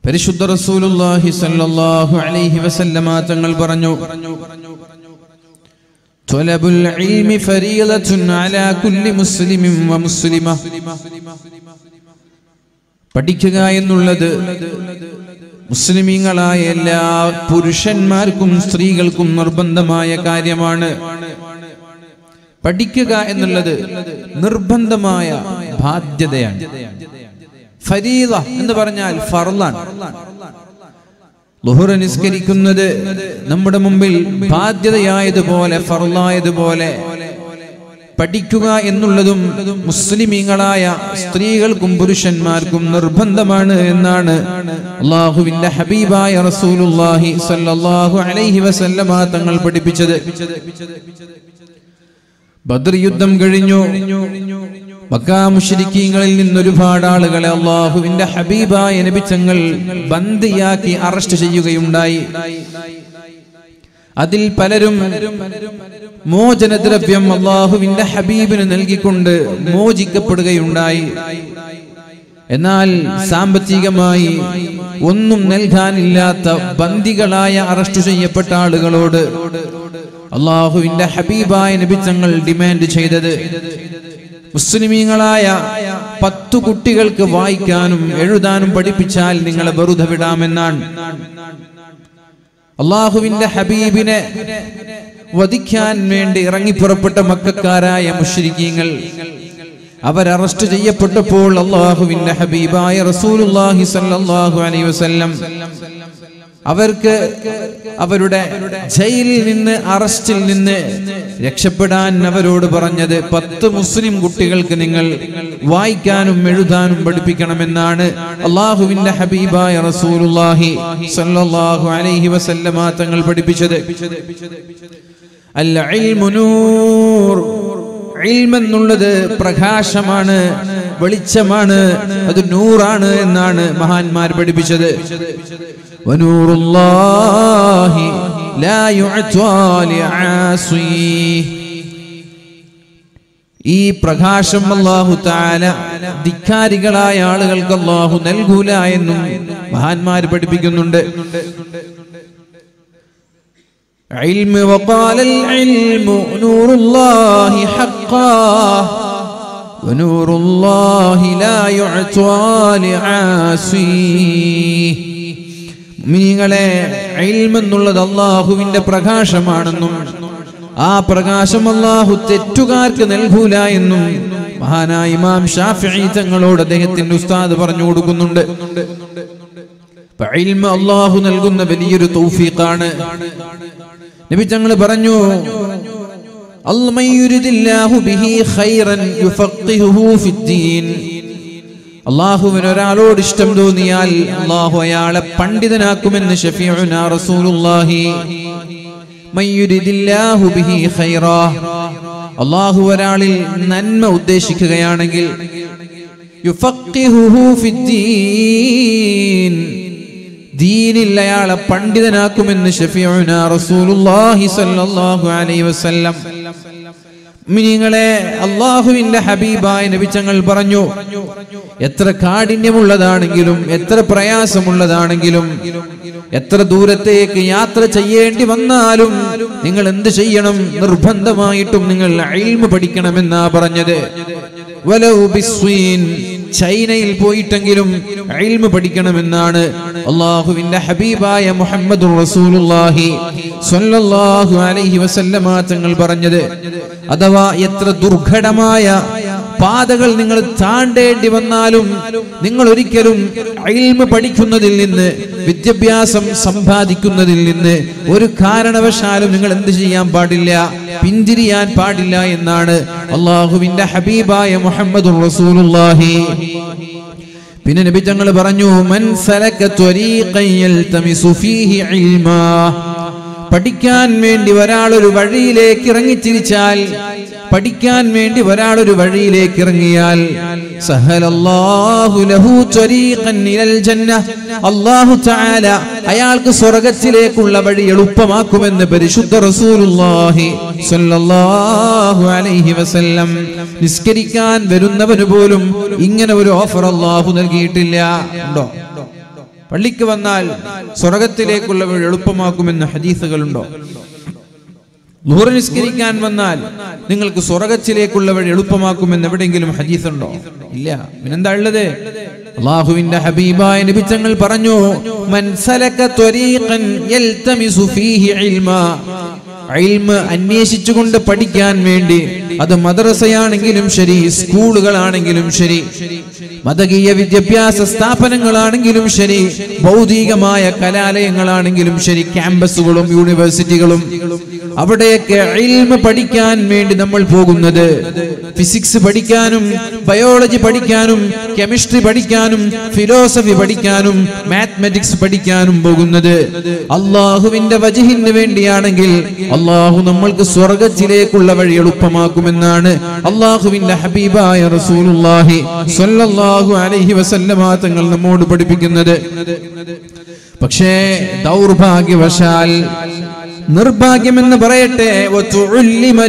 പരിശുദ്ധ റസൂലുള്ളാഹി സ്വല്ലല്ലാഹു അലൈഹി വസല്ലമ തങ്ങൾ പറഞ്ഞു طلب العلم فريضة على كل مسلم ومسلمة പഠിക്കുക എന്നുള്ളത് മുസ്ലിമീങ്ങളായ എല്ലാ പുരുഷന്മാർക്കും സ്ത്രീകൾക്കും നിർബന്ധമായ കാര്യമാണ് പഠിക്കുക എന്നുള്ളത് നിർബന്ധമായ ബാധ്യതയാണ് ഫരീദ എന്ന് പറഞ്ഞാൽ ഫർലാൻ ലുഹുറ നിസ്കരിക്കുന്നത് നമ്മുടെ മുമ്പിൽ ബാധ്യതയായതുപോലെ ഫർലായതുപോലെ പഠിക്കുക എന്നുള്ളതും മുസ്ലിമീങ്ങളായ സ്ത്രീകൾക്കും പുരുഷന്മാർക്കും നിർബന്ധമാണ് എന്നാണ് അള്ളാഹുവിന്റെ ഹബീബായ റസൂലുള്ളാഹി സല്ലല്ലാഹു അലൈഹി വസല്ലമ തങ്ങൾ പഠിപ്പിച്ചത് ബദർ യുദ്ധം കഴിഞ്ഞു മക്കാ മുശ്രിക്കീങ്ങളിൽ നിന്ന് ഒരുപാട് ആളുകളെ അള്ളാഹുവിന്റെ ഹബീബായ നബിച്ചങ്ങൾ ബന്ദിയാക്കി അറസ്റ്റ് ചെയ്യുകയുണ്ടായി അതിൽ പലരും മോചനദ്രവ്യം അള്ളാഹുവിന്റെ ഹബീബിന് നൽകിക്കൊണ്ട് മോചിക്കപ്പെടുകയുണ്ടായി എന്നാൽ സാമ്പത്തികമായി ഒന്നും നൽകാനില്ലാത്ത ബന്ദികളായ അറസ്റ്റ് ചെയ്യപ്പെട്ട ആളുകളോട് അള്ളാഹുവിന്റെ ഹബീബായ നബിച്ചങ്ങൾ ഡിമാൻഡ് ചെയ്തത് മുസ്ലിമീങ്ങളായ പത്തു കുട്ടികൾക്ക് വായിക്കാനും എഴുതാനും പഠിപ്പിച്ചാൽ നിങ്ങളെ വെറുതെ വിടാമെന്നാണ് അള്ളാഹുവിന്റെ ഹബീബിനെ വധിക്കാൻ വേണ്ടി ഇറങ്ങിപ്പുറപ്പെട്ട മക്കാരായ മുഷ്രിക്കീങ്ങൾ അവർ അറസ്റ്റ് ചെയ്യപ്പെട്ടപ്പോൾ അള്ളാഹുവിന്റെ ഹബീബായ റസൂലുള്ളാഹി സല്ലല്ലാഹു അലൈഹി വസല്ലം അവർക്ക് അവരുടെ ജയിലിൽ നിന്ന് അറസ്റ്റിൽ നിന്ന് രക്ഷപ്പെടാൻ അവരോട് പറഞ്ഞത് പത്ത് മുസ്ലിം കുട്ടികൾക്ക് നിങ്ങൾ വായിക്കാനും എഴുതാനും പഠിപ്പിക്കണമെന്നാണ് അള്ളാഹുവിന്റെ ഹബീബായ റസൂലുള്ളാഹി സല്ലല്ലാഹു അലൈഹി വസല്ലമ തങ്ങൾ പഠിപ്പിച്ചത് അൽ ഇൽമു നൂർ ഇൽം എന്നുള്ളത് പ്രകാശമാണ് വെളിച്ചമാണ് അത് നൂറാണ് എന്നാണ് മഹാന്മാർ പഠിപ്പിച്ചത് വനൂറുല്ലാഹി ലാ യുഅ്താ ലിആസിഹ് ഈ പ്രകാശം അല്ലാഹു തആല ധിക്കാരികളായ ആളുകൾക്ക് അല്ലാഹു നൽകൂല എന്നും മഹാന്മാർ പഠിപ്പിക്കുന്നുണ്ട് علم وقال العلم نور الله حقا ونور الله لا يعطى لعاصيه നിങ്ങളെ എന്നുള്ളത് അള്ളാഹുവിന്റെ പ്രകാശമാണെന്നും ആ പ്രകാശം അള്ളാഹു തെറ്റുകാർക്ക് നൽകൂല എന്നും മഹാനായ ഇമാം ഷാഫി തങ്ങളോട് അദ്ദേഹത്തിന്റെ ഉസ്താദ് പറഞ്ഞു കൊടുക്കുന്നുണ്ട് ഇൽമ അള്ളാഹു നൽകുന്ന വലിയൊരു തൗഫീഖാണ് നബി തങ്ങൾ പറഞ്ഞു അള്ളാഹുവിന് ഒരാളോട് ഇഷ്ടം തോന്നിയാൽ അള്ളാഹു അയാളെ പണ്ഡിതനാക്കുമെന്ന് ഷഫീഉനാ റസൂലുള്ളാഹി മയ്യുരിദില്ലാഹു ബിഹി ഖൈറാ അള്ളാഹു ഒരാളിൽ നന്മ ഉദ്ദേശിക്കുകയാണെങ്കിൽ യുഫഖിഹുഹു ഫിദ്ദീൻ ദീനിൽ അയാളെ പണ്ഡിതനാക്കുമെന്ന് ഷഫീഉന റസൂലുള്ളാഹി സ്വല്ലല്ലാഹു അലൈഹി വസല്ലം മിനിങ്ങളെ അള്ളാഹുവിന്റെ ഹബീബായ നബിച്ചങ്ങൾ പറഞ്ഞു എത്ര കാഠിന്യമുള്ളതാണെങ്കിലും എത്ര പ്രയാസമുള്ളതാണെങ്കിലും എത്ര ദൂരത്തേക്ക് യാത്ര ചെയ്യേണ്ടി വന്നാലും നിങ്ങൾ എന്ത് ചെയ്യണം നിർബന്ധമായിട്ടും നിങ്ങൾ അയിൽമ പഠിക്കണമെന്നാ പറഞ്ഞത് വലൗ ബിസ്വീൻ ചൈനയിൽ പോയിട്ടെങ്കിലും ഇൽമ പഠിക്കണമെന്നാണ് അള്ളാഹുവിന്റെ ഹബീബായ മുഹമ്മദ് റസൂലുള്ളാഹി സ്വല്ലല്ലാഹു അലൈഹി വസല്ലമ തങ്ങൾ പറഞ്ഞത് അഥവാ എത്ര ദുർഘടമായ പാതകൾ നിങ്ങൾ താണ്ടേണ്ടി വന്നാലും നിങ്ങൾ ഒരിക്കലും ഇൽമ പഠിക്കുന്നതിൽ നിന്ന് വിദ്യാഭ്യാസം സമ്പാദിക്കുന്നതിൽ നിന്ന് ഒരു കാരണവശാലും നിങ്ങൾ എന്ത് ചെയ്യാൻ പാടില്ല പിന്തിരിയാൻ പാടില്ല എന്നാണ് അള്ളാഹുവിന്റെ ഹബീബായ മുഹമ്മദ് റസൂലുള്ളാഹി പിന്നെ നബി തങ്ങൾ പറഞ്ഞു മൻ സലക ത്വരീഖൻ യൽതമിസു ഫീഹി ഇൽമാ പഠിക്കാൻ വേണ്ടി ഒരാൾ ഒരു വഴിയിലേക്ക് ഇറങ്ങിത്തിരിച്ചാൽ പഠിക്കാൻ വേണ്ടി ഒരാൾ ഒരു വഴിയിലേക്ക് ഇറങ്ങിയാൽ സഹലല്ലാഹു ലഹു ത്വരീഖൻ ഇലൽ ജന്ന അല്ലാഹു തആല അയാൾക്ക് സ്വർഗ്ഗത്തിലേക്കുള്ള വഴി എളുപ്പമാക്കുമെന്ന് പരിശുദ്ധ റസൂലുള്ളാഹി സ്വല്ലല്ലാഹു അലൈഹി വസല്ലം നിസ്കരിക്കാൻ വരുന്നവന് പോലും ഇങ്ങനെ ഒരു ഓഫർ അല്ലാഹു നൽകിയിട്ടില്ല ഉണ്ടോ പള്ളിക്ക് വന്നാൽ സ്വർഗത്തിലേക്കുള്ള വഴി എളുപ്പമാക്കുമെന്ന് ഹദീസുകളുണ്ടോ ലുഹർ നിസ്കരിക്കാൻ വന്നാൽ നിങ്ങൾക്ക് സ്വർഗത്തിലേക്കുള്ള വഴി എളുപ്പമാക്കുമെന്ന് എവിടെയെങ്കിലും ഹദീസുണ്ടോ ഇല്ല പിന്നെന്താ ഉള്ളത് അള്ളാഹുവിന്റെ ഹബീബായ നബിച്ചങ്ങൾ പറഞ്ഞു മൻ സലക ത്വരീഖൻ യൽതമിസു ഫീഹി ഇൽമാ ഇൽമ അന്വേഷിച്ചുകൊണ്ട് പഠിക്കാൻ വേണ്ടി അത് മദ്രസയാണെങ്കിലും ശരി സ്കൂളുകളാണെങ്കിലും ശരി മതകീയ വിദ്യാഭ്യാസ സ്ഥാപനങ്ങളാണെങ്കിലും ശരി ഭൗതികമായ കലാലയങ്ങളാണെങ്കിലും ശരി ക്യാമ്പസുകളും യൂണിവേഴ്സിറ്റികളും അവിടെയൊക്കെ ഇൽമ പഠിക്കാൻ വേണ്ടി നമ്മൾ പോകുന്നത് ഫിസിക്സ് പഠിക്കാനും ബയോളജി പഠിക്കാനും കെമിസ്ട്രി പഠിക്കാനും ഫിലോസഫി പഠിക്കാനും മാത്മറ്റിക്സ് പഠിക്കാനും പോകുന്നത് അള്ളാഹുവിന്റെ വജഹിന് വേണ്ടിയാണെങ്കിൽ അള്ളാഹു നമ്മൾക്ക് സ്വർഗത്തിലേക്കുള്ള വഴി എളുപ്പമാക്കുമെന്നാണ് അള്ളാഹുവിന്റെ ഹബീബായ റസൂലുള്ളാഹി സ്വല്ലല്ലാഹു അലൈഹി വസല്ലമ തങ്ങൾ നമ്മോട് പഠിപ്പിക്കുന്നത് പക്ഷേ ദൗർഭാഗ്യവശാൽ നിർഭാഗ്യമെന്ന് പറയട്ടെ വതുഉല്ലിമ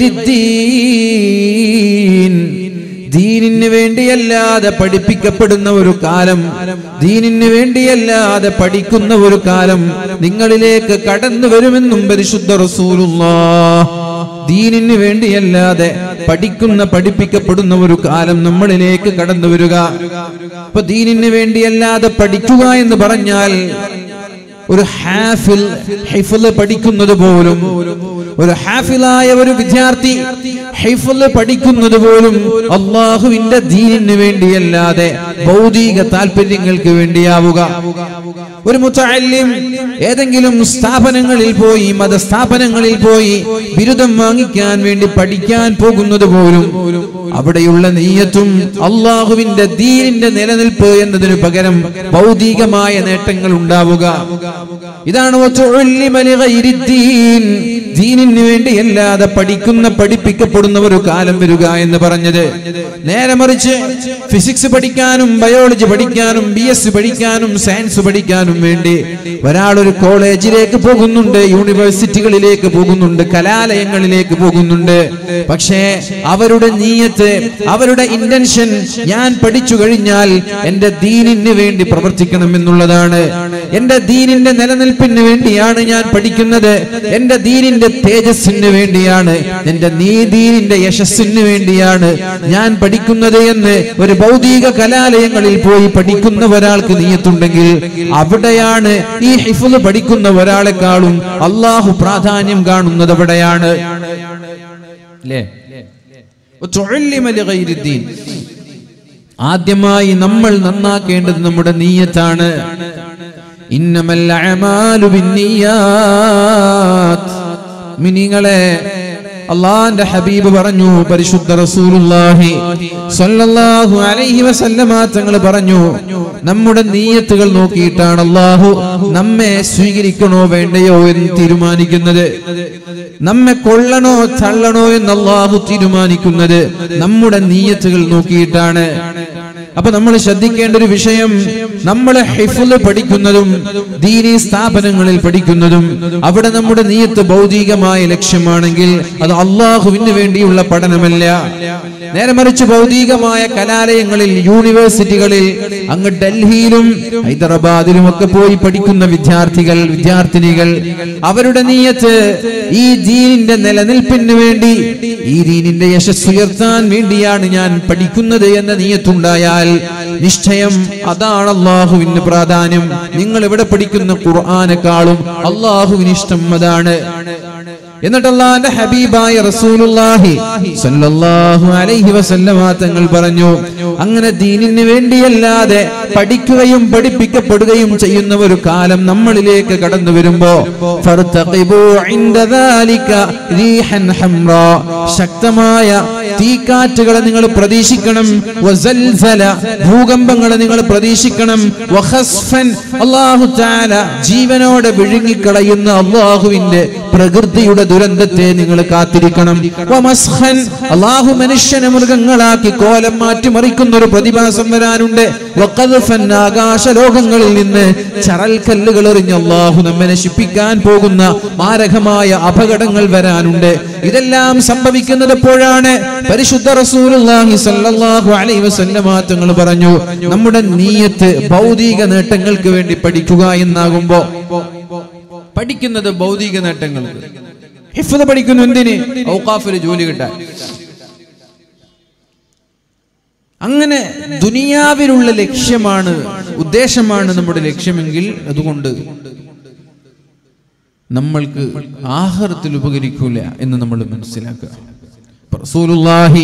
ലിഗൈരിദ്ദീൻ. ദീനിന് വേണ്ടിയല്ലാതെ പഠിപ്പിക്കപ്പെടുന്ന ഒരു കാലം ദീനിന് വേണ്ടിയല്ലാതെ പഠിക്കുന്ന ഒരു കാലം നിങ്ങളിലേക്ക് കടന്നു വരുമെന്നും പരിശുദ്ധ റസൂലുള്ളാ ദീനിന് വേണ്ടിയല്ലാതെ പഠിക്കുന്ന പഠിപ്പിക്കപ്പെടുന്ന ഒരു കാലം നമ്മളിലേക്ക് കടന്നു വരിക അപ്പൊ ദീനിന് വേണ്ടിയല്ലാതെ പഠിക്കുക എന്ന് പറഞ്ഞാൽ ഒരു ഹാഫിൽ ഹിഫില് പഠിക്കുന്നത് പോലും ഒരു ഹാഫിലായ ഒരു വിദ്യാർത്ഥി ഹിഫില് പഠിക്കുന്നത് പോലും അള്ളാഹുവിന്റെ ദീനിന് വേണ്ടിയല്ലാതെ ഭൗതിക താല്പര്യങ്ങൾക്ക് വേണ്ടിയാവുക ഒരു മുത്തല്ലിം ഏതെങ്കിലും സ്ഥാപനങ്ങളിൽ പോയി മതസ്ഥാപനങ്ങളിൽ പോയി ബിരുദം വാങ്ങിക്കാൻ വേണ്ടി പഠിക്കാൻ പോകുന്നത് പോലും അവിടെയുള്ള നെയ്യത്തും അള്ളാഹുവിന്റെ ദീനിന്റെ നിലനിൽപ്പ് എന്നതിനു പകരം ഭൗതികമായ നേട്ടങ്ങൾ ഉണ്ടാവുക ഇതാണ് വതുഉല്ലിമ ലിഗൈരിദ്ദീൻ. ദീനിന് വേണ്ടിയല്ലാതെ പഠിക്കുന്ന പഠിപ്പിക്കപ്പെടുന്ന ഒരു കാലം വരിക എന്ന് പറഞ്ഞത് നേരെ മറിച്ച് ഫിസിക്സ് പഠിക്കാനും ബയോളജി പഠിക്കാനും ബി എസ് പഠിക്കാനും സയൻസ് പഠിക്കാനും വേണ്ടി ഒരാൾ ഒരു കോളേജിലേക്ക് പോകുന്നുണ്ട് യൂണിവേഴ്സിറ്റികളിലേക്ക് പോകുന്നുണ്ട് കലാലയങ്ങളിലേക്ക് പോകുന്നുണ്ട് പക്ഷേ അവരുടെ നീയത്ത് അവരുടെ ഇന്റൻഷൻ ഞാൻ പഠിച്ചു കഴിഞ്ഞാൽ എന്റെ ദീനിന് വേണ്ടി പ്രവർത്തിക്കണം എന്നുള്ളതാണ് എന്റെ ദീനിന്റെ നിലനിൽപ്പിന് വേണ്ടിയാണ് ഞാൻ പഠിക്കുന്നത് എന്റെ ദീനിന്റെ തേജസ്സിന് വേണ്ടിയാണ് എന്റെ നീതീനിന്റെ യശസ്സിന് വേണ്ടിയാണ് ഞാൻ പഠിക്കുന്നത് എന്ന് ഒരു ഭൗതിക കലാലയങ്ങളിൽ പോയി പഠിക്കുന്ന ഒരാൾക്ക് നീയത്തുണ്ടെങ്കിൽ അവിടെയാണ് ഈ ഹിഫുല് പഠിക്കുന്ന ഒരാളെക്കാളും അള്ളാഹു പ്രാധാന്യം കാണുന്നത് അവിടെയാണ് അല്ലേ وتعلم لغير الدين. ആദ്യമായി നമ്മൾ നന്നാക്കേണ്ടത് നമ്മുടെ നീയത്താണ് ഇന്നമൽ അഅമാലു ബിന്നിയാത്ത് മിനിങ്ങളെ അള്ളാന്റെ ഹബീബ് പറഞ്ഞു പരിശുദ്ധ റസൂലുള്ളാഹി സ്വല്ലല്ലാഹു അലൈഹി വസല്ലമ തങ്ങൾ പറഞ്ഞു നമ്മുടെ നീയത്തുകൾ നോക്കിയിട്ടാണ് അള്ളാഹു നമ്മെ സ്വീകരിക്കണോ വേണ്ടയോ എന്ന് തീരുമാനിക്കുന്നത് നമ്മെ കൊള്ളണോ തള്ളണോ എന്ന് അള്ളാഹു തീരുമാനിക്കുന്നത് നമ്മുടെ നീയത്തുകൾ നോക്കിയിട്ടാണ് അപ്പൊ നമ്മൾ ശ്രദ്ധിക്കേണ്ട ഒരു വിഷയം നമ്മൾ ഹിഫുല് പഠിക്കുന്നതും ദീനി സ്ഥാപനങ്ങളിൽ പഠിക്കുന്നതും അവിടെ നമ്മുടെ നീയത്ത് ഭൗതികമായ ലക്ഷ്യമാണെങ്കിൽ അത് അള്ളാഹുവിന് വേണ്ടിയുള്ള പഠനമല്ല നേരെ മറിച്ച് ഭൗതികമായ കലാലയങ്ങളിൽ യൂണിവേഴ്സിറ്റികളിൽ അങ്ങ് ഡൽഹിയിലും ഹൈദരാബാദിലും ഒക്കെ പോയി പഠിക്കുന്ന വിദ്യാർത്ഥികൾ വിദ്യാർത്ഥിനികൾ അവരുടെ നീയത്ത് ഈ ദീനിന്റെ നിലനിൽപ്പിന് വേണ്ടി ഈ ദീനിന്റെ യശസ് ഉയർത്താൻ വേണ്ടിയാണ് ഞാൻ പഠിക്കുന്നത് എന്ന നീയത്തുണ്ടായാൽ നിശ്ചയം അതാണ് അള്ളാഹുവിന് പ്രാധാന്യം നിങ്ങൾ ഇവിടെ പഠിക്കുന്ന ഖുർആാനെക്കാളും അള്ളാഹുവിന് ഇഷ്ടം അതാണ് എന്നിട്ട് അള്ളാന്റെ ഹബീബായ റസൂലുള്ളാഹി സല്ലല്ലാഹു അലൈഹി വസല്ലമ തങ്ങൾ പറഞ്ഞു അങ്ങനെ ദീനിന് വേണ്ടിയല്ലാതെ പഠിക്കുകയും പഠിപ്പിക്കപ്പെടുകയും ചെയ്യുന്ന ഒരു കാലം നമ്മളിലേക്ക് കടന്നു വരുമ്പോ ഫർതഖിബൂ ഇൻദ ദാലിക റീഹൻ ഹംറാ ശക്തമായ തീക്കാറ്റുകളെ നിങ്ങൾ പ്രതീക്ഷിക്കണം വസൽസല ഭൂകമ്പങ്ങളെ നിങ്ങൾ പ്രതീക്ഷിക്കണം വഖസ്ഫൻ അല്ലാഹു തആല ജീവനോടെ വിഴുങ്ങിക്കളയുന്ന അള്ളാഹുവിന്റെ പ്രകൃതിയുടെ ദുരന്തത്തെ നിങ്ങൾ കാത്തിരിക്കണം വമസ്ഖൻ അള്ളാഹു മനുഷ്യനെ മൃഗങ്ങളാക്കി കോലം മാറ്റിമറിക്കുന്ന ഒരു പ്രതിഭാസം വരാനുണ്ട് വഖദ്ഫൻ ആകാശ ലോകങ്ങളിൽ നിന്ന് ചറൽ കല്ലുകൾ എറിഞ്ഞ് അള്ളാഹു നമ്മെ നശിപ്പിക്കാൻ പോകുന്ന മാരകമായ അപകടങ്ങൾ വരാനുണ്ട് ഇതെല്ലാം സംഭവിക്കുന്നത് എപ്പോഴാണ് പരിശുദ്ധ റസൂലുള്ളാഹി സ്വല്ലല്ലാഹു അലൈഹി വസല്ലമ തങ്ങൾ പറഞ്ഞു നമ്മുടെ നീയത്ത് ഭൗതിക നേട്ടങ്ങൾക്ക് വേണ്ടി പഠിക്കുക എന്നാകുമ്പോ പഠിക്കുന്നത് ഭൗതിക നേട്ടങ്ങൾക്ക് ഹിഫ്ദ് പഠിക്കുന്നു എന്തിന് ഔഖാഫിൽ ജോലി കിട്ടാൻ അങ്ങനെ ദുനിയാവിലുള്ള ലക്ഷ്യമാണ് ഉദ്ദേശമാണ് നമ്മുടെ ലക്ഷ്യമെങ്കിൽ അതുകൊണ്ട് നമ്മൾക്ക് ആഹാരത്തിൽ ഉപകരിക്കൂല എന്ന് നമ്മൾ മനസ്സിലാക്കുക റസൂലുള്ളാഹി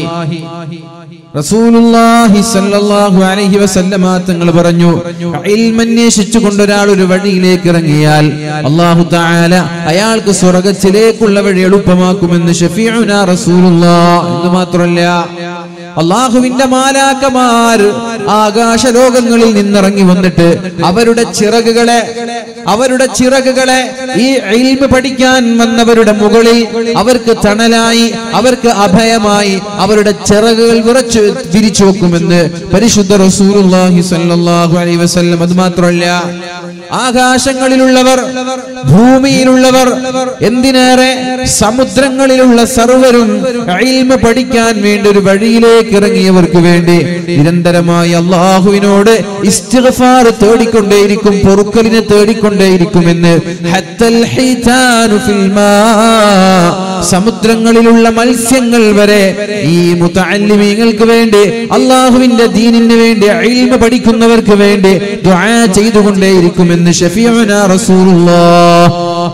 റസൂലുള്ളാഹി സല്ലല്ലാഹു അലൈഹി വസല്ലമ തങ്ങൾ പറഞ്ഞു ഇൽമ അന്വേഷിച്ചുകൊണ്ട് ഒരാൾ ഒരു വഴിയിലേക്ക് ഇറങ്ങിയാൽ അല്ലാഹു തആല അയാൾക്ക് സ്വർഗ്ഗത്തിലേക്കുള്ള വഴി എളുപ്പമാക്കുമെന്ന് ഷഫീഉനാ റസൂലുള്ളാഹ് എന്ന് മാത്രമല്ല അള്ളാഹുവിന്റെ മാലാക്കമാർ ആകാശ ലോകങ്ങളിൽ നിന്നിറങ്ങി വന്നിട്ട് അവരുടെ ചിറകുകളെ അവരുടെ ചിറകുകളെ ഈ ഇൽമ പഠിക്കാൻ വന്നവരുടെ മുകളിൽ അവർക്ക് തണലായി അവർക്ക് അഭയമായി അവരുടെ ചിറകുകൾ വിറച്ചു വിരിച്ചു വെക്കുമെന്ന് പരിശുദ്ധ റസൂലുള്ളാഹി സ്വല്ലല്ലാഹു അലൈഹി വസല്ലം അത് മാത്രമല്ല ആകാശങ്ങളിലുള്ളവർ ഭൂമിയിലുള്ളവർ എന്തിനേറെ സമുദ്രങ്ങളിലുള്ള സർവരും ഇൽമ പഠിക്കാൻ വേണ്ടി ഒരു വഴിയിലേക്ക് ഇറങ്ങിയവർക്ക് വേണ്ടി നിരന്തരമായി അള്ളാഹുവിനോട് ഇസ്തിഗ്ഫാർ തേടിക്കൊണ്ടേയിരിക്കും പൊറുക്കലിനെ തേടിക്കൊണ്ടേയിരിക്കുമെന്ന് ഹത്തൽ ഹൈതാനു ഫിൽ മാ. സമുദ്രങ്ങളിലുള്ള മത്സ്യങ്ങൾ വരെ ഈ മുത്തല്ലിമീങ്ങൾക്ക് വേണ്ടി അള്ളാഹുവിന്റെ ദീനിന് വേണ്ടി ഇൽമ പഠിക്കുന്നവർക്ക് വേണ്ടി ദുആ ചെയ്തുകൊണ്ടേയിരിക്കുമെന്ന് ഷഫീഉനാ റസൂലുള്ളാഹ്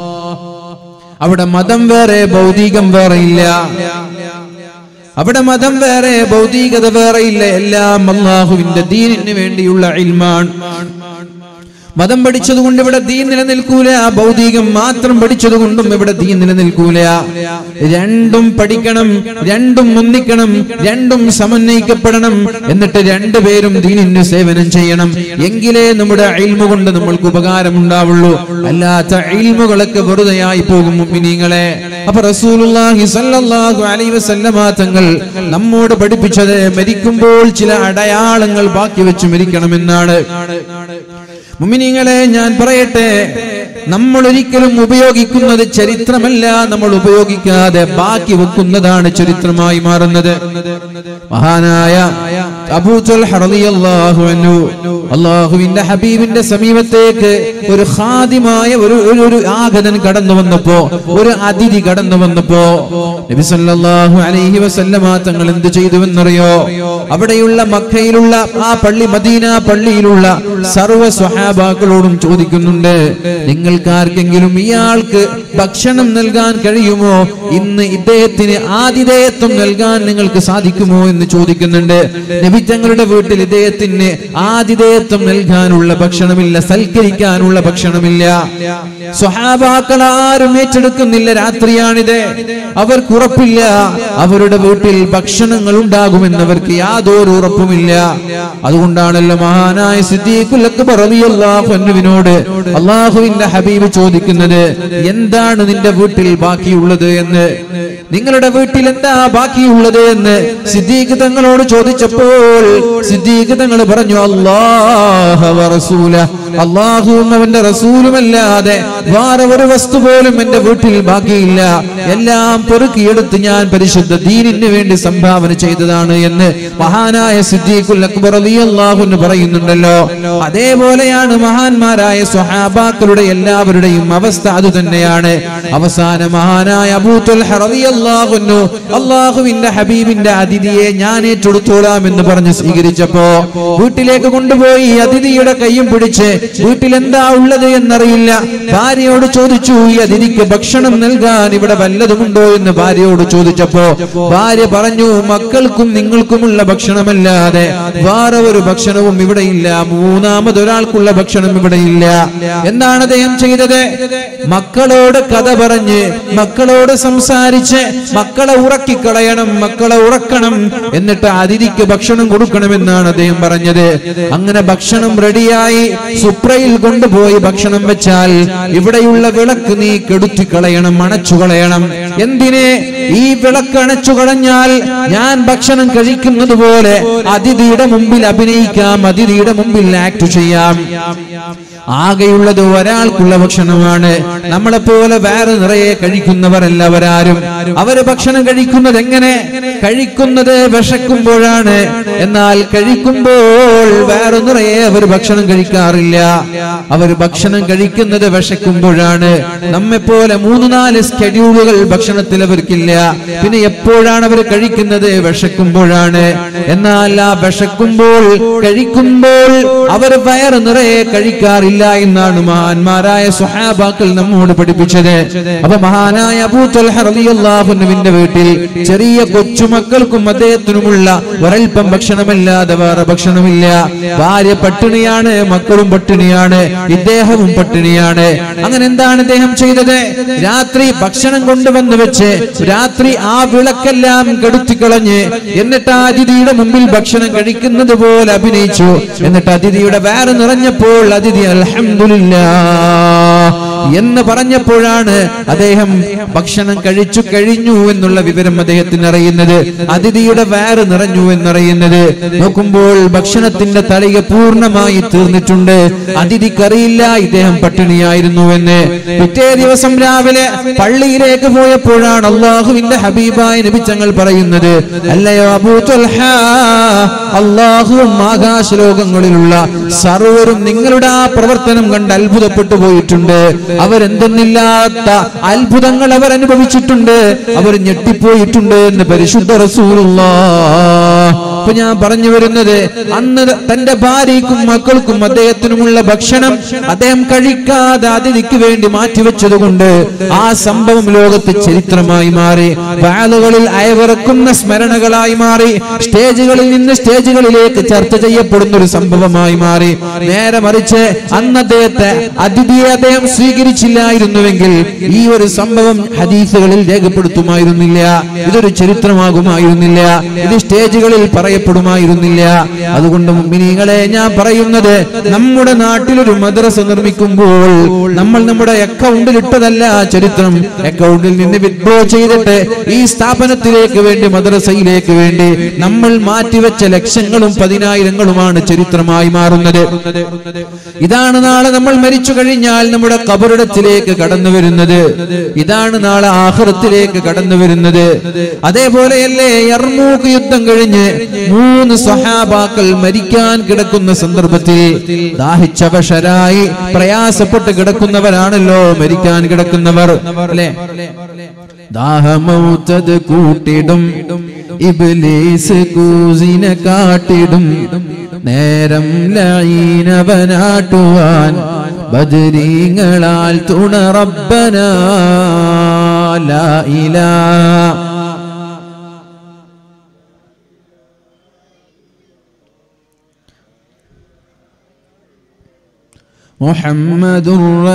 അവിടെ മതം വേറെ ഭൗതികം വേറെ ഇല്ല അവിടെ മതം വേറെ ഭൗതികത വേറെ ഇല്ല എല്ലാം അള്ളാഹുവിന്റെ ദീനിന് വേണ്ടിയുള്ള ഇൽമാൻ മതം പഠിച്ചതുകൊണ്ട് ഇവിടെ ദീൻ നിലനിൽക്കൂല ഭൗതികം മാത്രം പഠിച്ചതുകൊണ്ടും ഇവിടെ ദീൻ നിലനിൽക്കൂല രണ്ടും പഠിക്കണം രണ്ടും ഒന്നിക്കണം രണ്ടും സമന്വയിക്കപ്പെടണം എന്നിട്ട് രണ്ടുപേരും ദീനിന് സേവനം ചെയ്യണം എങ്കിലേ നമ്മുടെ അയിൽമ കൊണ്ട് നമ്മൾക്ക് ഉപകാരം ഉണ്ടാവുള്ളൂ അല്ലാത്ത അയിൽമുകളൊക്കെ വെറുതെയായി പോകും മുഅ്മിനീങ്ങളെ അപ്പൊ റസൂലുള്ളാഹി സ്വല്ലല്ലാഹു അലൈഹി വസല്ലമ തങ്ങൾ നമ്മോട് പഠിപ്പിച്ചത് മരിക്കുമ്പോൾ ചില അടയാളങ്ങൾ ബാക്കി വെച്ച് മരിക്കണമെന്നാണ് മുമിനിങ്ങളെ ഞാൻ പറയട്ടെ നമ്മൾ ഒരിക്കലും ഉപയോഗിക്കുന്നത് ചരിത്രമല്ല നമ്മൾ ഉപയോഗിക്കാതെ ബാക്കി വെക്കുന്നതാണ് ചരിത്രമായി മാറുന്നത് മഹാനായ അബൂ ത്വൽഹ റളിയല്ലാഹു അൻഹു അള്ളാഹുവിന്റെ ഹബീബിന്റെ സമീപത്തേക്ക് ഒരു ഖാദിമായ ഒരു ഒരു- ഒരു ആഗതൻ കടന്നു വന്നപ്പോ ഒരു അതിഥി കടന്നു വന്നപ്പോ നബി സല്ലല്ലാഹു അലൈഹി വസല്ലമ തങ്ങൾ എന്ത് ചെയ്തുവെന്നറിയോ അവിടെയുള്ള മക്കയിലുള്ള ആ പള്ളി മദീന പള്ളിയിലുള്ള സർവ്വ സ്വഹാബാക്കളോടും ചോദിക്കുന്നുണ്ട് നിങ്ങൾക്ക് ആർക്കെങ്കിലും ഇയാൾക്ക് ഭക്ഷണം നൽകാൻ കഴിയുമോ ഇന്ന് ഇദ്ദേഹത്തിന് ആതിഥേയത്വം നൽകാൻ നിങ്ങൾക്ക് സാധിക്കുമോ എന്ന് ചോദിക്കുന്നുണ്ട് നബി തങ്ങളുടെ വീട്ടിൽ ഇദ്ദേഹത്തിന് ആതിഥേയത്വം നൽകാനുള്ള ഭക്ഷണമില്ല സൽക്കരിക്കാനുള്ള ഭക്ഷണമില്ല സ്വഹാബാക്കൾ ആരും ഏറ്റെടുക്കുന്നില്ല രാത്രിയാണിത് അവർക്ക് ഉറപ്പില്ല അവരുടെ വീട്ടിൽ ഭക്ഷണങ്ങൾ ഉണ്ടാകുമെന്നവർക്ക് യാതൊരു ഉറപ്പുമില്ല അതുകൊണ്ടാണല്ലോ മഹാനായ സിദ്ദീഖുൽ അക്ബർ റളിയല്ലാഹു അൻഹുവിനോട് അള്ളാഹുവിന്റെ ഹബീബ് ചോദിക്കുന്നത് എന്താണ് നിന്റെ വീട്ടിൽ ബാക്കിയുള്ളത് എന്ന് നിങ്ങളുടെ വീട്ടിൽ എന്താ ബാക്കിയുള്ളത് എന്ന് സിദ്ദീഖ് തങ്ങളോട് ചോദിച്ചപ്പോൾ സിദ്ദീഖ് തങ്ങൾ പറഞ്ഞു അല്ലാഹ വ റസൂല അള്ളാഹുവും അവന്റെ റസൂലുമല്ലാതെ വേറെ ഒരു വസ്തു പോലും എന്റെ വീട്ടിൽ ബാക്കിയില്ല എല്ലാം പെറുക്കിയെടുത്ത് ഞാൻ പരിശുദ്ധ ദീനിന് വേണ്ടി സംഭാവന ചെയ്തതാണ് എന്ന് മഹാനായ സിദ്ദീഖുൽ അക്ബർ റളിയല്ലാഹു അൻഹു പറയുന്നുണ്ടല്ലോ അതേപോലെയാണ് മഹാന്മാരായ സ്വഹാബാക്കളുടെ എല്ലാവരുടെയും അവസ്ഥ അത് തന്നെയാണ് അവസാന മഹാനായ അബൂ തുൽഹ റളിയല്ലാഹു അൻഹു അള്ളാഹുവിന്റെ ഹബീബിന്റെ അതിഥിയെ ഞാൻ ഏറ്റെടുത്തോളാം എന്ന് പറഞ്ഞ് സ്വീകരിച്ചപ്പോ വീട്ടിലേക്ക് കൊണ്ടുപോയി അതിഥിയുടെ കൈയും പിടിച്ച് വീട്ടിൽ എന്താ ഉള്ളത് എന്നറിയില്ല ഭാര്യയോട് ചോദിച്ചു ഈ അതിഥിക്ക് ഭക്ഷണം നൽകാൻ ഇവിടെ വല്ലതുമുണ്ടോ എന്ന് ഭാര്യയോട് ചോദിച്ചപ്പോ ഭാര്യ പറഞ്ഞു മക്കൾക്കും നിങ്ങൾക്കുമുള്ള ഭക്ഷണമല്ലാതെ വേറെ ഒരു ഭക്ഷണവും ഇവിടെ ഇല്ല മൂന്നാമതൊരാൾക്കുള്ള ഭക്ഷണം ഇവിടെ ഇല്ല എന്താണ് അദ്ദേഹം ചെയ്തത് മക്കളോട് കഥ പറഞ്ഞ് മക്കളോട് സംസാരിച്ച് മക്കളെ ഉറക്കിക്കളയണം മക്കളെ ഉറക്കണം എന്നിട്ട് അതിഥിക്ക് ഭക്ഷണം കൊടുക്കണമെന്നാണ് അദ്ദേഹം പറഞ്ഞത് അങ്ങനെ ഭക്ഷണം റെഡിയായി സുപ്രയിൽ കൊണ്ടുപോയി ഭക്ഷണം വെച്ചാൽ ഇവിടെയുള്ള വിളക്ക് നീ കെടുത്തി കളയണം അണച്ചു കളയണം എന്തിനെ ഈ വിളക്ക് അണച്ചു കളഞ്ഞാൽ ഞാൻ ഭക്ഷണം കഴിക്കുന്നത് പോലെ അതിഥിയുടെ മുമ്പിൽ അഭിനയിക്കാം അതിഥിയുടെ മുമ്പിൽ ആക്ട് ചെയ്യാം ആകെയുള്ളത് ഒരാൾക്കുള്ള ഭക്ഷണമാണ് നമ്മളെ പോലെ വേറെ നിറയെ കഴിക്കുന്നവരല്ല അവരാരും അവര് ഭക്ഷണം കഴിക്കുന്നത് എങ്ങനെ കഴിക്കുന്നത് വിശക്കുമ്പോഴാണ് എന്നാൽ കഴിക്കുമ്പോൾ വേറെ നിറയെ അവർ ഭക്ഷണം കഴിക്കാറില്ല അവർ ഭക്ഷണം കഴിക്കുന്നത് വിശക്കുമ്പോഴാണ് നമ്മെ പോലെ മൂന്ന് നാല് സ്കെഡ്യൂളുകൾ ഭക്ഷണത്തിൽ അവർക്കില്ല പിന്നെ എപ്പോഴാണ് അവർ കഴിക്കുന്നത് വിശക്കുമ്പോഴാണ് എന്നാൽ ആ വിശക്കുമ്പോൾ കഴിക്കുമ്പോൾ അവർ വയറ് നിറയെ കഴിക്കാറില്ല എന്നാണ് മഹാന്മാരായ സുഹാബാക്കൾ നമ്മോട് പഠിപ്പിച്ചത് അപ്പൊ മഹാനായ അബൂ ത്വൽഹ റളിയല്ലാഹുവിന്റെ വീട്ടിൽ ചെറിയ കൊച്ചുമക്കൾക്കും അദ്ദേഹത്തിനുമുള്ള ഒരൽപ്പം ഭക്ഷണമല്ലാതെ വേറെ ഭക്ഷണമില്ല ഭാര്യ പട്ടിണിയാണ് മക്കളും പട്ടിണിയാണ് ഇദ്ദേഹവും പട്ടിണിയാണ് അങ്ങനെ എന്താണ് ഇദ്ദേഹം ചെയ്തത് രാത്രി ഭക്ഷണം കൊണ്ടുവന്ന് വെച്ച് രാത്രി ആ വിളക്കെല്ലാം കെടുത്തിക്കളഞ്ഞ് എന്നിട്ട് ആ അതിഥിയുടെ മുമ്പിൽ ഭക്ഷണം കഴിക്കുന്നത് പോലെ അഭിനയിച്ചു എന്നിട്ട് അതിഥിയുടെ വേറെ നിറഞ്ഞപ്പോൾ അതിഥി അൽഹംദുലില്ലാ എന്ന് പറഞ്ഞപ്പോഴാണ് അദ്ദേഹം ഭക്ഷണം കഴിച്ചു കഴിഞ്ഞു എന്നുള്ള വിവരം അദ്ദേഹത്തിന് അറിയുന്നത് അതിഥിയുടെ വയറ് നിറഞ്ഞു എന്നറിയുന്നത് നോക്കുമ്പോൾ ഭക്ഷണത്തിന്റെ തളിക പൂർണ്ണമായി തീർന്നിട്ടുണ്ട് അതിഥിക്കറിയില്ല ഇദ്ദേഹം പട്ടിണിയായിരുന്നു എന്ന് പിറ്റേ ദിവസം രാവിലെ പള്ളിയിലേക്ക് പോയപ്പോഴാണ് അള്ളാഹുവിന്റെ ഹബീബായ നബിച്ചങ്ങൾ പറയുന്നത് അല്ലയോ അബൂ ത്വൽഹ അള്ളാഹുവും ആകാശലോകങ്ങളിലുള്ള സർവരും നിങ്ങളുടെ ആ പ്രവർത്തനം കണ്ട് അത്ഭുതപ്പെട്ടു പോയിട്ടുണ്ട് അവരെന്തെന്നില്ലാത്ത അത്ഭുതങ്ങൾ അവർ അനുഭവിച്ചിട്ടുണ്ട് അവർ ഞെട്ടിപ്പോയിട്ടുണ്ട് എന്ന് പരിശുദ്ധ റസൂലുള്ള അപ്പൊ ഞാൻ പറഞ്ഞു വരുന്നത് അന്ന് തന്റെ ഭാര്യയ്ക്കും മക്കൾക്കും അദ്ദേഹത്തിനുമുള്ള ഭക്ഷണം അദ്ദേഹം കഴിക്കാതെ അതിഥിക്ക് വേണ്ടി മാറ്റിവെച്ചത് കൊണ്ട് ആ സംഭവം ലോകത്ത് ചരിത്രമായി മാറി വാളുകളിൽ അയവിറക്കുന്ന സ്മരണകളായി മാറി സ്റ്റേജുകളിൽ നിന്ന് സ്റ്റേജുകളിലേക്ക് ചർച്ച ചെയ്യപ്പെടുന്ന ഒരു സംഭവമായി മാറി നേരെ മറിച്ച് അന്ന് അദ്ദേഹത്തെ അതിഥിയെ അദ്ദേഹം സ്വീകരിച്ചില്ലായിരുന്നുവെങ്കിൽ ഈ ഒരു സംഭവം ഹദീസുകളിൽ രേഖപ്പെടുത്തുമായിരുന്നില്ല ഇതൊരു ചരിത്രമാകുമായിരുന്നില്ല ഇത് സ്റ്റേജുകളിൽ പറയപ്പെടുമായിരുന്നില്ല അതുകൊണ്ട് മുമ്പിനികളെ ഞാൻ പറയുന്നത് നമ്മുടെ നാട്ടിലൊരു മദ്രസ നിർമ്മിക്കുമ്പോൾ നമ്മൾ നമ്മുടെ അക്കൗണ്ടിൽ ഇട്ടതല്ല ആ ചരിത്രം അക്കൗണ്ടിൽ നിന്ന് വിഡ്രോ ചെയ്തിട്ട് ഈ സ്ഥാപനത്തിലേക്ക് വേണ്ടി മദ്രസയിലേക്ക് വേണ്ടി നമ്മൾ മാറ്റിവെച്ച ലക്ഷങ്ങളും പതിനായിരങ്ങളുമാണ് ചരിത്രമായി മാറുന്നത് ഇതാണ് നാളെ നമ്മൾ മരിച്ചു കഴിഞ്ഞാൽ നമ്മുടെ കബറിടത്തിലേക്ക് കടന്നു വരുന്നത് ഇതാണ് നാളെ ആഹ്റത്തിലേക്ക് കടന്നു വരുന്നത് അതേപോലെയല്ലേ യർമൂക്ക് യുദ്ധം കഴിഞ്ഞ് മൂന്ന് സഹാബാക്കൾ മരിക്കാൻ കിടക്കുന്ന സന്ദർഭത്തിൽ ദാഹിച്ചവശരായി പ്രയാസപ്പെട്ട് കിടക്കുന്നവരാണല്ലോ മരിക്കാൻ കിടക്കുന്നവർ അല്ലേ ദാഹമൗത്തത് കൂട്ടിടും ഇബ്ലീസ് കൂസിനെ കാട്ടിടും നേരം ലൈനവനാട്ടുവാൻ ബദരീങ്ങളാൽ തുണ റബ്ബന ലാ ഇലാ മുഹമ്മദുർ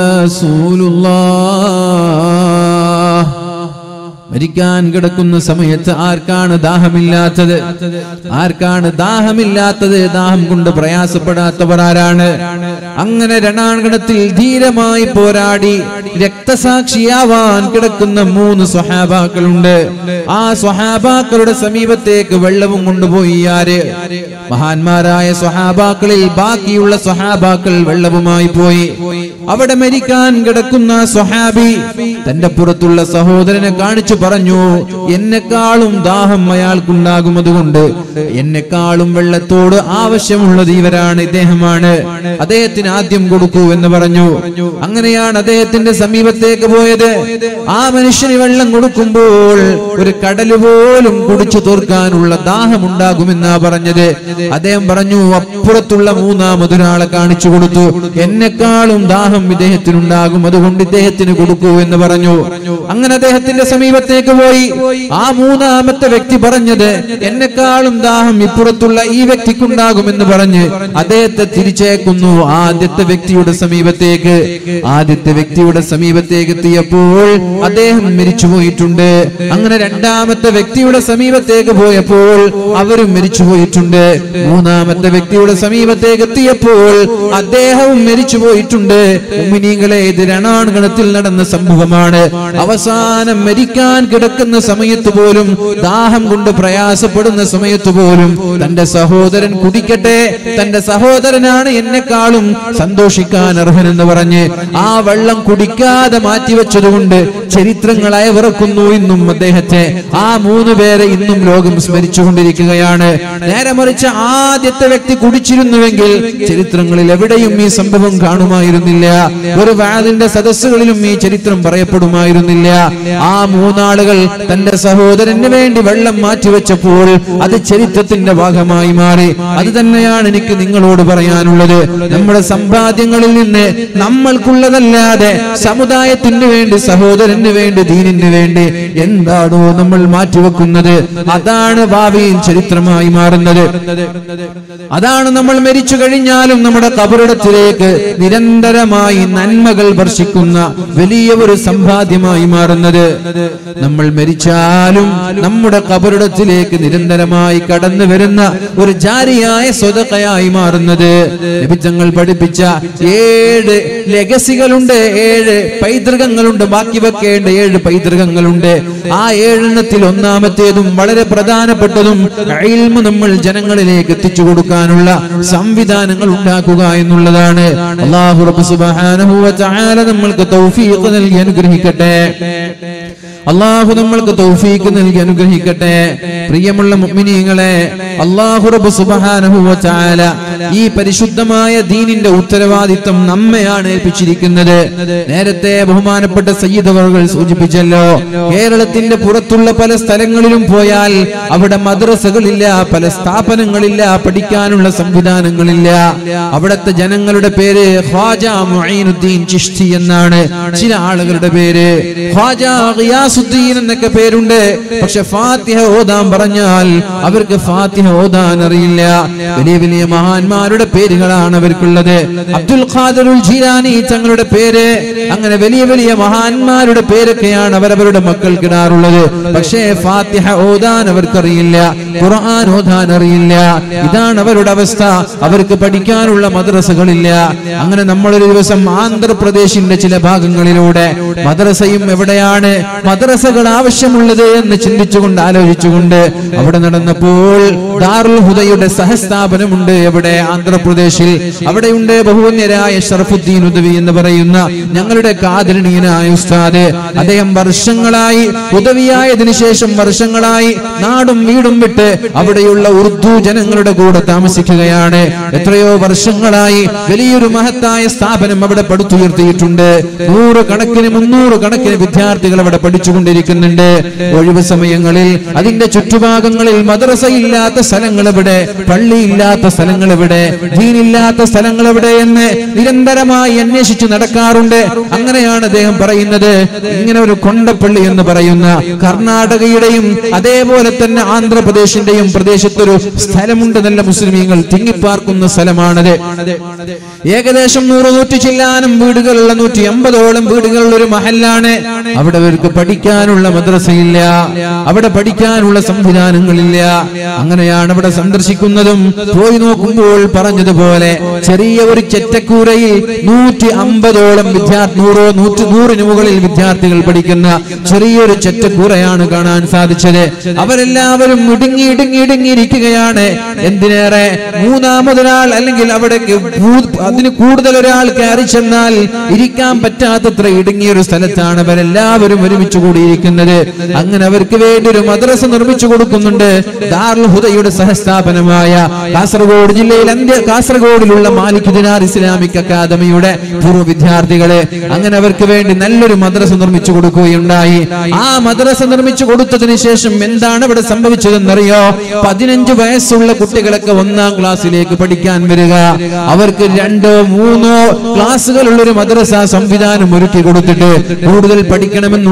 റസൂലുള്ളാഹ് മരിക്കാൻ കിടക്കുന്ന സമയത്ത് ആർക്കാണ് ദാഹമില്ലാത്തത് ആർക്കാണ് ദാഹമില്ലാത്തത് ദാഹം കൊണ്ട് പ്രയാസപ്പെടാത്തവർ ആരാണ് അങ്ങനെ രണാങ്കണത്തിൽ ധീരമായി പോരാടി രക്തസാക്ഷിയാവാൻ കിടക്കുന്ന മൂന്ന് സ്വഹാബാക്കളുണ്ട് ആ സ്വഹാബാക്കളുടെ സമീപത്തേക്ക് വെള്ളവും കൊണ്ടുപോയി ആര് മഹാന്മാരായ സ്വഹാബാക്കളിൽ ബാക്കിയുള്ള സ്വഹാബാക്കൾ വെള്ളവുമായി പോയി അവിടെ മരിക്കാൻ കിടക്കുന്ന സ്വഹാബി തന്റെ പുറത്തുള്ള സഹോദരനെ കാണിച്ചു പറഞ്ഞു എന്നെക്കാളും ദാഹം അയാൾക്കുണ്ടാകും അതുകൊണ്ട് എന്നെക്കാളും വെള്ളത്തോട് ആവശ്യമുള്ളത് ഇവരാണ് ഇദ്ദേഹമാണ് അദ്ദേഹത്തിന് ആദ്യം കൊടുക്കൂ എന്ന് പറഞ്ഞു അങ്ങനെയാണ് അദ്ദേഹത്തിന്റെ സമീപത്തേക്ക് പോയത് ആ മനുഷ്യന് വെള്ളം കൊടുക്കുമ്പോൾ ഒരു കടല് പോലും കുടിച്ചു തീർക്കാനുള്ള ദാഹം ഉണ്ടാകുമെന്നാ പറഞ്ഞത് അദ്ദേഹം പറഞ്ഞു അപ്പുറത്തുള്ള മൂന്നാമതൊരാളെ കാണിച്ചു കൊടുത്തു എന്നെക്കാളും ദാഹം ഇദ്ദേഹത്തിനുണ്ടാകും അതുകൊണ്ട് ഇദ്ദേഹത്തിന് കൊടുക്കൂ എന്ന് പറഞ്ഞു അങ്ങനെ അദ്ദേഹത്തിന്റെ സമീപത്തേക്ക് പോയി ആ മൂന്നാമത്തെ വ്യക്തി പറഞ്ഞത് എന്നെക്കാളും ദാഹം ഇപ്പുറത്തുള്ള ഈ വ്യക്തിക്കുണ്ടാകും എന്ന് പറഞ്ഞ് അദ്ദേഹത്തെ തിരിച്ചേക്കുന്നു ആദ്യത്തെ വ്യക്തിയുടെ സമീപത്തേക്ക് ആദ്യത്തെ വ്യക്തിയുടെ സമീപത്തേക്ക് എത്തിയപ്പോൾ അദ്ദേഹം മരിച്ചുപോയിട്ടുണ്ട് അങ്ങനെ രണ്ടാമത്തെ വ്യക്തിയുടെ സമീപത്തേക്ക് പോയപ്പോൾ അവരും മരിച്ചുപോയിട്ടുണ്ട് മൂന്നാമത്തെ വ്യക്തിയുടെ സമീപത്തേക്ക് എത്തിയപ്പോൾ അദ്ദേഹവും മരിച്ചു പോയിട്ടുണ്ട് ഉമ്മിനീങ്ങളെ ഇത് രണാങ്കണത്തിൽ നടന്ന സംഭവമാണ് അവസാനം മരിക്കാൻ കിടക്കുന്ന സമയത്ത് പോലും ദാഹം കൊണ്ട് പ്രയാസപ്പെടുന്ന സമയത്ത് പോലും തന്റെ സഹോദരൻ കുടിക്കട്ടെ തന്റെ സഹോദരനാണ് എന്നെക്കാളും സന്തോഷിക്കാൻ അർഹനെന്ന് പറഞ്ഞ് ആ വെള്ളം കുടിക്കാതെ മാറ്റിവെച്ചതുകൊണ്ട് ചരിത്രങ്ങൾ അയവിറക്കുന്നു ഇന്നും അദ്ദേഹത്തെ ആ മൂന്ന് പേരെ ഇന്നും ലോകം സ്മരിച്ചുകൊണ്ടിരിക്കുകയാണ് നേരെ മറിച്ച് ആദ്യത്തെ വ്യക്തി കുടിച്ചിരുന്നുവെങ്കിൽ ചരിത്രങ്ങളിൽ എവിടെയും ഈ സംഭവം കാണുമായിരുന്നില്ല ഒരു വാലിന്റെ സദസ്സുകളിലും ഈ ചരിത്രം പറയപ്പെടുമായിരുന്നില്ല ആ മൂന്നാളുകൾ തന്റെ സഹോദരന് വേണ്ടി വെള്ളം മാറ്റിവെച്ചപ്പോൾ അത് ചരിത്രത്തിന്റെ ഭാഗമായി മാറി അത് തന്നെയാണ് എനിക്ക് നിങ്ങളോട് പറയാനുള്ളത് നമ്മുടെ സമ്പാദ്യങ്ങളിൽ നിന്ന് നമ്മൾക്കുള്ളതല്ലാതെ സമുദായത്തിന് വേണ്ടി സഹോദരന് വേണ്ടി ദീനിന് വേണ്ടി എന്താണോ നമ്മൾ മാറ്റിവെക്കുന്നത് അതാണ് ഭാവിയിൽ ചരിത്രമായി മാറുന്നത് അതാണ് നമ്മൾ മരിച്ചു കഴിഞ്ഞാലും നമ്മുടെ കബറിടത്തിലേക്ക് നിരന്തരമായി നന്മകൾ വർഷിക്കുന്ന വലിയ ഒരു സമ്പാദ്യമായി മാറുന്നത് നമ്മൾ മരിച്ചാലും നമ്മുടെ കബറിടത്തിലേക്ക് നിരന്തരമായി കടന്നു വരുന്ന ഒരു ജാരിയായ സ്വതക്കയായി മാറുന്നത് ലഭിച്ചങ്ങൾ പഠിപ്പിച്ച ഏഴ് ലെഗസികളുണ്ട് ഏഴ് പൈതൃകങ്ങളുണ്ട് ബാക്കി വെക്കേണ്ട ഏഴ് പൈതൃകങ്ങളുണ്ട് ആ ഏഴെണ്ണത്തിൽ ഒന്നാമത്തേതും വളരെ പ്രധാനപ്പെട്ടതും ഇൽമ് നമ്മൾ ജനങ്ങളിലേക്ക് എത്തിച്ചു കൊടുക്കാനുള്ള സംവിധാനങ്ങൾ ഉണ്ടാക്കുക എന്നുള്ളതാണ് അള്ളാഹു റബ്ബ് സുബ്ഹാനഹു വ തആല നമ്മൾക്ക് തൗഫീഖ് നൽകി അനുഗ്രഹിക്കട്ടെ അള്ളാഹു നമ്മൾക്ക് തൗഫീഖ് നൽകി അനുഗ്രഹിക്കട്ടെ പ്രിയമുള്ള മുഅ്മിനീങ്ങളെ അള്ളാഹു റബ്ബ് സുബ്ഹാനഹു വ തആല ഈ പരിശുദ്ധമായ ദീനിന്റെ ഉത്തരവാദിത്തം നമ്മെയാണ് ഏൽപ്പിച്ചിരിക്കുന്നത് നേരത്തെ ബഹുമാനപ്പെട്ട സയ്യിദ് അവറുകൾ സൂചിപ്പിച്ചല്ലോ കേരളത്തിന്റെ പുറത്തുള്ള പല സ്ഥലങ്ങളിലും പോയാൽ അവിടെ മദ്രസകളില്ല പല സ്ഥാപനങ്ങളില്ല പഠിക്കാനുള്ള സംവിധാനങ്ങളില്ല അവിടുത്തെ ജനങ്ങളുടെ പേര് ഖ്വാജ മുഈനുദ്ദീൻ ചിഷ്തി എന്നാണ് ചില ആളുകളുടെ പേര് ഖ്വാജ ഗിയാസുദ്ദീൻ എന്നൊക്കെ പേരുണ്ട് പക്ഷെ ഫാത്തിഹ ഓതാൻ പറഞ്ഞാൽ അവർക്ക് ഫാത്തിഹ ഓതാൻ അറിയില്ല വലിയ വലിയ മഹാന്മാരുടെ പേരുകളാണ് അവർക്കുള്ളത് അബ്ദുൽ ഖാദറുൽ ജീലാനി തങ്ങളുടെ പേര് അങ്ങനെ വലിയ വലിയ മഹാന്മാരുടെ പേരൊക്കെയാണ് അവരവരുടെ മക്കൾക്ക് ഇടാറുള്ളത് പക്ഷേ ഫാത്തിഹ ഓതാൻ അവർക്കറിയില്ല ഖുർആൻ ഓതാൻ അറിയില്ല ഇതാണ് അവരുടെ അവസ്ഥ അവർക്ക് പഠിക്കാനുള്ള മദ്രസകളില്ല അങ്ങനെ നമ്മളൊരു ദിവസം ആന്ധ്രാപ്രദേശിന്റെ ചില ഭാഗങ്ങളിലൂടെ മദ്രസയും എവിടെയാണ് മദ്രസകൾ ആവശ്യമുള്ളത് എന്ന് ചിന്തിച്ചുകൊണ്ട് ആലോചിച്ചുകൊണ്ട് അവിടെ നടന്നപ്പോൾ ദാറുൽ ഹുദയുടെ സഹസ്ഥാപനമുണ്ട് എവിടെ ആന്ധ്രാപ്രദേശിൽ അവിടെയുണ്ട് ബഹുവന്യരായ ഷറഫുദ്ദീൻ ഉദവി എന്ന് പറയുന്ന ഞങ്ങളുടെ കാതരണീയനായ ഉസ്താദ് അദ്ദേഹം വർഷങ്ങളായി ഉദവിയായതിനു ശേഷം വർഷങ്ങളായി നാടും വീടും വിട്ട് അവിടെയുള്ള ഉറുദു ജനങ്ങളുടെ കൂടെ താമസിക്കുകയാണ് എത്രയോ വർഷങ്ങളായി വലിയൊരു മഹത്തായ സ്ഥാപനം അവിടെ പടുത്തുയർത്തിയിട്ടുണ്ട് നൂറ് കണക്കിന് മുന്നൂറ് കണക്കിന് വിദ്യാർത്ഥികൾ അവിടെ പഠിച്ചുകൊണ്ടിരിക്കുന്നുണ്ട് ഒഴിവ് സമയങ്ങളിൽ അതിന്റെ ചുറ്റുഭാഗങ്ങളിൽ മദ്രസ ഇല്ലാത്ത സ്ഥലങ്ങൾ എവിടെ പള്ളിയില്ലാത്ത സ്ഥലങ്ങൾ എവിടെ ദീനില്ലാത്ത സ്ഥലങ്ങൾ എവിടെ എന്ന് നിരന്തരമായി അന്വേഷിച്ച് നടക്കാറുണ്ട് അങ്ങനെയാണ് അദ്ദേഹം പറയുന്നത് ഇങ്ങനെ ഒരു കൊണ്ടപ്പള്ളി എന്ന് പറയുന്ന കർണാടകയുടെയും അതേപോലെ തന്നെ ആന്ധ്രാപ്രദേശിന്റെയും പ്രദേശത്തൊരു സ്ഥലമുണ്ട് നല്ല മുസ്ലിമീങ്ങൾ തിങ്ങിപ്പാർക്കുന്ന സ്ഥലമാണത് ഏകദേശം നൂറ് നൂറ്റി ചില്ലാനും വീടുകളുള്ള നൂറ്റി അമ്പതോളം വീടുകളുള്ള ഒരു മഹല്ലാണ് അവിടെ അവർക്ക് പഠിക്കാനുള്ള മദ്രസയില്ല അവിടെ പഠിക്കാനുള്ള സംവിധാനങ്ങളില്ല അങ്ങനെയാണ് അവിടെ സന്ദർശിക്കുന്നതും പോയി നോക്കുമ്പോൾ പറഞ്ഞതുപോലെ ചെറിയ ഒരു ചെറ്റക്കൂരയിൽ നൂറ്റി അമ്പതോളം വിദ്യാർത്ഥി നൂറോ നൂറ്റി നൂറിന് മുകളിൽ വിദ്യാർത്ഥികൾ പഠിക്കുന്ന ചെറിയൊരു ചെറ്റക്കൂരയാണ് കാണാൻ സാധിച്ചത് അവരെല്ലാവരും ഇടുങ്ങി ഇടുങ്ങി ഇടുങ്ങിയിരിക്കുകയാണ് എന്തിനേറെ മൂന്നാമതൊരാൾ അല്ലെങ്കിൽ അവിടെ ഭൂ- അതിന് കൂടുതൽ ഒരാൾ കയറി ചെന്നാൽ ഇരിക്കാൻ പറ്റാത്തത്ര ഇടുങ്ങിയ ഒരു സ്ഥലത്താണ് അവരെല്ലാവരും ഒരുമിച്ച് കൂടിയിരിക്കുന്നത് അങ്ങനെ അവർക്ക് വേണ്ടി ഒരു മദ്രസ നിർമ്മിച്ചു കൊടുക്കുന്നുണ്ട് ദാറുൽ ഹുദയുടെ സഹസ്ഥാപനമായ കാസർഗോഡ് ജില്ലയിൽ അന്ത്യ കാസർഗോഡിലുള്ള മാലിക് ദിനാർ ഇസ്ലാമിക് അക്കാദമിയുടെ പൂർവ്വ വിദ്യാർത്ഥികളെ അങ്ങനെ അവർക്ക് വേണ്ടി നല്ലൊരു മദ്രസ നിർമ്മിച്ചു കൊടുക്കുകയുണ്ടായി ആ മദ്രസ നിർമ്മിച്ചു കൊടുത്തതിന് ശേഷം എന്താണ് ഇവിടെ സംഭവിച്ചതെന്നറിയോ പതിനഞ്ച് വയസ്സുള്ള കുട്ടികളൊക്കെ ഒന്നാം ക്ലാസ്സിലേക്ക് പഠിക്കാൻ വരിക അവർക്ക് രണ്ടോ മൂന്നോ ക്ലാസ്സുകളുള്ള ഒരു മദ്രസ സംവിധാനം ഒരുക്കി കൊടുത്തിട്ട് കൂടുതൽ പഠിക്കണമെന്നുള്ള താല്പര്യം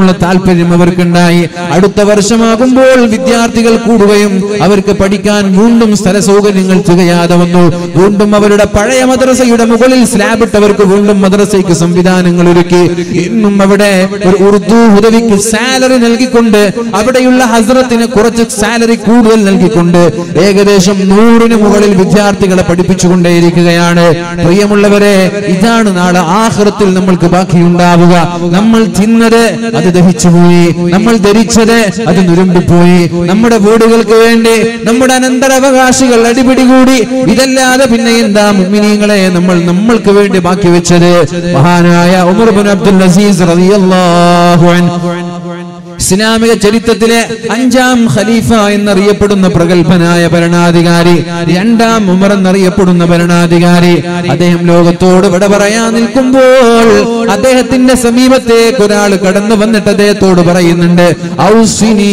താല്പര്യം അവർക്കുണ്ടായി അടുത്ത വർഷമാകുമ്പോൾ വിദ്യാർത്ഥികൾ കൂടുകയും അവർക്ക് പഠിക്കാൻ വീണ്ടും സ്ഥല സൗകര്യങ്ങൾ തികയാതെ വന്നു വീണ്ടും അവരുടെ പഴയ മദ്രസയുടെ മുകളിൽ സ്ലാബ് ഇട്ടവർക്ക് വീണ്ടും മദ്രസയ്ക്ക് സംവിധാനങ്ങൾ ഒരുക്കി ഇന്നും അവിടെ ഒരു ഉറുദു ഉദവിക്ക് സാലറി നൽകിക്കൊണ്ട് അവിടെയുള്ള ഹസ്രത്തിന് കുറച്ച് സാലറി കൂടുതൽ നൽകിക്കൊണ്ട് ഏകദേശം നൂറിന് മുകളിൽ വിദ്യാർത്ഥികളെ പഠിപ്പിച്ചുകൊണ്ടേയിരിക്കുകയാണ് പ്രിയമുള്ളവരെ ഇതാണ് നാളെ ആഹൃത്തിൽ നമ്മൾക്ക് ബാക്കിയുണ്ടാവുക നമ്മൾ തിന്നത് അത് ദഹിച്ചുപോയി നമ്മൾ ധരിച്ചത് അത് നുരുമ്പിപ്പോയി നമ്മുടെ വീടുകൾക്ക് വേണ്ടി നമ്മുടെ അനന്തരാവകാശികൾ അടിപിടി കൂടി ഇതല്ലാതെ പിന്നെ എന്താ മുഅ്മിനീങ്ങളെ നമ്മൾ നമ്മൾക്ക് വേണ്ടി ബാക്കി വെച്ചത് മഹാനായ ഉമർ ബിൻ അബ്ദുൽ അസീസ് റളിയല്ലാഹു അൻഹു ഇസ്ലാമിക ചരിത്രത്തിലെ അഞ്ചാം ഖലീഫ എന്നറിയപ്പെടുന്ന പ്രഗത്ഭനായ ഭരണാധികാരി രണ്ടാം ഉമർ എന്നറിയപ്പെടുന്ന ഭരണാധികാരി അദ്ദേഹം ലോകത്തോട് വിട പറയാൻ നിൽക്കുമ്പോൾ അദ്ദേഹത്തിന്റെ സമീപത്തേക്ക് ഒരാൾ കടന്നു വന്നിട്ട് അദ്ദേഹത്തോട് പറയുന്നുണ്ട് ഔസിനി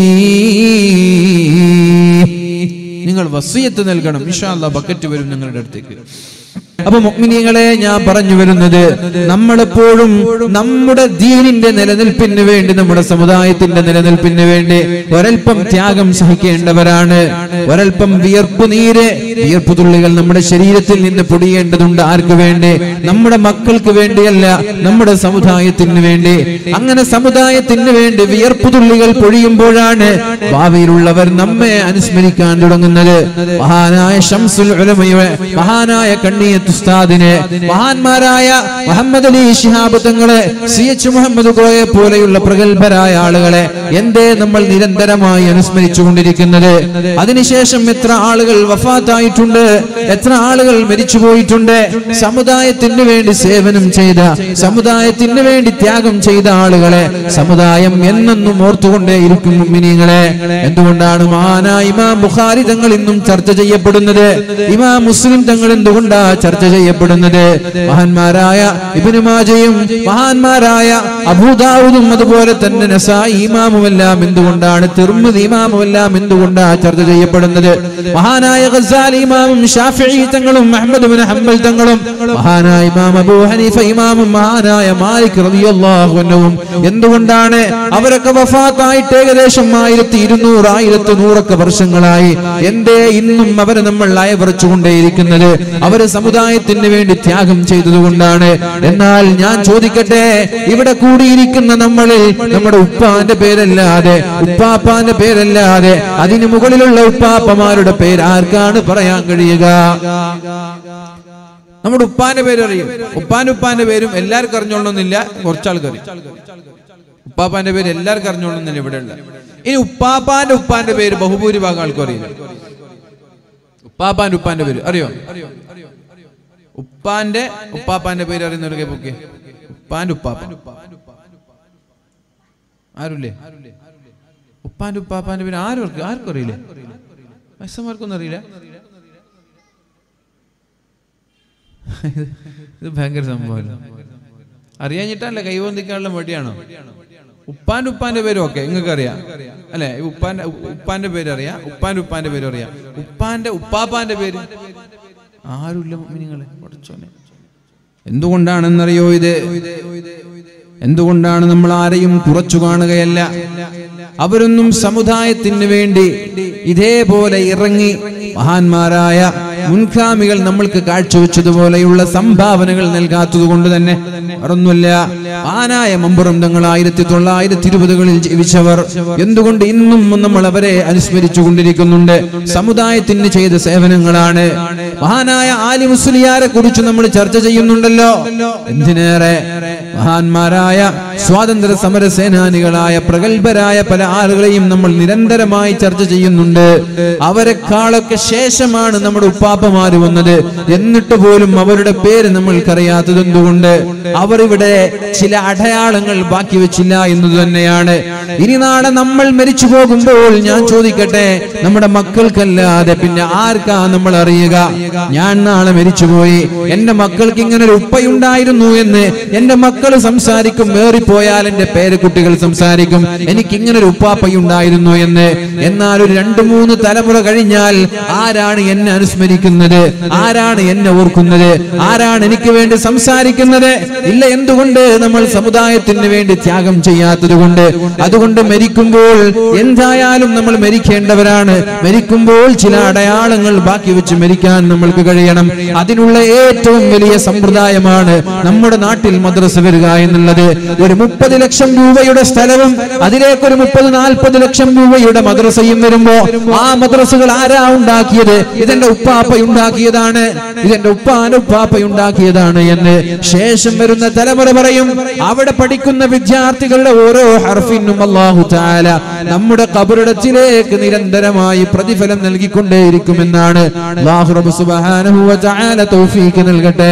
നിങ്ങൾ വസിയത്ത് നൽകണം ഇൻഷാ അല്ലാ ബക്കറ്റ് വരും നിങ്ങളുടെ അടുത്തേക്ക് അപ്പൊ മുഅ്മിനീങ്ങളെ ഞാൻ പറഞ്ഞു വരുന്നത് നമ്മളെപ്പോഴും നമ്മുടെ ദീനിന്റെ നിലനിൽപ്പിന് വേണ്ടി നമ്മുടെ സമുദായത്തിന്റെ നിലനിൽപ്പിന് വേണ്ടി ഒരൽപ്പം ത്യാഗം സഹിക്കേണ്ടവരാണ് ഒരൽപ്പം വിയർപ്പ് നീര് വിയർപ്പ് തുള്ളികൾ നമ്മുടെ ശരീരത്തിൽ നിന്ന് പൊടിയേണ്ടതുണ്ട് ആർക്ക് വേണ്ടി നമ്മുടെ മക്കൾക്ക് വേണ്ടിയല്ല നമ്മുടെ സമുദായത്തിന് വേണ്ടി അങ്ങനെ സമുദായത്തിന് വേണ്ടി വിയർപ്പ് തുള്ളികൾ പൊഴിയുമ്പോഴാണ് ഭാവിയിലുള്ളവർ നമ്മെ അനുസ്മരിക്കാൻ തുടങ്ങുന്നത് മഹാനായ ഷംസുൽ ഉലമയുടെ മഹാനായ കണ്ണിയത്ത് ഉസ്താദിനെ മഹാന്മാരായ മുഹമ്മദ് അലി ശിഹാബ് തങ്ങളെ സി എച്ച് മുഹമ്മദ് കോയെ പോലെയുള്ള പ്രഗത്ഭരായ ആളുകളെ എന്തേ നമ്മൾ നിരന്തരമായി അനുസ്മരിച്ചു കൊണ്ടിരിക്കുന്നത് അതിനുശേഷം എത്ര ആളുകൾ വഫാത്തായിട്ടുണ്ട് എത്ര ആളുകൾ മരിച്ചു പോയിട്ടുണ്ട് സമുദായത്തിന് വേണ്ടി സേവനം ചെയ്ത സമുദായത്തിന് വേണ്ടി ത്യാഗം ചെയ്ത ആളുകളെ സമുദായം എന്നെന്നും ഓർത്തുകൊണ്ടേയിരിക്കും മുഅ്മിനീങ്ങളെ എന്തുകൊണ്ടാണ് മഹാനായ ഇമാം ബുഖാരി തങ്ങൾ ഇന്നും ചർച്ച ചെയ്യപ്പെടുന്നത് ഇമാം മുസ്ലിം തങ്ങൾ എന്തുകൊണ്ടാ ചർച്ച ചെയ്യപ്പെടുന്നത് മഹാന്മാരായ ഇബ്നു മാജയും മഹാന്മാരായ അബൂദാവൂദും അതുപോലെ തന്നെ നസായി ഇമാമുമെല്ലാം എന്തുകൊണ്ടാണ് തിർമിദി ഇമാമുമെല്ലാം എന്തുകൊണ്ടാ ചർച്ച ചെയ്യപ്പെടുന്നത് മഹാനായ ഗസാലി ഇമാമും ഷാഫിഈ തങ്ങളും അഹ്മദ് ബിൻ ഹംബൽ തങ്ങളും മഹാനായ ഇമാം അബൂ ഹനീഫ ഇമാമും മഹാനായ മാലിക് റളിയല്ലാഹു അൻഹുവും എന്തുകൊണ്ടാണ് അവരൊക്കെ വഫാത്തായിട്ട് ഏകദേശം ആയിരത്തി ഇരുന്നൂറ് ആയിരത്തി നൂറൊക്കെ വർഷങ്ങളായി എന്തേ ഇന്നും അവരെ നമ്മൾ അയവറച്ചുകൊണ്ടേയിരിക്കുന്നത് അവര് സമുദായത്തിന് വേണ്ടി ത്യാഗം ചെയ്തതുകൊണ്ടാണ് എന്നാൽ ഞാൻ ചോദിക്കട്ടെ ഇവിടെ കൂടിയിരിക്കുന്ന നമ്മളിൽ നമ്മുടെ ഉപ്പാന്റെ പേരല്ലാതെ ഉപ്പാപ്പാന്റെ പേരല്ലാതെ അതിന് മുകളിലുള്ള ഉപ്പാപ്പമാരുടെ പേര് ആർക്കാണ് പറയാൻ കഴിയുക നമ്മുടെ ഉപ്പാന്റെ പേര് അറിയും ഉപ്പാന്റെ ഉപ്പാന്റെ പേരും എല്ലാവർക്കും അറിഞ്ഞോളണമെന്നില്ല കുറച്ചാൾക്ക് അറിയും ഉപ്പാപ്പാന്റെ പേര് എല്ലാവർക്കും അറിഞ്ഞോളണമെന്നില്ല ഇവിടെ ഉള്ള ഇനി ഉപ്പാപ്പാന്റെ ഉപ്പാന്റെ പേര് ബഹുഭൂരിഭാഗം ആൾക്കും അറിയില്ല ഉപ്പാപ്പാന്റെ ഉപ്പാന്റെ പേര് അറിയോ ഉപ്പാന്റെ ഉപ്പാപ്പാന്റെ പേര് അറിയുന്നവരൊക്കെ പൊക്കെ ഉപ്പാന്റെ ഉപ്പാപ്പ ആരുല്ലേ ഉപ്പാന്റെ ഉപ്പാപ്പാന്റെ പേര് ആരും ആർക്കും അറിയില്ല വയസ്സന്മാർക്കൊന്നും അറിയില്ല ഇത് ഭയങ്കര സംഭവമല്ല അറിയാഞ്ഞിട്ടല്ല കൈവന്തിക്കാനുള്ള മടിയാണോ ഉപ്പാന്റെ ഉപ്പാന്റെ പേരും ഒക്കെ നിങ്ങൾക്ക് അറിയാം അല്ലെ ഉപ്പാന്റെ ഉപ്പാന്റെ പേര് അറിയാം ഉപ്പാന്റെ ഉപ്പാന്റെ പേര് അറിയാം ഉപ്പാന്റെ ഉപ്പാപ്പാന്റെ പേര് ആരുമില്ല നിങ്ങളെ പഠിച്ചോനെ എന്തുകൊണ്ടാണെന്നറിയോ ഇത് എന്തുകൊണ്ടാണ് നമ്മൾ ആരെയും കുറച്ചു കാണുകയല്ല അവരൊന്നും സമുദായത്തിന് വേണ്ടി ഇതേപോലെ ഇറങ്ങി മഹാന്മാരായ മുൻഗാമികൾ നമ്മൾക്ക് കാഴ്ചവെച്ചതുപോലെയുള്ള സംഭാവനകൾ നൽകാത്തത് കൊണ്ട് തന്നെ മറന്നില്ല ആനായ മമ്പുറം തങ്ങൾ ആയിരത്തി തൊള്ളായിരത്തി ഇരുപതുകളിൽ ജീവിച്ചവർ എന്തുകൊണ്ട് ഇന്നും നമ്മൾ അവരെ അനുസ്മരിച്ചു കൊണ്ടിരിക്കുന്നുണ്ട് സമുദായത്തിന് ചെയ്ത സേവനങ്ങളാണ് മഹാനായ ആലി മുസ്ലിയാരെ കുറിച്ച് നമ്മൾ ചർച്ച ചെയ്യുന്നുണ്ടല്ലോ എന്തിനേറെ മഹാന്മാരായ സ്വാതന്ത്ര്യ സമര സേനാനികളായ പ്രഗത്ഭരായ പല ആളുകളെയും നമ്മൾ നിരന്തരമായി ചർച്ച ചെയ്യുന്നുണ്ട് അവരെക്കാളൊക്കെ ശേഷമാണ് നമ്മുടെ ഉപ്പാപ്പമാര് വന്നത് എന്നിട്ട് പോലും അവരുടെ പേര് നമ്മൾക്കറിയാത്തത് എന്തുകൊണ്ട് അവർ ഇവിടെ ചില അടയാളങ്ങൾ ബാക്കി വെച്ചില്ല എന്നത് തന്നെയാണ് ഇനി നാളെ നമ്മൾ മരിച്ചു പോകുമ്പോൾ ഞാൻ ചോദിക്കട്ടെ നമ്മുടെ മക്കൾക്കല്ലാതെ പിന്നെ ആർക്കാ നമ്മൾ അറിയുക ഞാൻ നാളെ മരിച്ചുപോയി എന്റെ മക്കൾക്ക് ഇങ്ങനെ ഒരു ഉപ്പയുണ്ടായിരുന്നു എന്ന് എന്റെ മക്കൾ സംസാരിക്കും വേറിപ്പോയാൽ എന്റെ പേരക്കുട്ടികൾ സംസാരിക്കും എനിക്ക് ഇങ്ങനെ ഒരു ഉപ്പാപ്പയുണ്ടായിരുന്നു എന്ന് എന്നാൽ ഒരു രണ്ടു മൂന്ന് തലമുറ കഴിഞ്ഞാൽ ആരാണ് എന്നെ അനുസ്മരിക്കുക സ്മരിക്കുന്നത് ആരാണ് എന്നെ ഓർക്കുന്നത് ആരാണ് എനിക്ക് വേണ്ടി സംസാരിക്കുന്നത് ഇല്ല എന്തുകൊണ്ട് നമ്മൾ സമുദായത്തിന് വേണ്ടി ത്യാഗം ചെയ്യാത്തത് കൊണ്ട് അതുകൊണ്ട് മരിക്കുമ്പോൾ എന്തായാലും നമ്മൾ മരിക്കേണ്ടവരാണ് മരിക്കുമ്പോൾ ചില അടയാളങ്ങൾ ബാക്കി വെച്ച് മരിക്കാൻ നമ്മൾക്ക് കഴിയണം അതിനുള്ള ഏറ്റവും വലിയ സമ്പ്രദായമാണ് നമ്മുടെ നാട്ടിൽ മദ്രസ വരിക എന്നുള്ളത് ഒരു മുപ്പത് ലക്ഷം രൂപയുടെ സ്ഥലവും അതിലേക്ക് ഒരു മുപ്പത് നാൽപ്പത് ലക്ഷം രൂപയുടെ മദ്രസയും വരുമ്പോ ആ മദ്രസകൾ ആരാ ഉണ്ടാക്കിയത് ഇതെന്റെ ഉപ്പാപ്പ ഉണ്ടാക്കിയതാണ് ഇതെന്റെ ഉപ്പാന്റെ ഉപ്പാപ്പ ഉണ്ടാക്കിയതാണ് എന്ന് ശേഷം വരുന്ന തലമുറ പറയും അവിടെ പഠിക്കുന്ന വിദ്യാർത്ഥികളുടെ ഓരോ ഹർഫിനും അള്ളാഹു താല നമ്മുടെ കബറിടത്തിലേക്ക് നിരന്തരമായി പ്രതിഫലം നൽകിക്കൊണ്ടേയിരിക്കുമെന്നാണ് അല്ലാഹു റബ്ബ് സുബ്ഹാനഹു വ തആല തൗഫീക്ക് നൽകട്ടെ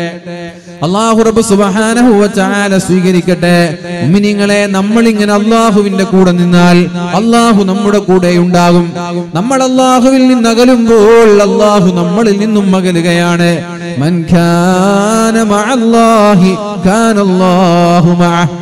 അള്ളാഹു റബ്ബ് സുബ്ഹാനഹു വ തആല സ്വീകരിക്കട്ടെ മുഅ്മിനീങ്ങളെ നമ്മൾ ഇങ്ങനെ അള്ളാഹുവിന്റെ കൂടെ നിന്നാൽ അള്ളാഹു നമ്മുടെ കൂടെ ഉണ്ടാകും നമ്മൾ അള്ളാഹുവിൽ നിന്ന് അകലുമ്പോൾ അള്ളാഹു നമ്മളിൽ നിന്നും അകലുകയാണ് മൻ കാന മഅല്ലാഹി കാന അല്ലാഹു മഅഹ്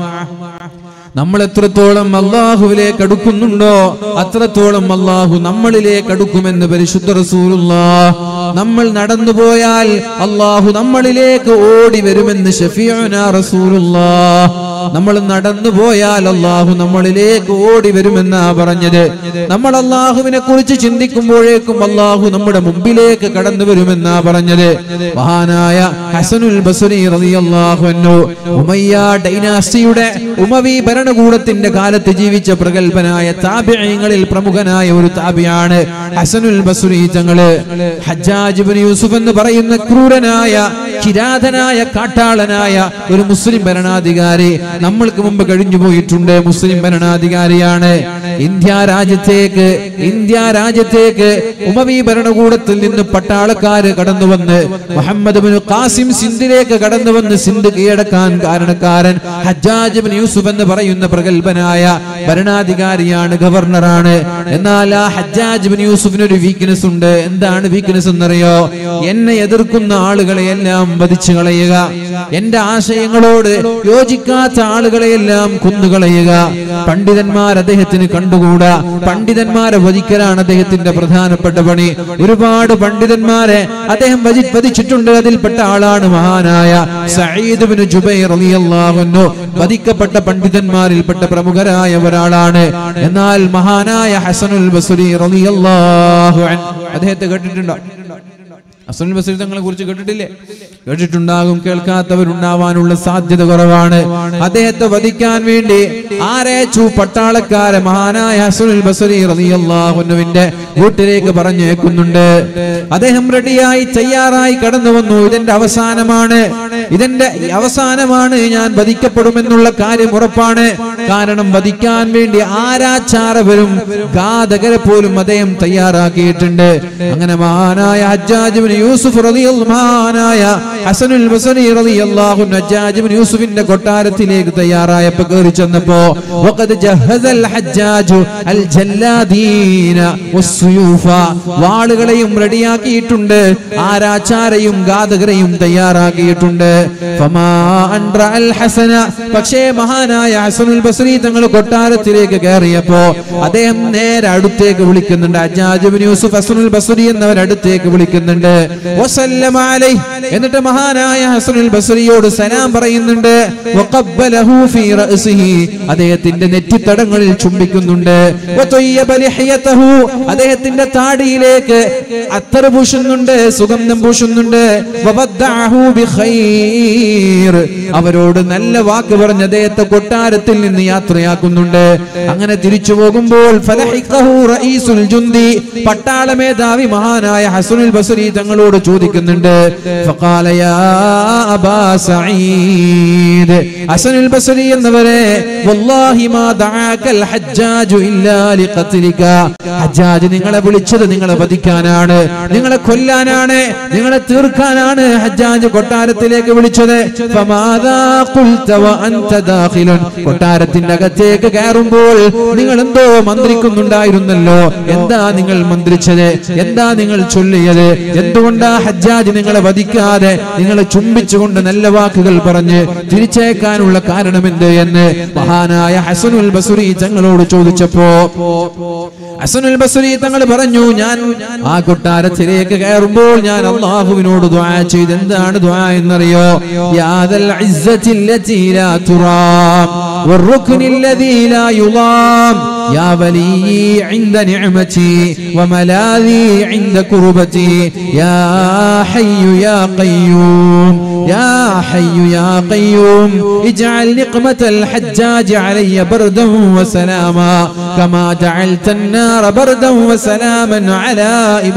നമ്മൾ എത്രത്തോളം അള്ളാഹുവിലേക്ക് അടുക്കുന്നുണ്ടോ അത്രത്തോളം അള്ളാഹു നമ്മളിലേക്ക് അടുക്കുമെന്ന് പരിശുദ്ധ റസൂലുള്ള നമ്മൾ നടന്നു പോയാൽ അള്ളാഹു നമ്മളിലേക്ക് ഓടി വരുമെന്ന് ഷഫീഉന റസൂലുള്ള നമ്മൾ നടന്നു പോയാൽ അള്ളാഹു നമ്മളിലേക്ക് ഓടി വരുമെന്നാ പറഞ്ഞത് നമ്മൾ അള്ളാഹുവിനെ കുറിച്ച് ചിന്തിക്കുമ്പോഴേക്കും അള്ളാഹു നമ്മുടെ മുമ്പിലേക്ക് കടന്നു വരുമെന്നാ പറഞ്ഞത് മഹാനായ ഹസനുൽ ബസുരി റളിയല്ലാഹു അൻഹു ഉമയ്യ ഡൈനാസ്റ്റിയുടെ ഉമവി ഭരണകൂടത്തിന്റെ കാലത്ത് ജീവിച്ച പ്രഗത്ഭനായ താബിഈങ്ങളിൽ പ്രമുഖനായ ഒരു താബിയാണ് ഹസനുൽ ബസുരി തങ്ങള് ഹജ്ജാജ് ഇബ്നു യൂസുഫ് എന്ന് പറയുന്ന ക്രൂരനായ കിരാതനായ കാട്ടാളനായ ഒരു മുസ്ലിം ഭരണാധികാരി നമ്മൾക്ക് മുമ്പ് കഴിഞ്ഞു പോയിട്ടുണ്ട് മുസ്ലിം ഭരണാധികാരിയാണ് ഇന്ത്യ രാജ്യത്തേക്ക് ഇന്ത്യ രാജ്യത്തേക്ക് ഉമവി ഭരണകൂടത്തിൽ നിന്ന് പട്ടാളക്കാര് കടന്നു വന്ന് മുഹമ്മദ് ബിൻ ഖാസിം സിന്ധിലേക്ക് കടന്നു വന്ന് സിന്ധ് കീഴടക്കാൻ കാരണക്കാരൻ ഹജ്ജാജ് ബിൻ യൂസുഫ് എന്ന് പറയുന്ന പ്രഗത്ഭനായ ഭരണാധികാരിയാണ് ഗവർണറാണ് എന്നാൽ ആ ഹജ്ജാജ് ബിൻ യൂസുഫിന് ഒരു വീക്ക്നെസ് ഉണ്ട് എന്താണ് വീക്ക്നെസ് എന്നറിയോ എന്നെ എതിർക്കുന്ന ആളുകളെ എല്ലാം വധിച്ചു കളയുക എന്റെ ആശയങ്ങളോട് യോജിക്കാത്ത ആളുകളെയെല്ലാം കൊന്നുകളയുക പണ്ഡിതന്മാർ അദ്ദേഹത്തിന് കണ്ടുകൂടാ പണ്ഡിതന്മാരെ വധിക്കലാണ് അദ്ദേഹത്തിന്റെ പ്രധാനപ്പെട്ട പണി ഒരുപാട് പണ്ഡിതന്മാരെ അദ്ദേഹം വധി വധിച്ചിട്ടുണ്ട് അതിൽപ്പെട്ട ആളാണ് മഹാനായ സഈദ് ബിൻ ജുബൈർ റളിയല്ലാഹു അൻഹു വധിക്കപ്പെട്ട പണ്ഡിതന്മാരിൽപ്പെട്ട പ്രമുഖരായ ഒരാളാണ് എന്നാൽ മഹാനായ ഹസനുൽ ബസ്രി റളിയല്ലാഹു അൻഹു അദ്ദേഹത്തെ കേട്ടിട്ടുണ്ടോ ഹസനുൽ ബസ്രി തങ്ങളെ കുറിച്ച് കേട്ടിട്ടില്ലേ കേട്ടിട്ടുണ്ടാകും കേൾക്കാത്തവരുണ്ടാവാനുള്ള സാധ്യത കുറവാണ് അദ്ദേഹത്തെ വധിക്കാൻ വേണ്ടി ആരേച്ചു പട്ടാളക്കാരെ മഹാനായ ഹസനുൽ ബസ്രി റളിയല്ലാഹുവിന്റെ വീട്ടിലേക്ക് പറഞ്ഞേക്കുന്നുണ്ട് അദ്ദേഹം റെഡിയായി തയ്യാറായി കടന്നു വന്നു ഇതെന്റെ അവസാനമാണ് ഇതെന്റെ അവസാനമാണ് ഞാൻ വധിക്കപ്പെടുമെന്നുള്ള കാര്യം ഉറപ്പാണ് കാരണം വധിക്കാൻ വേണ്ടി ആരാച്ചാരവരും ഘാതകരെ പോലും അദ്ദേഹം തയ്യാറാക്കിയിട്ടുണ്ട് അങ്ങനെ മഹാനായ ഹജ്ജാജ് ബിൻ യൂസുഫ് റളിയല്ലാഹു മഹാനായ ഹസനുൽ ബസരി റളിയല്ലാഹു അൻഹു ഹജ്ജാജ് ബിൻ യൂസുഫിന്റെ കൊട്ടാരത്തിലേക്ക് തയ്യാറായപ്പോ കയറി ചെന്നപ്പോ വഖദ് ജഹസൽ ഹജ്ജാജു അൽ ജല്ലാദീന വസ്സുയൂഫ വാളുകളെയും റെഡിയാക്കിയിട്ടുണ്ട് ആരാച്ചാരെയും ഘാതകരെയും തയ്യാറാക്കിയിട്ടുണ്ട് ഫമാ അൻറ അൽ ഹസന പക്ഷേ മഹാനായ ഹസനുൽ ബസ്രി തങ്ങൾ കൊട്ടാരത്തിലേക്ക് കയറിയപ്പോ അദ്ദേഹം നേരെ അടുത്തേക്ക് വിളിക്കുന്നുണ്ട് ഹജ്ജാജ് ബിൻ യൂസുഫ് ഹസനുൽ ബസ്രി എന്നവർ അടുത്തേക്ക് വിളിക്കുന്നുണ്ട് വസല്ലമ അലൈഹി എന്നിട്ട് മഹാനായ ഹസനുൽ ബസ്രിയോട് സലാം പറയുന്നുണ്ട് വഖബ്ബലഹു ഫീ റഅസിഹി അദ്ദേഹത്തിന്റെ നെറ്റിത്തടങ്ങളിൽ ചുംബിക്കുന്നുണ്ട് വതയ്യബ ലിഹ്യതഹു അദ്ദേഹത്തിന്റെ താടിയിലേക്ക് അത്തർ പൂശുന്നുണ്ട് സുഗന്ധം പൂശുന്നുണ്ട് വബദ്ദഅഹു ബിഖൈർ അവരോട് നല്ല വാക്ക് പറഞ്ഞ് അദ്ദേഹത്തെ കൊട്ടാരത്തിൽ നിന്ന് യാത്രയാക്കുന്നുണ്ട് അങ്ങനെ തിരിച്ചു പോകുമ്പോൾ ഫലഹിഖഹു റഈസുൽ ജുന്ദി പട്ടാള മേധാവി മഹാനായ ഹസനുൽ ബസ്രി തങ്ങളോട് ചോദിക്കുന്നുണ്ട് ഫഖാല യാ അബാ സഈദ് ഹസനുൽ ബസ്രി എന്നവരെ വല്ലാഹി മാ ദഅകൽ ഹജ്ജാജു ഇല്ലാ ലിഖത്ലിക ഹജ്ജാജ് നിങ്ങളെ വിളിച്ചത് നിങ്ങളെ വധിക്കാനാണ് നിങ്ങളെ കൊല്ലാനാണ് നിങ്ങളെ തീർക്കാനാണ് ഹജ്ജാജ് കൊട്ടാരത്തിലേക്ക് വിളിച്ചത് ഫമാദാ ഖുൽത വ അൻത ദാഖിലുൻ കൊട്ടാരത്തിന്റെ അകത്തേക്ക് കയറുമ്പോൾ നിങ്ങൾ എന്തോ മന്ത്രിക്കുന്നുണ്ടായിരുന്നല്ലോ എന്താ നിങ്ങൾ മന്ത്രിച്ചത് എന്താ നിങ്ങൾ ചൊല്ലിയത് എന്തുകൊണ്ട് എന്തുകൊണ്ടാ ഹജ്ജാജ് നിങ്ങളെ വധിക്കാതെ നിങ്ങളെ ചുംബിച്ചുകൊണ്ട് നല്ല വാക്കുകൾ പറഞ്ഞ് തിരിച്ചേക്കാനുള്ള കാരണം എന്ത് എന്ന് മഹാനായ ഹസനുൽ ബസുരി തങ്ങളോട് ചോദിച്ചപ്പോ ഹസനുൽ ബസുരി തങ്ങൾ പറഞ്ഞു ഞാൻ ആ കൊട്ടാരത്തിലേക്ക് കയറുമ്പോൾ ഞാൻ അള്ളാഹുവിനോട് ദ്വാ ചെയ്ത് എന്താണ് ദ്വാ എന്നറിയോ യാദൽ ഇസ്സത്തില്ലത്തി ലാ തുറാം والركن الذي لا يضام يا ولي عند نعمتي وملاذي عند كربتي يا حي يا قيوم يا حي يا قيوم اجعل نقمة الحجاج علي بردا وسلاما كما جعلت النار بردا وسلاما على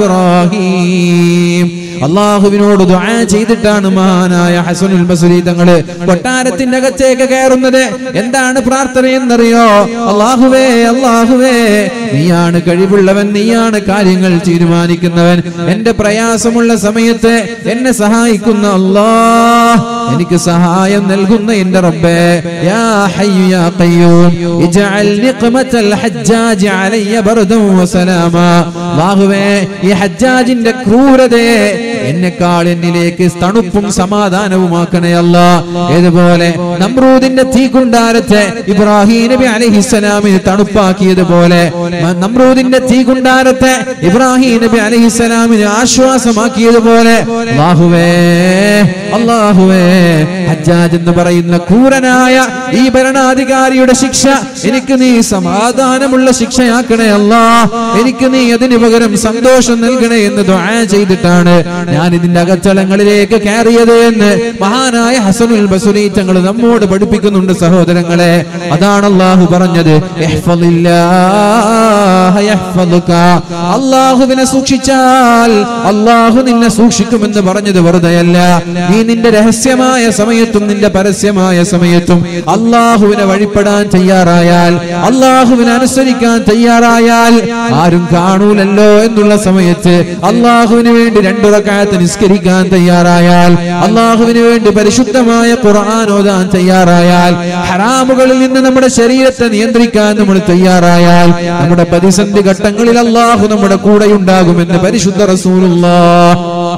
إبراهيم അള്ളാഹുവിനോട് ദുആ ചെയ്തിട്ടാണ് മഹാനായ ഹസനുൽ ബസ്രി തങ്ങള് കൊട്ടാരത്തിന്റെ അകത്തേക്ക് കയറുന്നത് എന്താണ് പ്രാർത്ഥന എന്നറിയോ അള്ളാഹുവേ അള്ളാഹുവേ നീയാണ് കഴിവുള്ളവൻ നീയാണ് കാര്യങ്ങൾ തീരുമാനിക്കുന്നവൻ എന്റെ പ്രയാസമുള്ള സമയത്ത് എന്നെ സഹായിക്കുന്ന അല്ലാ എനിക്ക് സഹായം നൽകുന്ന എന്റെ റബ്ബേ യാ ഹയ്യു യാ ഖയ്യൂം ഇജ്അൽ നിഖ്മതൽ ഹജ്ജാജ് അലയ്യ ബർദൻ വസലാമാ അല്ലാഹുവേ ഈ ഹജ്ജാജിന്റെ ക്രൂരതയെ എന്നെക്കാൾ എന്നിലേക്ക് തണുപ്പും സമാധാനവുമാക്കണേ അല്ല ഏതുപോലെ നമ്രൂദിന്റെ തീകുണ്ടാരത്തെ ഇബ്രാഹിം നബി അലഹിസ്സലാമിന് തണുപ്പാക്കിയതുപോലെ മ- നമ്രൂദിന്റെ തീകുണ്ടാരത്തെ ഇബ്രാഹിം നബി അലഹിസ്സലാമിന് ആശ്വാസമാക്കിയതുപോലെ അല്ലാഹുവേ അല്ലാഹുവേ ഹജ്ജാജ് എന്ന് പറയുന്ന ക്രൂരനായ ഈ ഭരണാധികാരിയുടെ ശിക്ഷ എനിക്ക് നീ സമാധാനമുള്ള ശിക്ഷയാക്കണേ അല്ലാ എനിക്ക് നീ അതിന് പകരം സന്തോഷം നൽകണേ എന്ന് ദുആ ചെയ്തിട്ടാണ് ഞാൻ ഇതിന്റെ അകത്തളങ്ങളിലേക്ക് കയറിയത് എന്ന് മഹാനായ ഹസനുൽ ബസുരി തങ്ങൾ നമ്മോട് പഠിപ്പിക്കുന്നുണ്ട് സഹോദരങ്ങളെ അതാണ് അള്ളാഹു പറഞ്ഞത് ഇഹ്ഫളില്ലാഹ യഹ്ഫളുക. അള്ളാഹുവിനെ സൂക്ഷിച്ചാൽ അള്ളാഹു നിന്നെ സൂക്ഷിക്കുമെന്ന് പറഞ്ഞത് വെറുതെയല്ല നീ നിന്റെ രഹസ്യമായ സമയത്തും നിന്റെ പരസ്യമായ സമയത്തും അള്ളാഹുവിനെ വഴിപ്പെടാൻ തയ്യാറായാൽ അള്ളാഹുവിനെ അനുസരിക്കാൻ തയ്യാറായാൽ ആരും കാണൂലല്ലോ എന്നുള്ള സമയത്ത് അള്ളാഹുവിന് വേണ്ടി രണ്ടു റക്കായത്ത് നിസ്കരിക്കാൻ തയ്യാറായാൽ അള്ളാഹുവിന് വേണ്ടി പരിശുദ്ധമായ ഖുർആൻ ഓതാൻ തയ്യാറായാൽ ഹറാമുകളിൽ നിന്ന് നമ്മുടെ ശരീരത്തെ നിയന്ത്രിക്കാൻ നമ്മൾ തയ്യാറായാൽ നമ്മുടെ പ്രതിസന്ധി ഘട്ടങ്ങളിൽ അള്ളാഹു നമ്മുടെ കൂടെയുണ്ടാകുമെന്ന് പരിശുദ്ധ റസൂലുള്ളാഹ്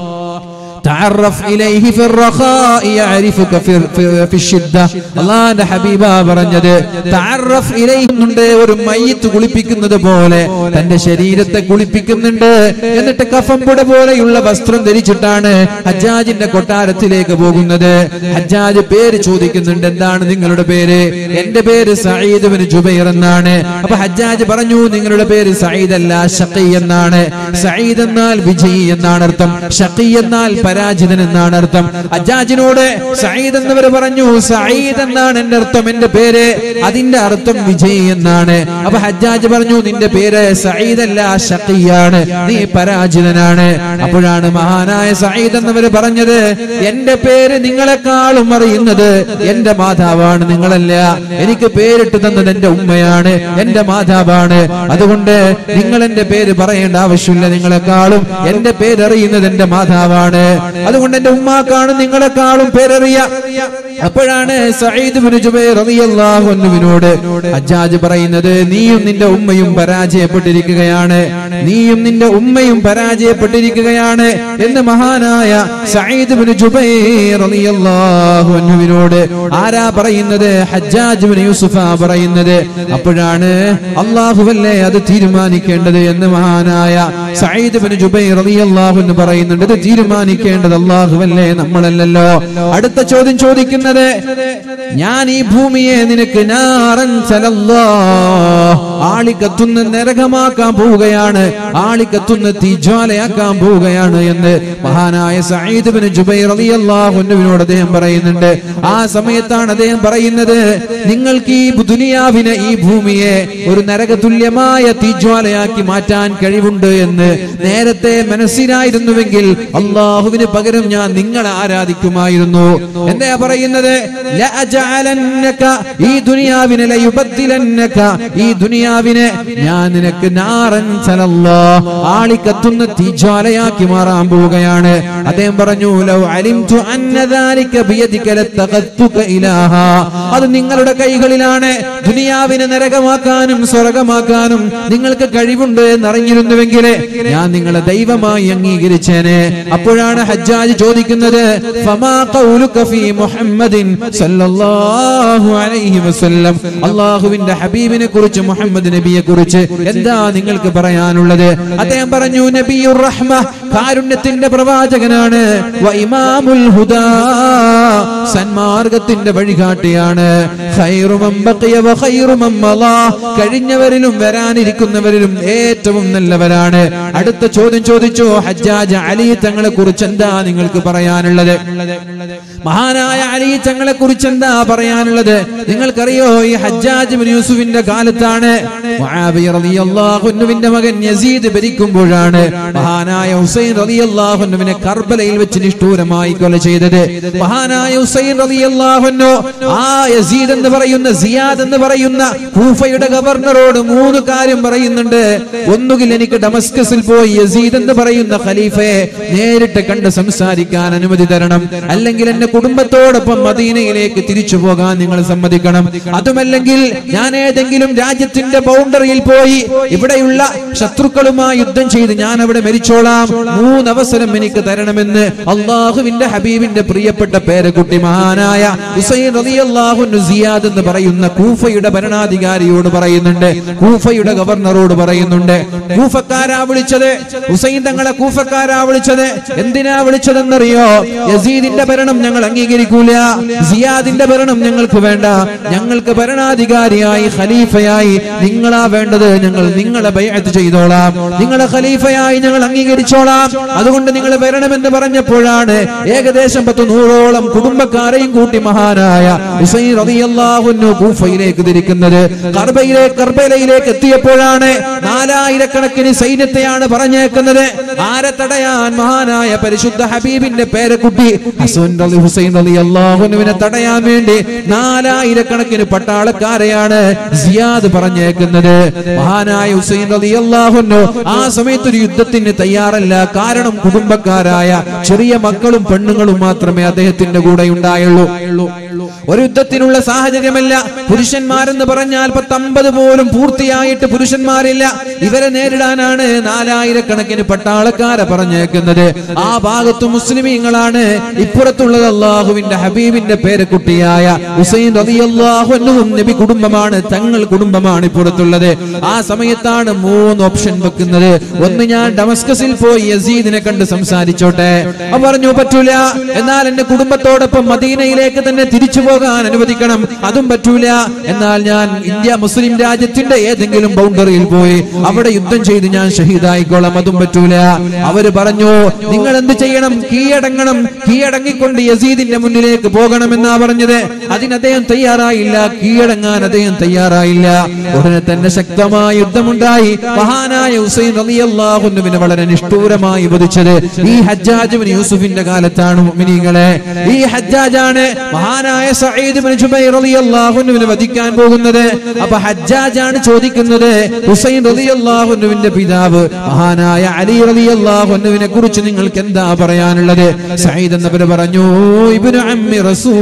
تعرف إليه في الرخاء يعرفك في, في, في الشدة അള്ളാന്റെ ഹബീബ പറഞ്ഞത് തഅറഫ് ഇലൈഹി എന്നുണ്ട് ഒരു മയ്യത്ത് കുളിപ്പിക്കുന്നത് പോലെ തന്റെ ശരീരത്തെ കുളിപ്പിക്കുന്നുണ്ട് എന്നിട്ട് കഫംപുട പോലെയുള്ള വസ്ത്രം ധരിച്ചിട്ടാണ് ഹജ്ജാജിന്റെ കൊട്ടാരത്തിലേക്ക് പോകുന്നത് ഹജ്ജാജ് പേര് ചോദിക്കുന്നുണ്ട് എന്താണ് നിങ്ങളുടെ പേര് എന്റെ പേര് സഈദ് ബിൻ ജുബൈർ എന്നാണ് അപ്പൊ ഹജ്ജാജ് പറഞ്ഞു നിങ്ങളുടെ പേര് സഈദ് അല്ല ഷഖി എന്നാണ് സഈദ് എന്നാൽ വിജയി എന്നാണ് അർത്ഥം ഷഖി എന്നാൽ പരാജിതൻ എന്നാണ് അർത്ഥം ഹജ്ജാജിനോട് സഈദ് എന്നവർ പറഞ്ഞു സഈദ് എന്നാണ് എന്റെ അർത്ഥം എന്റെ പേര് അതിന്റെ അർത്ഥം വിജയി എന്നാണ് അപ്പൊ ഹജ്ജാജ് പറഞ്ഞു നിന്റെ പേര് സഈദ് അല്ല ഷഖിയാണ് നീ പരാജിതനാണ് അപ്പോഴാണ് മഹാനായ സഈദ് എന്നവർ പറഞ്ഞത് എന്റെ പേര് നിങ്ങളെക്കാളും അറിയുന്നത് എന്റെ മാതാവാണ് നിങ്ങളല്ല എനിക്ക് പേരിട്ട് തന്നത് എന്റെ ഉമ്മയാണ് എന്റെ മാതാവാണ് അതുകൊണ്ട് നിങ്ങൾ എന്റെ പേര് പറയേണ്ട ആവശ്യമില്ല നിങ്ങളെക്കാളും എന്റെ പേരറിയുന്നത് എന്റെ മാതാവാണ് അതുകൊണ്ട് എന്റെ ഉമ്മാക്കാണ് നിങ്ങളെക്കാളും പേരറിയ അപ്പോഴാണ് സഈദ് ബിൻ ജുബൈർ റളിയല്ലാഹു അൻഹുവിനോട് ഹജ്ജാജ് പറയുന്നത് നീയും നിന്റെ ഉമ്മയും പരാജയപ്പെട്ടിരിക്കുകയാണ് നീയും നിന്റെ ഉമ്മയും പരാജയപ്പെട്ടിരിക്കുകയാണ് എന്ന് മഹാനായ സഈദ് ബിൻ ജുബൈർ റളിയല്ലാഹു അൻഹുവിനോട് ആരാ പറയുന്നത് ഹജ്ജാജ് ബിൻ യൂസുഫ പറയുന്നത് അപ്പോഴാണ് അള്ളാഹുവല്ലേ അത് തീരുമാനിക്കേണ്ടത് എന്ന് മഹാനായ സഈദ് ബിൻ ജുബൈർ റളിയല്ലാഹു അൻഹു പറയുന്നുണ്ട് ഇത് തീരുമാനിക്കേണ്ടത് അള്ളാഹുവല്ലേ നമ്മളല്ലല്ലോ അടുത്ത ചോദ്യം ചോദിക്കുന്നത് ഞാൻ ഈ ഭൂമിയെ നിനക്ക് നാറൻ സലല്ലാ ആളിക്കത്തുന്ന നരകമാക്കാൻ പോവുകയാണ് ആളിക്കത്തുന്ന തീജ്വാലയാക്കാൻ പോവുകയാണ് എന്ന് മഹാനായ സഈദ് ബിൻ ജുബൈർ റളിയല്ലാഹു അൻഹുവിനോട് അദ്ദേഹം പറയുന്നുണ്ട് ആ സമയത്താണ് അദ്ദേഹം പറയുന്നത് നിങ്ങൾക്ക് ഈ ദുനിയാവിനെ ഈ ഭൂമിയെ ഒരു നരകതുല്യമായ തീജ്വാലയാക്കി മാറ്റാൻ കഴിവുണ്ട് എന്ന് നേരത്തെ മനസ്സിലായിരുന്നുവെങ്കിൽ അള്ളാഹുവിന് പകരം ഞാൻ നിങ്ങളെ ആരാധിക്കുമായിരുന്നു എന്താ പറയുന്നത് ലഅജഅലന്നക ഈ ദുനിയാവിനെ ലയുബദ്ദിലന്നക ഈ ദുനിയാ ദുനിയാവിനെ ഞാൻ നിനക്ക് നാറൻ സലല്ലാ ആളിക്കത്തുന്ന തീജ്വാലയാക്കി മാറാൻ പോവുകയാണ് അദ്ദേഹം പറഞ്ഞു ലൗ അലിംതു അന്ന ദാലിക ബിയദിക ലത്തഖത്തുക ഇലാഹാ അത് നിങ്ങളുടെ കൈകളിലാണ് ദുനിയാവിനെ നരകമാക്കാനും സ്വർഗമാക്കാനും നിങ്ങൾക്ക് കഴിവുണ്ട് എന്നറിഞ്ഞിരുന്നുവെങ്കിൽ ഞാൻ നിങ്ങളെ ദൈവമായി അംഗീകരിച്ചേനെ അപ്പോഴാണ് ഹജ്ജാജ് ചോദിക്കുന്നത് ഫമാ ഖൗലുക ഫീ മുഹമ്മദിൻ സല്ലല്ലാഹു അലൈഹി വസല്ലം അല്ലാഹുവിന്റെ ഹബീബിനെ കുറിച്ച് മുഹമ്മദ് നബിയെ കുറിച്ച് എന്താ നിങ്ങൾക്ക് പറയാനുള്ളത് അദ്ദേഹം പറഞ്ഞു നബിയുർ റഹ്മ കാരുണ്യത്തിന്റെ പ്രവാചകനാണ് വ ഇമാമുൽ ഹുദാ സന്മാർഗത്തിന്റെ വഴികാട്ടിയാണ് ഖൈറു മൻ ബഖിയ വ ഖൈറു മൻ മളാ കഴിഞ്ഞവരിലും വരാനിരിക്കുന്നവരിലും ഏറ്റവും നല്ലവരാണ് അടുത്ത ചോദ്യം ചോദിച്ചു ഹജ്ജാജ് അലി തങ്ങളെ കുറിച്ച് എന്താ നിങ്ങൾക്ക് പറയാനുള്ളത് മഹാനായ അലി തങ്ങളെ കുറിച്ച് എന്താ പറയാനുള്ളത് നിങ്ങൾക്കറിയോ ഈ ഹജ്ജാജ് ബിൻ യൂസുഫിന്റെ കാലത്താണ് മുആവിയ റളിയല്ലാഹു അൻഹുവിന്റെ മകൻ യസീദ് ഭരിക്കുമ്പോഴാണ് മഹാനായ ഹുസൈൻ റളിയല്ലാഹു അൻഹുവിനെ കർബലയിൽ വെച്ച് നിഷ്ഠൂരമായി കൊല ചെയ്തത് മഹാനായ ഹുസൈൻ റളിയല്ലാഹു അൻഹു ആ യസീദ് എന്ന് പറയുന്ന സിയാദ് എന്ന് പറയുന്ന കൂഫയുടെ ഗവർണറോട് മൂന്ന് കാര്യം പറയുന്നുണ്ട് ഒന്നുകിൽ എനിക്ക് ഡമസ്കസിൽ പോയി യസീദ് എന്ന് പറയുന്ന ഖലീഫയെ നേരിട്ട് കണ്ട് സംസാരിക്കാൻ അനുമതി തരണം അല്ലെങ്കിൽ എന്റെ കുടുംബത്തോടൊപ്പം മദീനയിലേക്ക് തിരിച്ചു പോകാൻ നിങ്ങൾ സമ്മതിക്കണം അതുമല്ലെങ്കിൽ ഞാൻ ഏതെങ്കിലും രാജ്യത്തിന്റെ ബൗണ്ടറിയിൽ പോയി ഇവിടെയുള്ള ശത്രുക്കളുമായി യുദ്ധം ചെയ്ത് ഞാൻ അവിടെ മരിച്ചോളാം മൂന്നവസരം എനിക്ക് തരണമെന്ന് അള്ളാഹുവിന്റെ ഹബീബിന്റെ പ്രിയപ്പെട്ട പേരക്കുട്ടി മഹാനായ ഹുസൈൻ റളിയല്ലാഹു അൻഹു സിയാദ് എന്ന് പറയുന്ന കൂഫയുടെ ഭരണാധികാരിയോട് പറയുന്നുണ്ട് കൂഫയുടെ ഗവർണറോട് പറയുന്നുണ്ട് കൂഫക്കാരാ വിളിച്ചത് ഹുസൈൻ തങ്ങളെ കൂഫക്കാരാ വിളിച്ചത് എന്തിനാ വിളിച്ചതെന്നറിയോ യസീദിന്റെ ഭരണം ഞങ്ങൾ അംഗീകരിക്കൂല സിയാദിന്റെ ഭരണം ഞങ്ങൾക്ക് വേണ്ട ഞങ്ങൾക്ക് ഭരണാധികാരിയായി ഖലീഫയായി നിങ്ങളാ വേണ്ടത് ഞങ്ങൾ നിങ്ങളെ ബൈഅത്ത് ചെയ്തോളാം നിങ്ങളെ ഖലീഫയായി ഞങ്ങൾ അംഗീകരിച്ചോളാം അതുകൊണ്ട് നിങ്ങൾ വരണമെന്ന് പറഞ്ഞപ്പോഴാണ് ഏകദേശം പത്ത് നൂറോളം കുടുംബക്കാരെയും കൂട്ടി മഹാനായ ഹുസൈൻ റളിയല്ലാഹു അൻഹു കൂഫയിലേക്ക് തിരിക്കുന്നത് കർബയിലെ കർബലയിലേക്ക് എത്തിയപ്പോഴാണ് നാലായിരക്കണക്കിന് സൈന്യത്തെയാണ് പറഞ്ഞേക്കുന്നത് ആരെ തടയാൻ മഹാനായ പരിശുദ്ധ ഹബീബിന്റെ പേരക്കുട്ടി ഹസൻ റളി ഹുസൈൻ റളിയല്ലാഹു അൻഹുവിനെ തടയാൻ വേണ്ടി നാലായിരക്കണക്കിന് പട്ടാളക്കാരെയാണ് സിയാദ് പറഞ്ഞേക്കുന്നത് മഹാനായ ഹുസൈൻ റളിയല്ലാഹു അൻഹു ആ സമയത്ത് ഒരു യുദ്ധത്തിന് തയ്യാറല്ല കാരണം കുടുംബക്കാരായ ചെറിയ മക്കളും പെണ്ണുങ്ങളും മാത്രമേ അദ്ദേഹത്തിന്റെ കൂടെ ഉണ്ടായുള്ളൂ ഒരു യുദ്ധത്തിനുള്ള സാഹചര്യമല്ല പുരുഷന്മാരെന്ന് പറഞ്ഞാൽ പത്തമ്പത് പോലും പൂർത്തിയായിട്ട് പുരുഷന്മാരില്ല ഇവരെ നേരിടാനാണ് നാലായിരക്കണക്കിന് പട്ടാളക്കാരെ പറഞ്ഞേക്കുന്നത് ആ ഭാഗത്ത് മുസ്ലിമീങ്ങളാണ് ഇപ്പുറത്തുള്ളത് അള്ളാഹുവിന്റെ ഹബീബിന്റെ പേരക്കുട്ടിയായ ഹുസൈൻ റളിയല്ലാഹു അൻഹുവും നബി കുടുംബമാണ് തങ്ങൾ കുടുംബമാണ് ഇപ്പുറത്തുള്ളത് ആ സമയത്താണ് മൂന്ന് ഓപ്ഷൻ വെക്കുന്നത് ഒന്ന് ഞാൻ ഡമസ്കസിൽ പോയി യസീദിനെ കണ്ട് സംസാരിച്ചോട്ടെ അവൻ പറഞ്ഞു പറ്റൂല എന്നാൽ എന്റെ കുടുംബത്തോടൊപ്പം മദീനയിലേക്ക് തന്നെ തിരിച്ചു പോകാൻ അനുവദിക്കണം അതും പറ്റൂല എന്നാൽ ഞാൻ ഇന്ത്യ മുസ്ലിം രാജ്യത്തിന്റെ ഏതെങ്കിലും ബൗണ്ടറിയിൽ പോയി അവിടെ യുദ്ധം ചെയ്ത് ഞാൻ ഷഹീദായിക്കോളാം അതും പറ്റൂല അവര് പറഞ്ഞു നിങ്ങൾ എന്ത് ചെയ്യണം കീഴടങ്ങണം കീഴടങ്ങിക്കൊണ്ട് യസീദിന്റെ മുന്നിലേക്ക് പോകണമെന്നാ പറഞ്ഞത് അതിന് അദ്ദേഹം തയ്യാറായില്ല കീഴടങ്ങാൻ അദ്ദേഹം തയ്യാറായില്ല ഉടനെ തന്നെ ശക്തമായ യുദ്ധമുണ്ടായി മഹാനായ ഹുസൈൻ റളിയല്ലാഹുവിനെ വളരെ നിഷ്ഠൂരമായി വധിച്ചത് ഈ ഹജ്ജാജ് ബിൻ യൂസുഫിന്റെ കാലത്താണ് മുഅ്മിനീങ്ങളെ ഈ ഹജ്ജാജാണ് മഹാനായ സഈദ് ബിൻ ജുബൈർ റളിയല്ലാഹുവിനെ വധിക്കാൻ പോകുന്നത് അപ്പൊ ഹജ്ജാജാണ് ചോദിക്കുന്നത് ഹുസൈൻ റളിയല്ലാഹുവിന്റെ പിതാവ് മഹാനായ അലി റളിയല്ലാഹുവിനെ കുറിച്ച് നിങ്ങൾക്ക് എന്താ പറയാനുള്ളത് സഈദ് എന്നവര് പറഞ്ഞു ഇബ്നു അമ്മി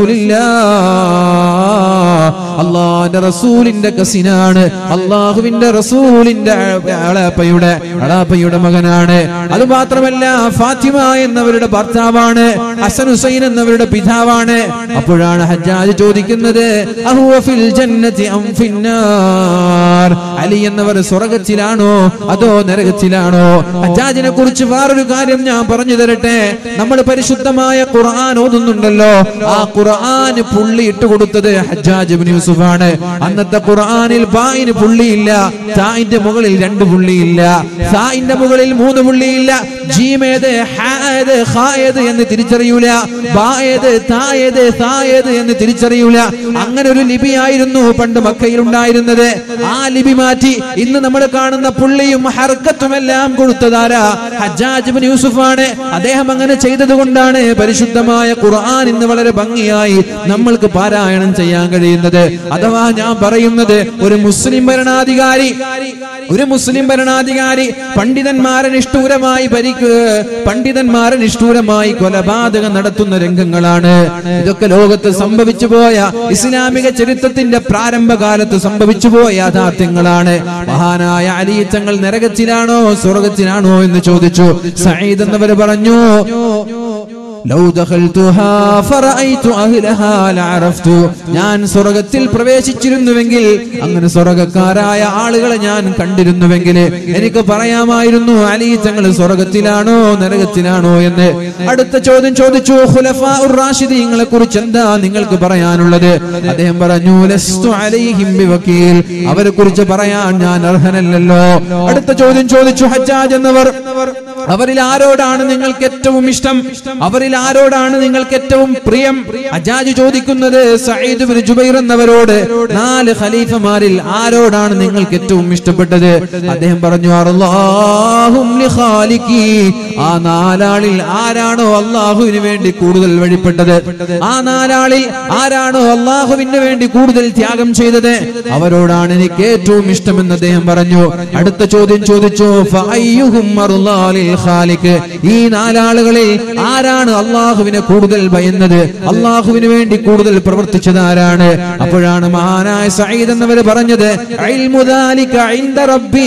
റസൂലില്ലാ അള്ളാന്റെ റസൂലിന്റെ കസിനാണ് അള്ളാഹുവിന്റെ റസൂലിന്റെ അളാപ്പയുടെ അളാപ്പയുടെ മകനാണ് അത് മാത്രമല്ല ഫാത്തിമ എന്നവരുടെ ഭർത്താവാണ് ഹസൻ ഹുസൈൻ എന്നവരുടെ പിതാവാണ് അപ്പോഴാണ് ഹജ്ജാജ് ചോദിക്കുന്നത് അഹുവ ഫിൽ ജന്നതി അം ഫിന്നാർ അലി എന്നവർ സ്വർഗത്തിലാണോ അതോ നരകത്തിലാണോ ഹജ്ജാജിനെ കുറിച്ച് വേറൊരു കാര്യം ഞാൻ പറഞ്ഞു തരട്ടെ നമ്മൾ പരിശുദ്ധമായ ഖുർആൻ ഓതുന്നുണ്ടല്ലോ ആ ഖുർആൻ പുള്ളി ഇട്ട് കൊടുത്തത് ഹജ്ജാജ് ഇബ്നു യൂസുഫാണ് അന്നത്തെ ഖുർആനിൽ ബായിന് പുള്ളിയില്ല തായിന്റെ മുകളിൽ രണ്ട് പുള്ളിയില്ല സായിന്റെ മുകളിൽ മൂന്ന് പുള്ളിയില്ല ജീമേത് ഹായത് ഹായത് എന്ന് തിരിച്ചറിയൂല ബായത് തായത് സായത് എന്ന് തിരിച്ചറിയൂല അങ്ങനെ ഒരു ലിപിയായിരുന്നു പണ്ട് മക്കയിൽ ഉണ്ടായിരുന്നത് ആ ലിപി മാറ്റി ഇന്ന് നമ്മൾ കാണുന്ന പുള്ളിയും ഹർക്കത്തും എല്ലാം കൊടുത്തതാരാ ഹജ്ജാജ് ഇബ്നു യൂസുഫാണ് അദ്ദേഹം അങ്ങനെ ചെയ്തത് കൊണ്ടാണ് പരിശുദ്ധമായ ഖുർആൻ ഇന്ന് വളരെ ഭംഗിയായി നമ്മൾക്ക് പാരായണം ചെയ്യാൻ കഴിയുന്നത് അഥവാ ഞാൻ പറയുന്നത് ഒരു മുസ്ലിം ഭരണാധികാരി ഒരു മുസ്ലിം ഭരണാധികാരി പണ്ഡിതന്മാരെ നിഷ്ഠൂരമായി ഭരിക്കുക പണ്ഡിതന്മാരെ നിഷ്ഠൂരമായി കൊലപാതകം നടത്തുന്ന രംഗങ്ങളാണ് ഇതൊക്കെ ലോകത്ത് സംഭവിച്ചു പോയ ഇസ്ലാമിക ചരിത്രത്തിന്റെ പ്രാരംഭകാലത്ത് സംഭവിച്ചു പോയ യാഥാർത്ഥ്യങ്ങളാണ് മഹാനായ അലിയത്തങ്ങൾ നരകത്തിലാണോ സ്വർഗത്തിലാണോ എന്ന് ചോദിച്ചു സയ്യിദ് എന്നവർ പറഞ്ഞു ലൗ ദഖൽതുഹാ ഫറഅയ്തു അഹ്ലഹാ ലഅറഫ്തു ഞാൻ സ്വർഗ്ഗത്തിൽ പ്രവേശിച്ചിരുന്നുവെങ്കിൽ അങ്ങനെ സ്വർഗ്ഗക്കാരായ ആളുകളെ ഞാൻ കണ്ടിരുന്നുവെങ്കിൽ എനിക്ക് പറയാമായിരുന്നു അലി തങ്ങൾ സ്വർഗ്ഗത്തിലാണോ നരകത്തിലാണോ എന്ന് അടുത്ത ചോദ്യം ചോദിച്ചു ഖുലഫാഉർ റാഷിദീങ്ങളെ കുറിച്ച് എന്താ നിങ്ങൾക്ക് പറയാനുള്ളത് അദ്ദേഹം പറഞ്ഞു ലസ്തു അലൈഹിം ബിവക്കീൽ അവരെ കുറിച്ച് പറയാൻ ഞാൻ അർഹനല്ലല്ലോ അടുത്ത ചോദ്യം ചോദിച്ചു ഹജ്ജാജ് എന്നവർ അവരിൽ ആരോടാണ് നിങ്ങൾക്ക് ഏറ്റവും ഇഷ്ടം അവരിൽ ആരോടാണ് നിങ്ങൾക്ക് ഏറ്റവും പ്രിയം അജാജ് ചോദിക്കുന്നത് സയ്യിദ് ബിൻ ജുബൈർ എന്നവരോട് നാല് ഖലീഫമാരിൽ ആരോടാണ് നിങ്ങൾക്ക് ഏറ്റവും ഇഷ്ടപ്പെട്ടത് അദ്ദേഹം പറഞ്ഞു അല്ലാഹും ലി ഖാലിഖി ആ നാലാളിൽ ആരാണോ അള്ളാഹുവിന് വേണ്ടി കൂടുതൽ വഴിപ്പെട്ടത് ആ നാലാളിൽ ആരാണോ അള്ളാഹുവിന് വേണ്ടി കൂടുതൽ ത്യാഗം ചെയ്തത് അവരോടാണ് എനിക്ക് ഏറ്റവും ഇഷ്ടമെന്ന് അദ്ദേഹം പറഞ്ഞു അടുത്ത ചോദ്യം ചോദിച്ചു ഫഅയ്യുഹും അർളാലിൽ ഖാലിഖ് ഈ നാലാളുകളിൽ ആരാണ് അള്ളാഹുവിനെ കൂടുതൽ ഭയന്നത് അള്ളാഹുവിന് വേണ്ടി കൂടുതൽ പ്രവർത്തിച്ചത് ആരാണ് അപ്പോഴാണ് മഹാനായ സയ്യിദ് എന്നവര് പറഞ്ഞത് ഇൽമു ദാലിക ഇൻദ റബ്ബി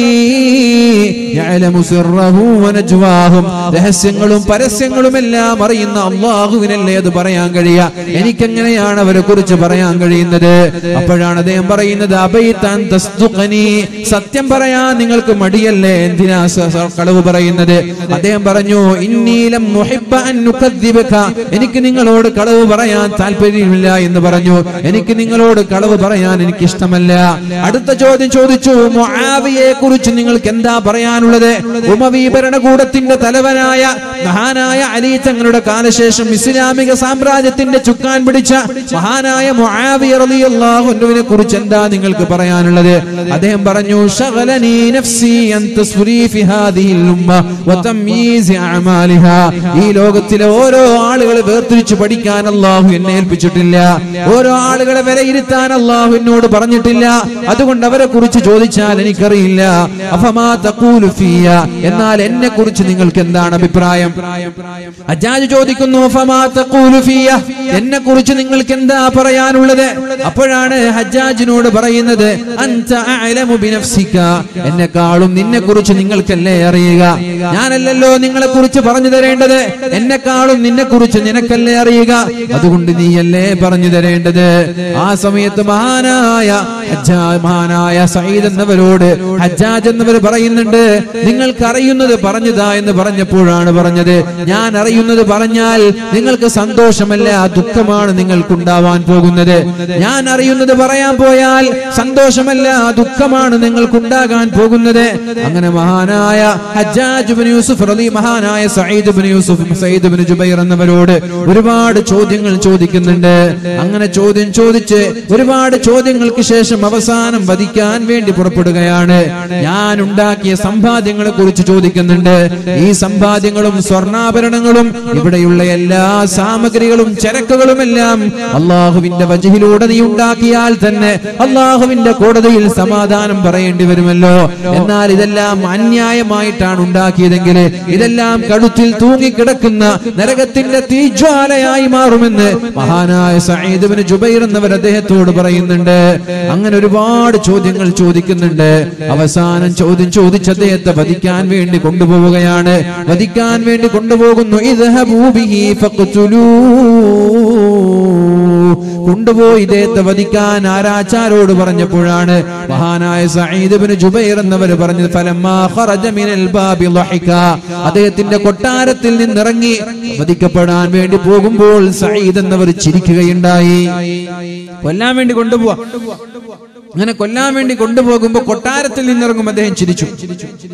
യഅലമു സിർറഹു വനജ്വാഹും രഹസ്യങ്ങളും പരസ്യങ്ങളും എല്ലാം അറിയുന്ന അള്ളാഹുവിനല്ലേ അത് പറയാൻ കഴിയുക എനിക്കെങ്ങനെയാണ് അവരെ കുറിച്ച് പറയാൻ കഴിയുന്നത് അപ്പോഴാണ് അദ്ദേഹം പറയുന്നത് അബൈതാൻ തസ്തുഖനി സത്യം പറയാൻ നിങ്ങൾക്ക് മടിയല്ലേ എന്തിനാ സ- സ- കളവ് പറയുന്നത് അദ്ദേഹം പറഞ്ഞു ഇന്നീലം മുഹിബ്ബ അൻ നുകദ്ദിബക എനിക്ക് നിങ്ങളോട് കളവ് പറയാൻ താല്പര്യമില്ല എന്ന് പറഞ്ഞു എനിക്ക് നിങ്ങളോട് കളവ് പറയാൻ എനിക്ക് ഇഷ്ടമല്ല അടുത്ത ചോദ്യം ചോദിച്ചു മുആവിയെ കുറിച്ച് നിങ്ങൾക്ക് എന്താ പറയാനുള്ളത് ഉമവി ഭരണകൂടത്തിന്റെ തലവനായ മഹാനായ അലി തങ്ങളുടെ കാലശേഷം ഇസ്ലാമിക സാമ്രാജ്യത്തിന്റെ ചുക്കാൻ പിടിച്ച മഹാനായ മുആവിയ റളിയല്ലാഹു അൻഹുവിനെ കുറിച്ച് എന്താ നിങ്ങൾക്ക് പറയാനുള്ളത് അദ്ദേഹം പറഞ്ഞു ശഗലനി നഫ്സി അൻ തസ്രി ഫി ഹാദിഹിൽ ഉമ്മ വതംയീസ് അഅമാലിഹാ ഈ ലോകത്തിലെ ഓരോ ആളുകളെ വേർതിരിച്ച് പഠിക്കാൻ അല്ലാഹു എന്നെ ഏൽപ്പിച്ചിട്ടില്ല ഓരോ ആളുകളെ വിലയിരുത്താൻ അല്ലാഹു എന്നോട് പറഞ്ഞിട്ടില്ല അതുകൊണ്ട് അവരെ കുറിച്ച് ചോദിച്ചാൽ എനിക്കറിയില്ല അഫമാ തഖൂലു ഫിയ എന്നാൽ എന്നെ കുറിച്ച് നിങ്ങൾക്ക് എന്താണ് അഭിപ്രായം അജാജ് ചോദിക്കുന്നു അഫമാ തഖൂലു ഫിയ എന്നെ കുറിച്ച് നിങ്ങൾക്ക് എന്താ പറയാനുള്ളത് അപ്പോഴാണ് ഹജ്ജാജിനോട് പറയുന്നത് അൻത അഅലമു ബിനഫ്സിക എന്നെക്കാളും നിന്നെ കുറിച്ച് നിങ്ങൾക്കല്ലേ അറിയുക ഞാനല്ലല്ലോ നിങ്ങളെ കുറിച്ച് പറഞ്ഞു തരേണ്ടത് എന്നെക്കാളും നിന്നെ കുറിച്ച് നിനക്കല്ലേ അറിയുക അതുകൊണ്ട് നീയല്ലേ പറഞ്ഞു തരേണ്ടത് ആ സമയത്ത് മഹാനായ ഹജ്ജാ മഹാനായ സയ്യിദ് എന്നവരോട് ഹജ്ജാജ് എന്നവർ പറയുന്നുണ്ട് നിങ്ങൾക്ക് അറിയുന്നത് പറഞ്ഞതാ എന്ന് പറഞ്ഞപ്പോഴാണ് പറഞ്ഞത് ഞാൻ അറിയുന്നത് പറഞ്ഞാൽ നിങ്ങൾക്ക് സന്തോഷമല്ല ദുഃഖമാണ് നിങ്ങൾക്കുണ്ടാവാൻ പോകുന്നത് ഞാൻ അറിയുന്നത് പറയാൻ പോയാൽ സന്തോഷമല്ല ദുഃഖമാണ് നിങ്ങൾക്കുണ്ടാകാൻ പോകുന്നത് അങ്ങനെ മഹാനായ ഹജ്ജാജ് ബിൻ യൂസുഫ് റളി മഹാനായ Sayyid bin Yusuf Sayyid bin Jubair എന്നവരോട് ഒരുപാട് ചോദ്യങ്ങൾ ചോദിക്കുന്നുണ്ട് അങ്ങനെ ചോദ്യം ചോദിച്ച് ഒരുപാട് ചോദ്യങ്ങൾക്ക് ശേഷം അവസാനം വധിക്കാൻ വേണ്ടി പുറപ്പെടുകയാണ് ഞാൻ ഉണ്ടാക്കിയ സമ്പാദ്യങ്ങളെ കുറിച്ച് ചോദിക്കുന്നുണ്ട് ഈ സമ്പാദ്യങ്ങളും സ്വർണ്ണാഭരണങ്ങളും ഇവിടെയുള്ള എല്ലാ സാമഗ്രികളും ചരക്കുകളും എല്ലാം അള്ളാഹുവിന്റെ വജഹിലൂടെ നീ ഉണ്ടാക്കിയാൽ തന്നെ അള്ളാഹുവിന്റെ കോടതിയിൽ സമാധാനം പറയേണ്ടി വരുമല്ലോ എന്നാൽ ഇതെല്ലാം അന്യായമായിട്ടാണ് ഉണ്ടാക്കിയതെങ്കിൽ ഇതെല്ലാം കഴുത്തിൽ തൂങ്ങിക്കിടക്കുന്ന നരകത്തിന്റെ തീജ്വാലയായി മാറുമെന്ന് മഹാനായ സയ്യിദ് ഇബ്നു ജുബൈർ എന്നവർ അദ്ദേഹത്തോട് പറയുന്നുണ്ട് അങ്ങനെ ഒരുപാട് ചോദ്യങ്ങൾ ചോദിക്കുന്നുണ്ട് അവസാനം ചോദ്യം ചോദിച്ച് അദ്ദേഹത്തെ വധിക്കാൻ വേണ്ടി കൊണ്ടുപോവുകയാണ് വധിക്കാൻ വേണ്ടി കൊണ്ടുപോകുന്നു ഇദ്ഹബൂ ബിഹി ഫഖ്തുലൂ കൊണ്ടുപോയി ഇദ്ദേഹത്തെ വധിക്കാൻ ആരാച്ചാരോട് പറഞ്ഞപ്പോഴാണ് മഹാനായ സഈദ് ഇബ്നു ജുബൈർ എന്നവർ പറഞ്ഞത് ഫലമ്മാ ഖറജ മിനൽ ബാബി ളഹിക അദ്ദേഹത്തിന്റെ കൊട്ടാരത്തിൽ നിന്നിറങ്ങി വധിക്കപ്പെടാൻ വേണ്ടി പോകുമ്പോൾ സഈദ് എന്നവർ ചിരിക്കുകയുണ്ടായി കൊല്ലാൻ വേണ്ടി കൊണ്ടുപോവാ അങ്ങനെ കൊല്ലാൻ വേണ്ടി കൊണ്ടുപോകുമ്പോ കൊട്ടാരത്തിൽ നിന്നിറങ്ങും അദ്ദേഹം ചിരിച്ചു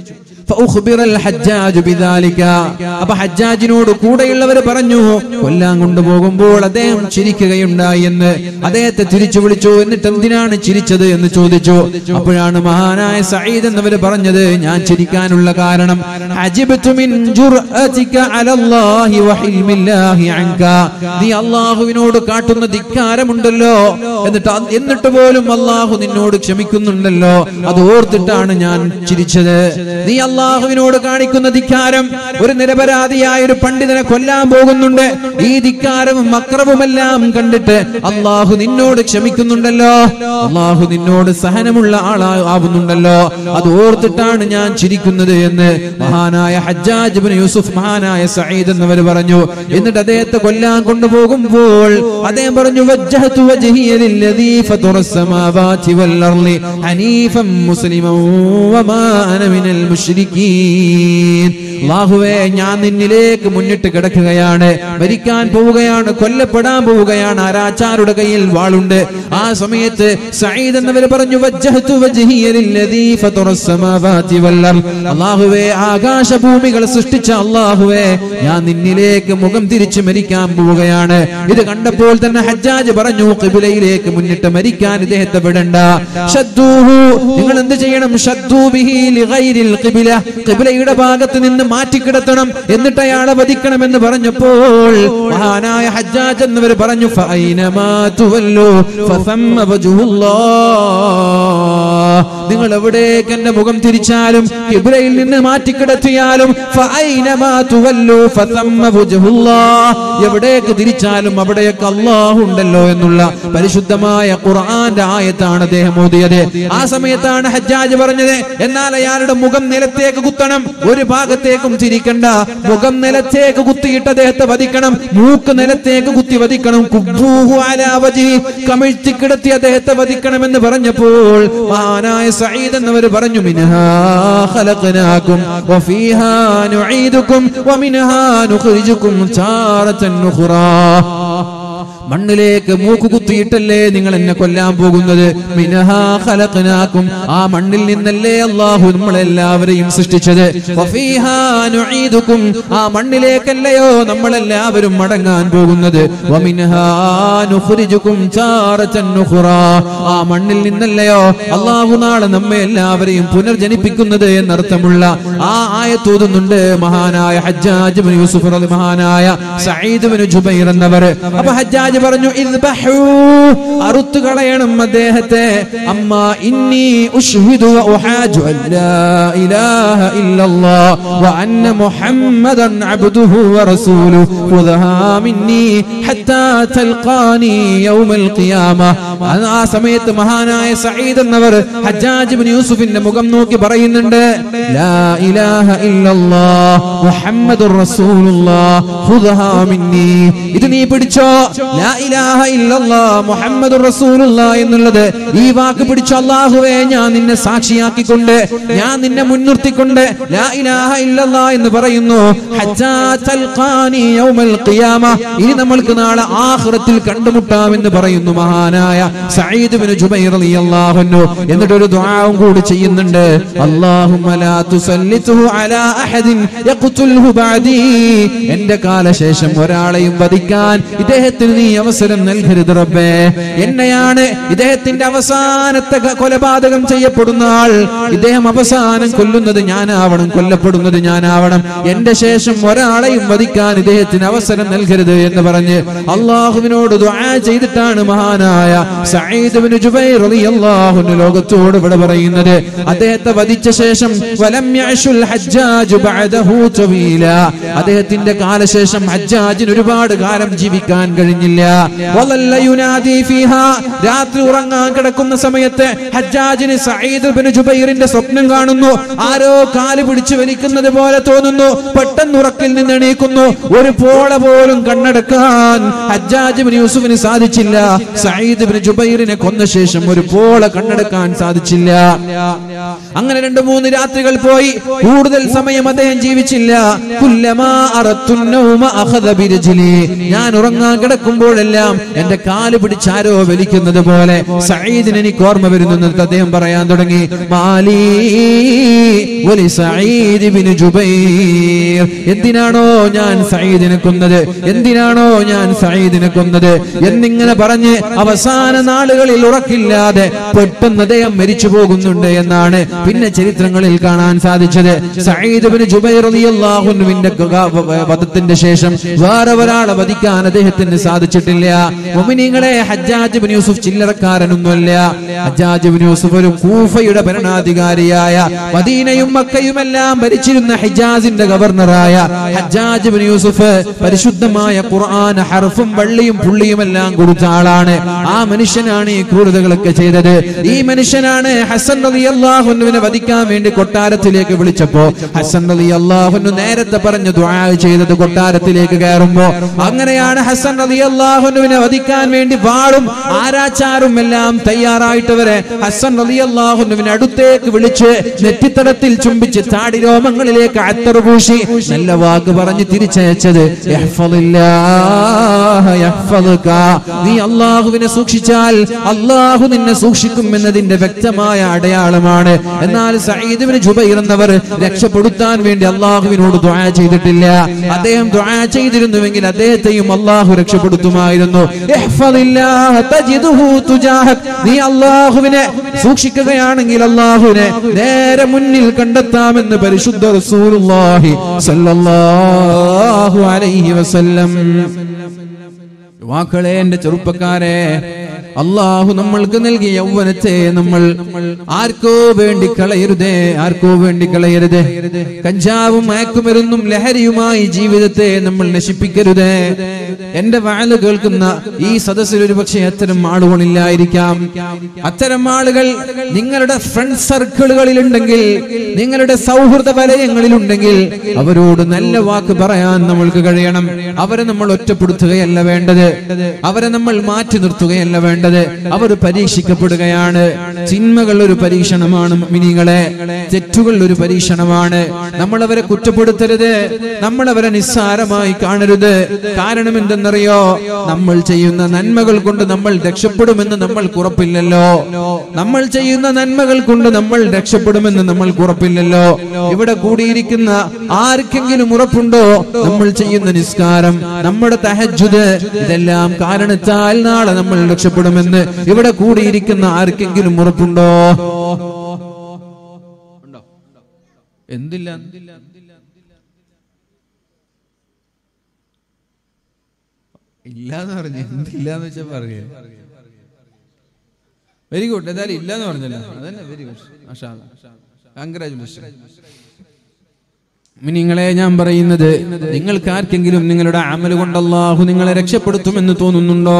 فأخبر الحجاج بذلك. അപ്പൊ ഹജ്ജാജിനോട് കൂടെയുള്ളവർ പറഞ്ഞു കൊല്ലാൻ കൊണ്ടുപോകുമ്പോൾ അദ്ദേഹം ചിരിക്കുകയുണ്ടായി എന്ന് അദ്ദേഹത്തെ തിരിച്ചു വിളിച്ചു എന്നിട്ട് എന്തിനാണ് ചിരിച്ചത് എന്ന് ചോദിച്ചു അപ്പോഴാണ് മഹാനായ സയ്യിദ് എന്നവര് പറഞ്ഞത് ഞാൻ ചിരിക്കാനുള്ള കാരണം അജിബ്തു മിൻ ജുർഅതിക അലല്ലാഹി വഹിൽമില്ലാഹി അൻക നീ അല്ലാഹുവിനോട് കാട്ടുന്ന ധിക്കാരമുണ്ടല്ലോ എന്നിട്ട് അത് എന്നിട്ട് പോലും അല്ലാഹു നിന്നോട് ക്ഷമിക്കുന്നുണ്ടല്ലോ അത് ഓർത്തിട്ടാണ് ഞാൻ ചിരിച്ചത് നീ അല്ലാഹുവിനോട് കാണിക്കുന്ന ധിക്കാരം ഒരു നിരപരാധിയായ ഒരു പണ്ഡിതനെ കൊല്ലാൻ പോകുന്നുണ്ട് ഈ ധിക്കാരവും അക്രവുമെല്ലാം കണ്ടിട്ട് അള്ളാഹു നിന്നോട് ക്ഷമിക്കുന്നുണ്ടല്ലോ അള്ളാഹു നിന്നോട് സഹനമുള്ള ആളാ ആവുന്നുണ്ടല്ലോ അത് ഓർത്തിട്ടാണ് ഞാൻ ചിരിക്കുന്നത് എന്ന് മഹാനായ ഹജ്ജാജ് ഇബ്നു യൂസുഫ് മഹാനായ സഈദ് എന്നവർ പറഞ്ഞു എന്നിട്ട് അദ്ദേഹത്തെ കൊല്ലാൻ കൊണ്ടുപോകുമ്പോൾ അദ്ദേഹം പറഞ്ഞു വജ്ജഹതു വജ്ഹിയ ലില്ലദീ ഫതറസ് സമാവാതി വൽ അർളി ഹനീഫൻ മുസ്ലിമൻ വമാ അന മിനൽ മുശ്രിക്കീൻ അല്ലാഹുവേ ഞാൻ നിന്നിലേക്ക് മുന്നിട്ട് കിടക്കുകയാണ് മരിക്കാൻ പോവുകയാണ് കൊല്ലപ്പെടാൻ പോവുകയാണ് ആരാച്ചാരുടെ കയ്യിൽ വാളുണ്ട് ആ സമയത്ത് സഈദ് എന്നവർ പറഞ്ഞു വജ്ജഹതു വജ്ഹിയ ലില്ലദീ ഫതറസ് സമാവാതി വൽ അർള് അല്ലാഹുവേ ആകാശഭൂമികൾ സൃഷ്ടിച്ച അല്ലാഹുവേ ഞാൻ നിന്നിലേക്ക് മുഖം തിരിച്ചു മരിക്കാൻ പോവുകയാണ് ഇത് കണ്ടപ്പോൾ തന്നെ ഹജ്ജാജ് പറഞ്ഞു ഖിബിലയിലേക്ക് മുന്നിട്ട് മരിക്കാൻ ഇദ്ദേഹത്തെ വിടണ്ട ഷദ്ദൂഹു നിങ്ങൾ എന്ത് ചെയ്യണം ഷദ്ദൂ ബിഹി ലിഗൈരിൽ ഖിബില ഖിബിലയുടെ ഭാഗത്ത് നിന്ന് മാറ്റിക്കിടത്തണം എന്നിട്ട് അയാളെ വധിക്കണം എന്ന് പറഞ്ഞപ്പോൾ മഹാനായ ഹജ്ജാജ് എന്നവർ പറഞ്ഞു ഫൈനമാ തുവല്ലു ഫസമ്മ വജ്ഹുല്ലാഹ് നിങ്ങൾ എവിടേക്ക് എന്റെ മുഖം തിരിച്ചാലും കിബ്രയിൽ നിന്ന് മാറ്റിക്കിടത്തിയാലും ഫഅൈനമാ തുവല്ലു ഫസമ്മ വജ്ഹുല്ലാഹ്. എവിടേക്ക് തിരിച്ചാലും അവിടെയൊക്കെ അള്ളാഹു ഉണ്ടല്ലോ എന്നുള്ള പരിശുദ്ധമായ ഖുർആന്റെ ആയത്താണ് അദ്ദേഹം ഓതിയത് ആ സമയത്താണ് ഹജ്ജാജ് പറഞ്ഞത് എന്നാൽ അയാളുടെ മുഖം നിലത്തേക്ക് കുത്തണം ഒരു ഭാഗത്തേക്കും തിരിക്കണ്ട മുഖം നിലത്തേക്ക് കുത്തിയിട്ട് അദ്ദേഹത്തെ വധിക്കണം മൂക്ക് നിലത്തേക്ക് കുത്തി വധിക്കണം കുബ്ബൂഹു അലാ വജ്ഹി. കമിഴ്ത്തി കിടത്തി അദ്ദേഹത്തെ വധിക്കണമെന്ന് പറഞ്ഞപ്പോൾ മഹാനായ സഈദ് എന്നവർ പറഞ്ഞു മിൻഹാ ഖലഖനാകും വഫീഹാ നുഈദുകും വമിൻഹാ നുഖ്രിജുകും താറത്തൻ ഉഖ്റാ മണ്ണിലേക്ക് മൂക്ക് കുത്തിയിട്ടല്ലേ നിങ്ങൾ എന്നെ കൊല്ലാൻ പോകുന്നത് മിനഹാ ഖലഖനാകും ആ മണ്ണിൽ നിന്നല്ലേ അള്ളാഹു നമ്മളെല്ലാവരെയും സൃഷ്ടിച്ചത് വഫീഹാ നുഈദുകും ആ മണ്ണിലേക്കല്ലയോ നമ്മളെല്ലാവരും മടങ്ങാൻ പോകുന്നത് വമിൻഹാ നുഖ്രിജുകും താറത്തൻ ഉഖ്റാ ആ മണ്ണിൽ നിന്നല്ലയോ അള്ളാഹു നാളെ നമ്മെ എല്ലാവരെയും പുനർജനിപ്പിക്കുന്നത് എന്നർത്ഥമുള്ള ആ ആയത്തോതുന്നുണ്ട് മഹാനായ ഹജ്ജാജ് ബിൻ യൂസുഫ് റളി മഹാനായ സഈദ് ബിൻ ജുബൈർ എന്നവർ അപ്പൊ ഹജ്ജാജ് പറഞ്ഞു ഇദ്ബഹൂ അറുത്തു കളയണം അദ്ദേഹത്തെ അമ്മ ഇന്നി ഉഷ്ഹിദു വ ഉഹാജു അല്ലാ ഇലാഹ ഇല്ലല്ലാഹ് വ അന്ന മുഹമ്മദൻ അബ്ദുഹു വ റസൂലുഹു ഖുദ്ഹാ മിന്നി ഹത്താ തൽഖാനി യൗമൽ ഖിയാമ ആ സമയത്ത് മഹാനായ സഈദ് എന്നവർ ഹജ്ജാജ് ഇബ്നു യൂസുഫിന്റെ മുഖം നോക്കി പറയുന്നുണ്ട് ലാ ഇലാഹ ഇല്ലല്ലാഹ് മുഹമ്മദുർ റസൂലുള്ളാഹ് ഖുദ്ഹാ മിന്നി ഇത് നീ പിടിച്ചോ ലാ ഇലാഹ ഇല്ലല്ലാഹ് മുഹമ്മദുർ റസൂലുള്ളാഹ് എന്നുള്ളത് ഈ വാക്ക് പിടിച്ചോ അല്ലാഹുവേ ഞാൻ നിന്നെ സാക്ഷിയാക്കിക്കൊണ്ട് ഞാൻ നിന്നെ മുൻനിർത്തിക്കൊണ്ട് ലാ ഇലാഹ ഇല്ലല്ലാഹ് എന്ന് പറയുന്നു ഹജ്ജാ തൽഖാനി യൗമൽ ഖിയാമ ഇനി നമ്മൾക്ക് നാളെ ആഖിറത്തിൽ കണ്ടുമുട്ടാമെന്ന് പറയുന്നു മഹാനായ സഈദ് ബിൻ ജുബൈർ റളിയല്ലാഹു അൻഹു എന്നിട്ട് ഒരു ദുആവും കൂടി ചെയ്യുന്നുണ്ട് അല്ലാഹുമ്മ ലാ തുസല്ലിതുഹു അലാ അഹദിൻ യഖ്തുൽഹു ബഅദി എന്റെ കാലശേഷം ഒരാളെയും വധിക്കാൻ ഇദ്ദേഹത്തിന് നീ അവസരം നൽകരുത് റബ്ബേ എന്നെയാണ് ഇദ്ദേഹത്തിന്റെ അവസാനത്തെ ക- കൊലപാതകം ചെയ്യപ്പെടുന്ന ആൾ ഇദ്ദേഹം അവസാനം കൊല്ലുന്നത് ഞാനാവണം കൊല്ലപ്പെടുന്നത് ഞാനാവണം എന്റെ ശേഷം ഒരാളെയും വധിക്കാൻ ഇദ്ദേഹത്തിന് അവസരം നൽകരുത് എന്ന് പറഞ്ഞ് അള്ളാഹുവിനോട് ദുആ ചെയ്തിട്ടാണ് മഹാനായ സഈദ് ഇബ്നു ജുബൈർ റളിയല്ലാഹു അൻഹു ലോകത്തോട് ഇവിടെ പറയുന്നത് അദ്ദേഹത്തെ വധിച്ച ശേഷം വലം യഅശുൽ ഹജ്ജാജ് ബഅദഹു തവീല അദ്ദേഹത്തിന്റെ കാലശേഷം ഹജ്ജാജിന് ഒരുപാട് കാലം ജീവിക്കാൻ കഴിഞ്ഞില്ല വലല്ല യുനാദി ഫീഹാ രാത്രി ഉറങ്ങാൻ കിടക്കുന്ന സമയത്ത് ഹജ്ജാജിന് സഈദ് ഇബ്നു ജുബൈറിന്റെ സ്വപ്നം കാണുന്നു ആരോ കാല് പിടിച്ചു വലിക്കുന്നത് പോലെ തോന്നുന്നു പെട്ടെന്ന് ഉറക്കിൽ നിന്ന് എണീക്കുന്നു ഒരു പോള പോലും കണ്ണടക്കാൻ ഹജ്ജാജ് ഇബ്നു യൂസുഫിന് സാധിച്ചില്ല സഈദ് ഇബ്നു ജുബൈറിനെ കൊന്ന ശേഷം ഒരു പോള കണ്ണടക്കാൻ സാധിച്ചില്ല അങ്ങനെ രണ്ട് മൂന്ന് രാത്രികൾ പോയി കൂടുതൽ സമയം അദ്ദേഹം ജീവിച്ചില്ല കുല്ലമാ അറത്തുന്നൗമ അഖദ ബിരജ്ലി. ഞാൻ ഉറങ്ങാൻ കിടക്കുമ്പോഴെല്ലാം എന്റെ കാല് പിടിച്ചാരോ വലിക്കുന്നത് പോലെ സയ്യിദിന് എനിക്ക് ഓർമ്മ വരുന്നു എന്നിട്ട് അദ്ദേഹം പറയാൻ തുടങ്ങി മാലീ വലി സഈദ് ഇബ്നു ജുബൈർ എന്തിനാണോ ഞാൻ സയ്യിദിനെ കൊന്നത് എന്തിനാണോ ഞാൻ സയ്യിദിനെ കൊന്നത് എന്നിങ്ങനെ പറഞ്ഞ് അവസാന നാളുകളിൽ ഉറക്കില്ലാതെ പെട്ടെന്ന് അദ്ദേഹം മരിച്ചു പോകുന്നുണ്ട് എന്നാണ് പിന്നെ ചരിത്രങ്ങളിൽ കാണാൻ സാധിച്ചത് സയ്യിദ് ഇബ്നു ജുബൈർ റളിയല്ലാഹു അൻഹുവിന്റെ ഗ- വ- വധത്തിന്റെ ശേഷം വേറെ ഒരാളെ വധിക്കാൻ അദ്ദേഹത്തിന് സാധിച്ചിട്ടില്ല മുഅ്മിനീങ്ങളെ ഹജ്ജാജ് ഇബ്നു യൂസുഫ് ചില്ലറക്കാരനൊന്നുമല്ല ഹജ്ജാജ് ഇബ്നു യൂസുഫ് ഒരു കൂഫയുടെ ഭരണാധികാരിയായ മദീനയും മക്കയുമെല്ലാം ഭരിച്ചിരുന്ന ഹിജാസിന്റെ ഗവർണറായ ഹജ്ജാജ് ഇബ്നു യൂസുഫ് പരിശുദ്ധമായ ഖുർആൻ ഹർഫും വള്ളിയും പുള്ളിയുമെല്ലാം കൊടുത്ത ആളാണ് ആ മനുഷ്യനാണ് ഈ ക്രൂരതകളൊക്കെ ചെയ്തത് ഈ മനുഷ്യനാണ് ഹസൻ റളിയല്ലാഹുവിനെ വധിക്കാൻ വേണ്ടി കൊട്ടാരത്തിലേക്ക് വിളിച്ചപ്പോ ഹസൻ റളിയല്ലാഹുവിന് നേരത്തെ പറഞ്ഞു ദുആ ചെയ്തത് കൊട്ടാരത്തിലേക്ക് കയറുമ്പോ അങ്ങനെയാണ് ഹസൻ റളിയല്ലാഹുവിനെ വധിക്കാൻ വേണ്ടി വാളും ആരാച്ചാരും എല്ലാം തയ്യാറായിട്ടവരെ ഹസൻ റളിയല്ലാഹുവിനെ അടുത്തേക്ക് വിളിച്ച് നെറ്റിത്തടത്തിൽ ചുംബിച്ച് താടി രോമങ്ങളിലേക്ക് അത്തർ പൂശി നല്ല വാക്ക് പറഞ്ഞ് തിരിച്ചയച്ചത് "യഹ്ഫളില്ലാഹ യഹ്ഫളുക." നീ അള്ളാഹുവിനെ സൂക്ഷിച്ചാൽ അള്ളാഹു നിന്നെ സൂക്ഷിക്കും എന്നതിന്റെ വ്യക്തമായ അടയാളമാണ് എന്നാൽ സയ്യിദ് ഇബ്നു ജുബൈർ എന്നവർ രക്ഷപ്പെടുത്താൻ വേണ്ടി അള്ളാഹുവിനോട് ദുആ ചെയ്തിട്ടില്ല അദ്ദേഹം ദുആ ചെയ്തിരുന്നുവെങ്കിൽ അദ്ദേഹത്തെയും അള്ളാഹു രക്ഷപ്പെടുത്തുമായിരുന്നു ഇഹ്ഫളില്ലാഹ തജിദുഹു തുജാഹക്. നീ അള്ളാഹുവിനെ സൂക്ഷിക്കുകയാണെങ്കിൽ അള്ളാഹുവിനെ നേരെ മുന്നിൽ കണ്ടെത്താമെന്ന് പരിശുദ്ധ റസൂലുള്ളാഹി സല്ലല്ലാഹു അലൈഹി വസല്ലം യുവാക്കളെ എന്റെ ചെറുപ്പക്കാരെ അള്ളാഹു നമ്മൾക്ക് നൽകിയ യൗവനത്തെ നമ്മൾ ആർക്കോ വേണ്ടി കളയരുതേ ആർക്കോ വേണ്ടി കളയരുത് കഞ്ചാവും മയക്കുമരുന്നും ലഹരിയുമായി ജീവിതത്തെ നമ്മൾ നശിപ്പിക്കരുതേ എന്റെ വാല് കേൾക്കുന്ന ഈ സദസ്സിൽ ഒരു പക്ഷേ അത്തരം ആളുകളില്ലായിരിക്കാം അത്തരം ആളുകൾ നിങ്ങളുടെ ഫ്രണ്ട് സർക്കിളുകളിൽ ഉണ്ടെങ്കിൽ നിങ്ങളുടെ സൗഹൃദ വലയങ്ങളിലുണ്ടെങ്കിൽ അവരോട് നല്ല വാക്ക് പറയാൻ നമ്മൾക്ക് കഴിയണം അവരെ നമ്മൾ ഒറ്റപ്പെടുത്തുകയല്ല വേണ്ടത് അവരെ നമ്മൾ മാറ്റി നിർത്തുകയല്ല വേണ്ടത് അവർ പരീക്ഷിക്കപ്പെടുകയാണ് ചിന്മകൾ ഒരു പരീക്ഷണമാണ് മിനിങ്ങളെ തെറ്റുകൾ ഒരു പരീക്ഷണമാണ് നമ്മൾ അവരെ കുറ്റപ്പെടുത്തരുത് നമ്മൾ അവരെ നിസ്സാരമായി കാണരുത് കാരണം എന്തെന്നറിയോ നമ്മൾ ചെയ്യുന്ന നന്മകൾ കൊണ്ട് നമ്മൾ രക്ഷപ്പെടുമെന്ന് നമ്മൾ ഉറപ്പില്ലല്ലോ നമ്മൾ ചെയ്യുന്ന നന്മകൾ കൊണ്ട് നമ്മൾ രക്ഷപ്പെടുമെന്ന് നമ്മൾ ഉറപ്പില്ലല്ലോ ഇവിടെ കൂടിയിരിക്കുന്ന ആർക്കെങ്കിലും ഉറപ്പുണ്ടോ നമ്മൾ ചെയ്യുന്ന നിസ്കാരം നമ്മുടെ തഹജുദ് ഇതെല്ലാം കാരണത്താൽ നാളെ നമ്മൾ രക്ഷപ്പെടുമെന്ന് ഇവിടെ കൂടിയിരിക്കുന്ന ആർക്കെങ്കിലും ഉറപ്പുണ്ടോ എന്തില്ല ഇല്ലാന്ന് പറഞ്ഞു എന്തില്ലാന്ന് വെച്ചാ പറയേ വെരി ഗുഡ് എന്തായാലും ഇല്ലാന്ന് പറഞ്ഞല്ലോ അതന്നെ വെരി ഗുഡ് കൺഗ്രാചുലേഷൻ നിങ്ങളെ ഞാൻ പറയുന്നത് നിങ്ങൾക്ക് ആർക്കെങ്കിലും നിങ്ങളുടെ അമൽ കൊണ്ട് അല്ലാഹു നിങ്ങളെ രക്ഷപ്പെടുത്തുമെന്ന് തോന്നുന്നുണ്ടോ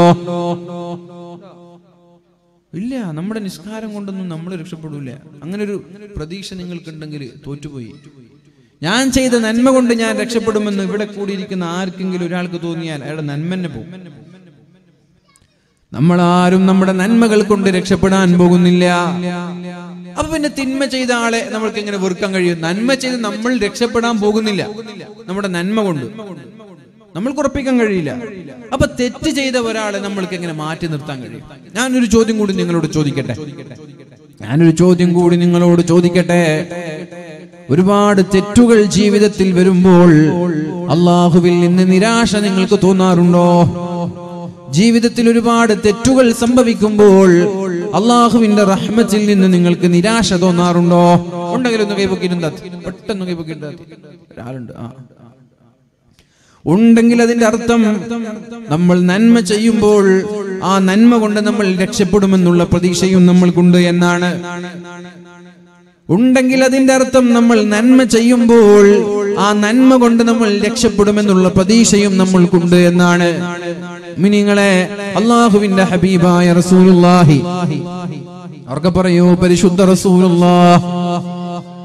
ഇല്ല നമ്മുടെ നിസ്കാരം കൊണ്ടൊന്നും നമ്മൾ രക്ഷപ്പെടൂല അങ്ങനെ ഒരു പ്രതീക്ഷ നിങ്ങൾക്കുണ്ടെങ്കിൽ തോറ്റുപോയി ഞാൻ ചെയ്ത നന്മ കൊണ്ട് ഞാൻ രക്ഷപ്പെടുമെന്ന് ഇവിടെ കൂടിയിരിക്കുന്ന ആർക്കെങ്കിലും ഒരാൾക്ക് തോന്നിയാൽ അയാളുടെ നന്മന്നെ പോകും നമ്മൾ ആരും നമ്മുടെ നന്മകൾ കൊണ്ട് രക്ഷപ്പെടാൻ പോകുന്നില്ല അപ്പൊ പിന്നെ തിന്മ ചെയ്ത ആളെ നമ്മൾക്ക് എങ്ങനെ വെറുക്കാൻ കഴിയും നന്മ ചെയ്ത് നമ്മൾ രക്ഷപ്പെടാൻ പോകുന്നില്ല നമ്മുടെ നന്മ കൊണ്ട് നമ്മൾക്ക് ഉറപ്പിക്കാൻ കഴിയില്ല അപ്പൊ തെറ്റ് ചെയ്ത ഒരാളെ നമ്മൾക്ക് എങ്ങനെ മാറ്റി നിർത്താൻ കഴിയും ഞാനൊരു ചോദ്യം കൂടി നിങ്ങളോട് ചോദിക്കട്ടെ ഞാനൊരു ചോദ്യം കൂടി നിങ്ങളോട് ചോദിക്കട്ടെ ഒരുപാട് തെറ്റുകൾ ജീവിതത്തിൽ വരുമ്പോൾ അള്ളാഹുവിൽ നിന്ന് നിരാശ നിങ്ങൾക്ക് തോന്നാറുണ്ടോ ജീവിതത്തിൽ ഒരുപാട് തെറ്റുകൾ സംഭവിക്കുമ്പോൾ അള്ളാഹുവിന്റെ റഹ്മത്തിൽ നിന്ന് നിങ്ങൾക്ക് നിരാശ തോന്നാറുണ്ടോ ഉണ്ടെങ്കിൽ ഒന്ന് കൈപ്പൊക്കിയിരുന്നാ പെട്ടെന്ന് കൈപ്പൊക്കിയിരുന്നാ ഒരാളുണ്ട് ആ ഉണ്ടെങ്കിൽ അതിന്റെ അർത്ഥം നമ്മൾ നന്മ ചെയ്യുമ്പോൾ ആ നന്മ കൊണ്ട് നമ്മൾ രക്ഷപ്പെടുമെന്നുള്ള പ്രതീക്ഷയും നമ്മൾക്കുണ്ട് എന്നാണ് ഉണ്ടെങ്കിൽ അതിന്റെ അർത്ഥം നമ്മൾ നന്മ ചെയ്യുമ്പോൾ ആ നന്മ കൊണ്ട് നമ്മൾ രക്ഷപ്പെടുമെന്നുള്ള പ്രതീക്ഷയും നമ്മൾക്കുണ്ട് എന്നാണ് മിനിങ്ങളെ അള്ളാഹുവിന്റെ ഹബീബായ റസൂലുള്ളാഹി അവർക്ക് പറയൂ പരിശുദ്ധ റസൂലുള്ളാഹ്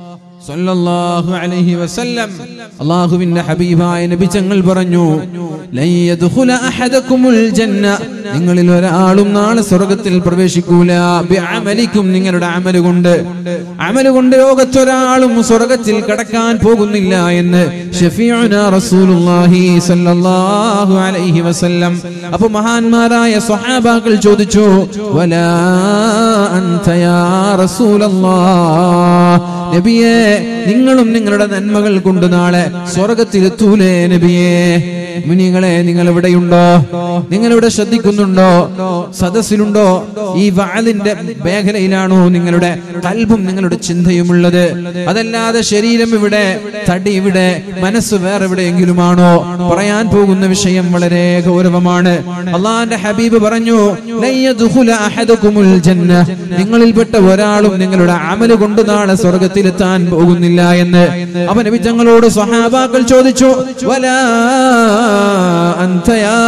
സല്ലല്ലാഹു അലൈഹി വസല്ലം അള്ളാഹുവിന്റെ ഹബീബായ നബി തങ്ങൾ പറഞ്ഞു ലൻ യദ്ഖുല അഹദകുമുൽ ജന്ന നിങ്ങളിൽ ഒരാളും നാളെ സ്വർഗ്ഗത്തിൽ പ്രവേശിക്കൂല ബിഅമലിക്കും നിങ്ങളുടെ അമല് കൊണ്ട് അമല് കൊണ്ട് ലോകത്തൊരാളും സ്വർഗ്ഗത്തിൽ കടക്കാൻ പോകുന്നില്ല എന്ന് ഷഫീഉന റസൂലുള്ളാഹി സല്ലല്ലാഹു അലൈഹി വസല്ലം അപ്പോൾ മഹാന്മാരായ സ്വഹാബാക്കൾ ചോദിച്ചു വലാ അൻത യാ റസൂലല്ലാഹ് നബിയേ നിങ്ങളും നിങ്ങളുടെ നന്മകൾ കൊണ്ട് നാളെ സ്വർഗത്തിലെത്തൂലേ നബിയേ മുനിങ്ങളെ നിങ്ങൾ എവിടെയുണ്ടോ നിങ്ങൾ ഇവിടെ ശ്രദ്ധിക്കുന്നുണ്ടോ സദസ്സിലുണ്ടോ ഈ വാലിന്റെ മേഖലയിലാണോ നിങ്ങളുടെ കൽബും നിങ്ങളുടെ ചിന്തയുമുള്ളത് അതല്ലാതെ ശരീരം ഇവിടെ തടി ഇവിടെ മനസ്സ് വേറെ എവിടെയെങ്കിലുമാണോ പറയാൻ പോകുന്ന വിഷയം വളരെ ഗൗരവമാണ് അള്ളാന്റെ ഹബീബ് പറഞ്ഞു "ലൻ യദ്ഖുല അഹദകുമുൽ ജന്ന." നിങ്ങളിൽപ്പെട്ട ഒരാളും നിങ്ങളുടെ അമല് കൊണ്ട് നാളെ സ്വർഗത്തിലെത്താൻ പോകുന്നില്ല എന്ന് അവൻ നബി തങ്ങളോട് സ്വഹാബാക്കൾ ചോദിച്ചു വലാ അൻത യാ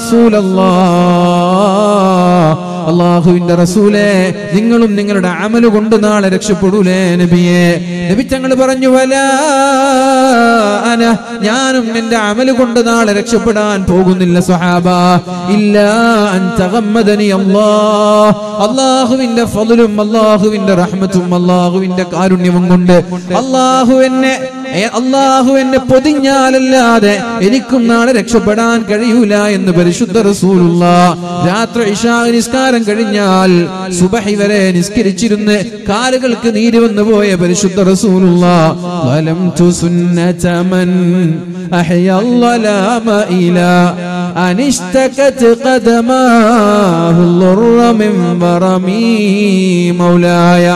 റസൂലല്ലാഹ് അള്ളാഹുവിന്റെ റസൂലേ നിങ്ങളും നിങ്ങളുടെ അമല് കൊണ്ട് നാളെ രക്ഷപ്പെടൂലേ നബിയെ നബി തങ്ങൾ പറഞ്ഞു വലാ അന ഞാനും എന്റെ അമല് കൊണ്ട് നാളെ രക്ഷപ്പെടാൻ പോകുന്നില്ല സ്വഹാബ ഇല്ല അൻ തഗമ്മദനി അല്ലാഹ് അള്ളാഹുവിന്റെ ഫضലും അള്ളാഹുവിന്റെ റഹ്മത്തും അള്ളാഹുവിന്റെ കാരുണ്യവും കൊണ്ട് അള്ളാഹു എന്നെ ഏ, അള്ളാഹു എന്നെ പൊതിഞ്ഞാലല്ലാതെ എനിക്കും നാളെ രക്ഷപ്പെടാൻ കഴിയൂല എന്ന് പരിശുദ്ധ റസൂലുള്ള രാത്രി ഇഷാ നിസ്കാരം കഴിഞ്ഞാൽ സുബഹി വരെ നിസ്കരിച്ചിരുന്ന് കാലുകൾക്ക് നീര് വന്നു പോയ പരിശുദ്ധ റസൂലുള്ള വലംതു സുന്നതമൻ അഹ്യല്ലലാമ ഇലാ അനിഷ്തകത് ഖദമാഹു الضر من برمي مولاي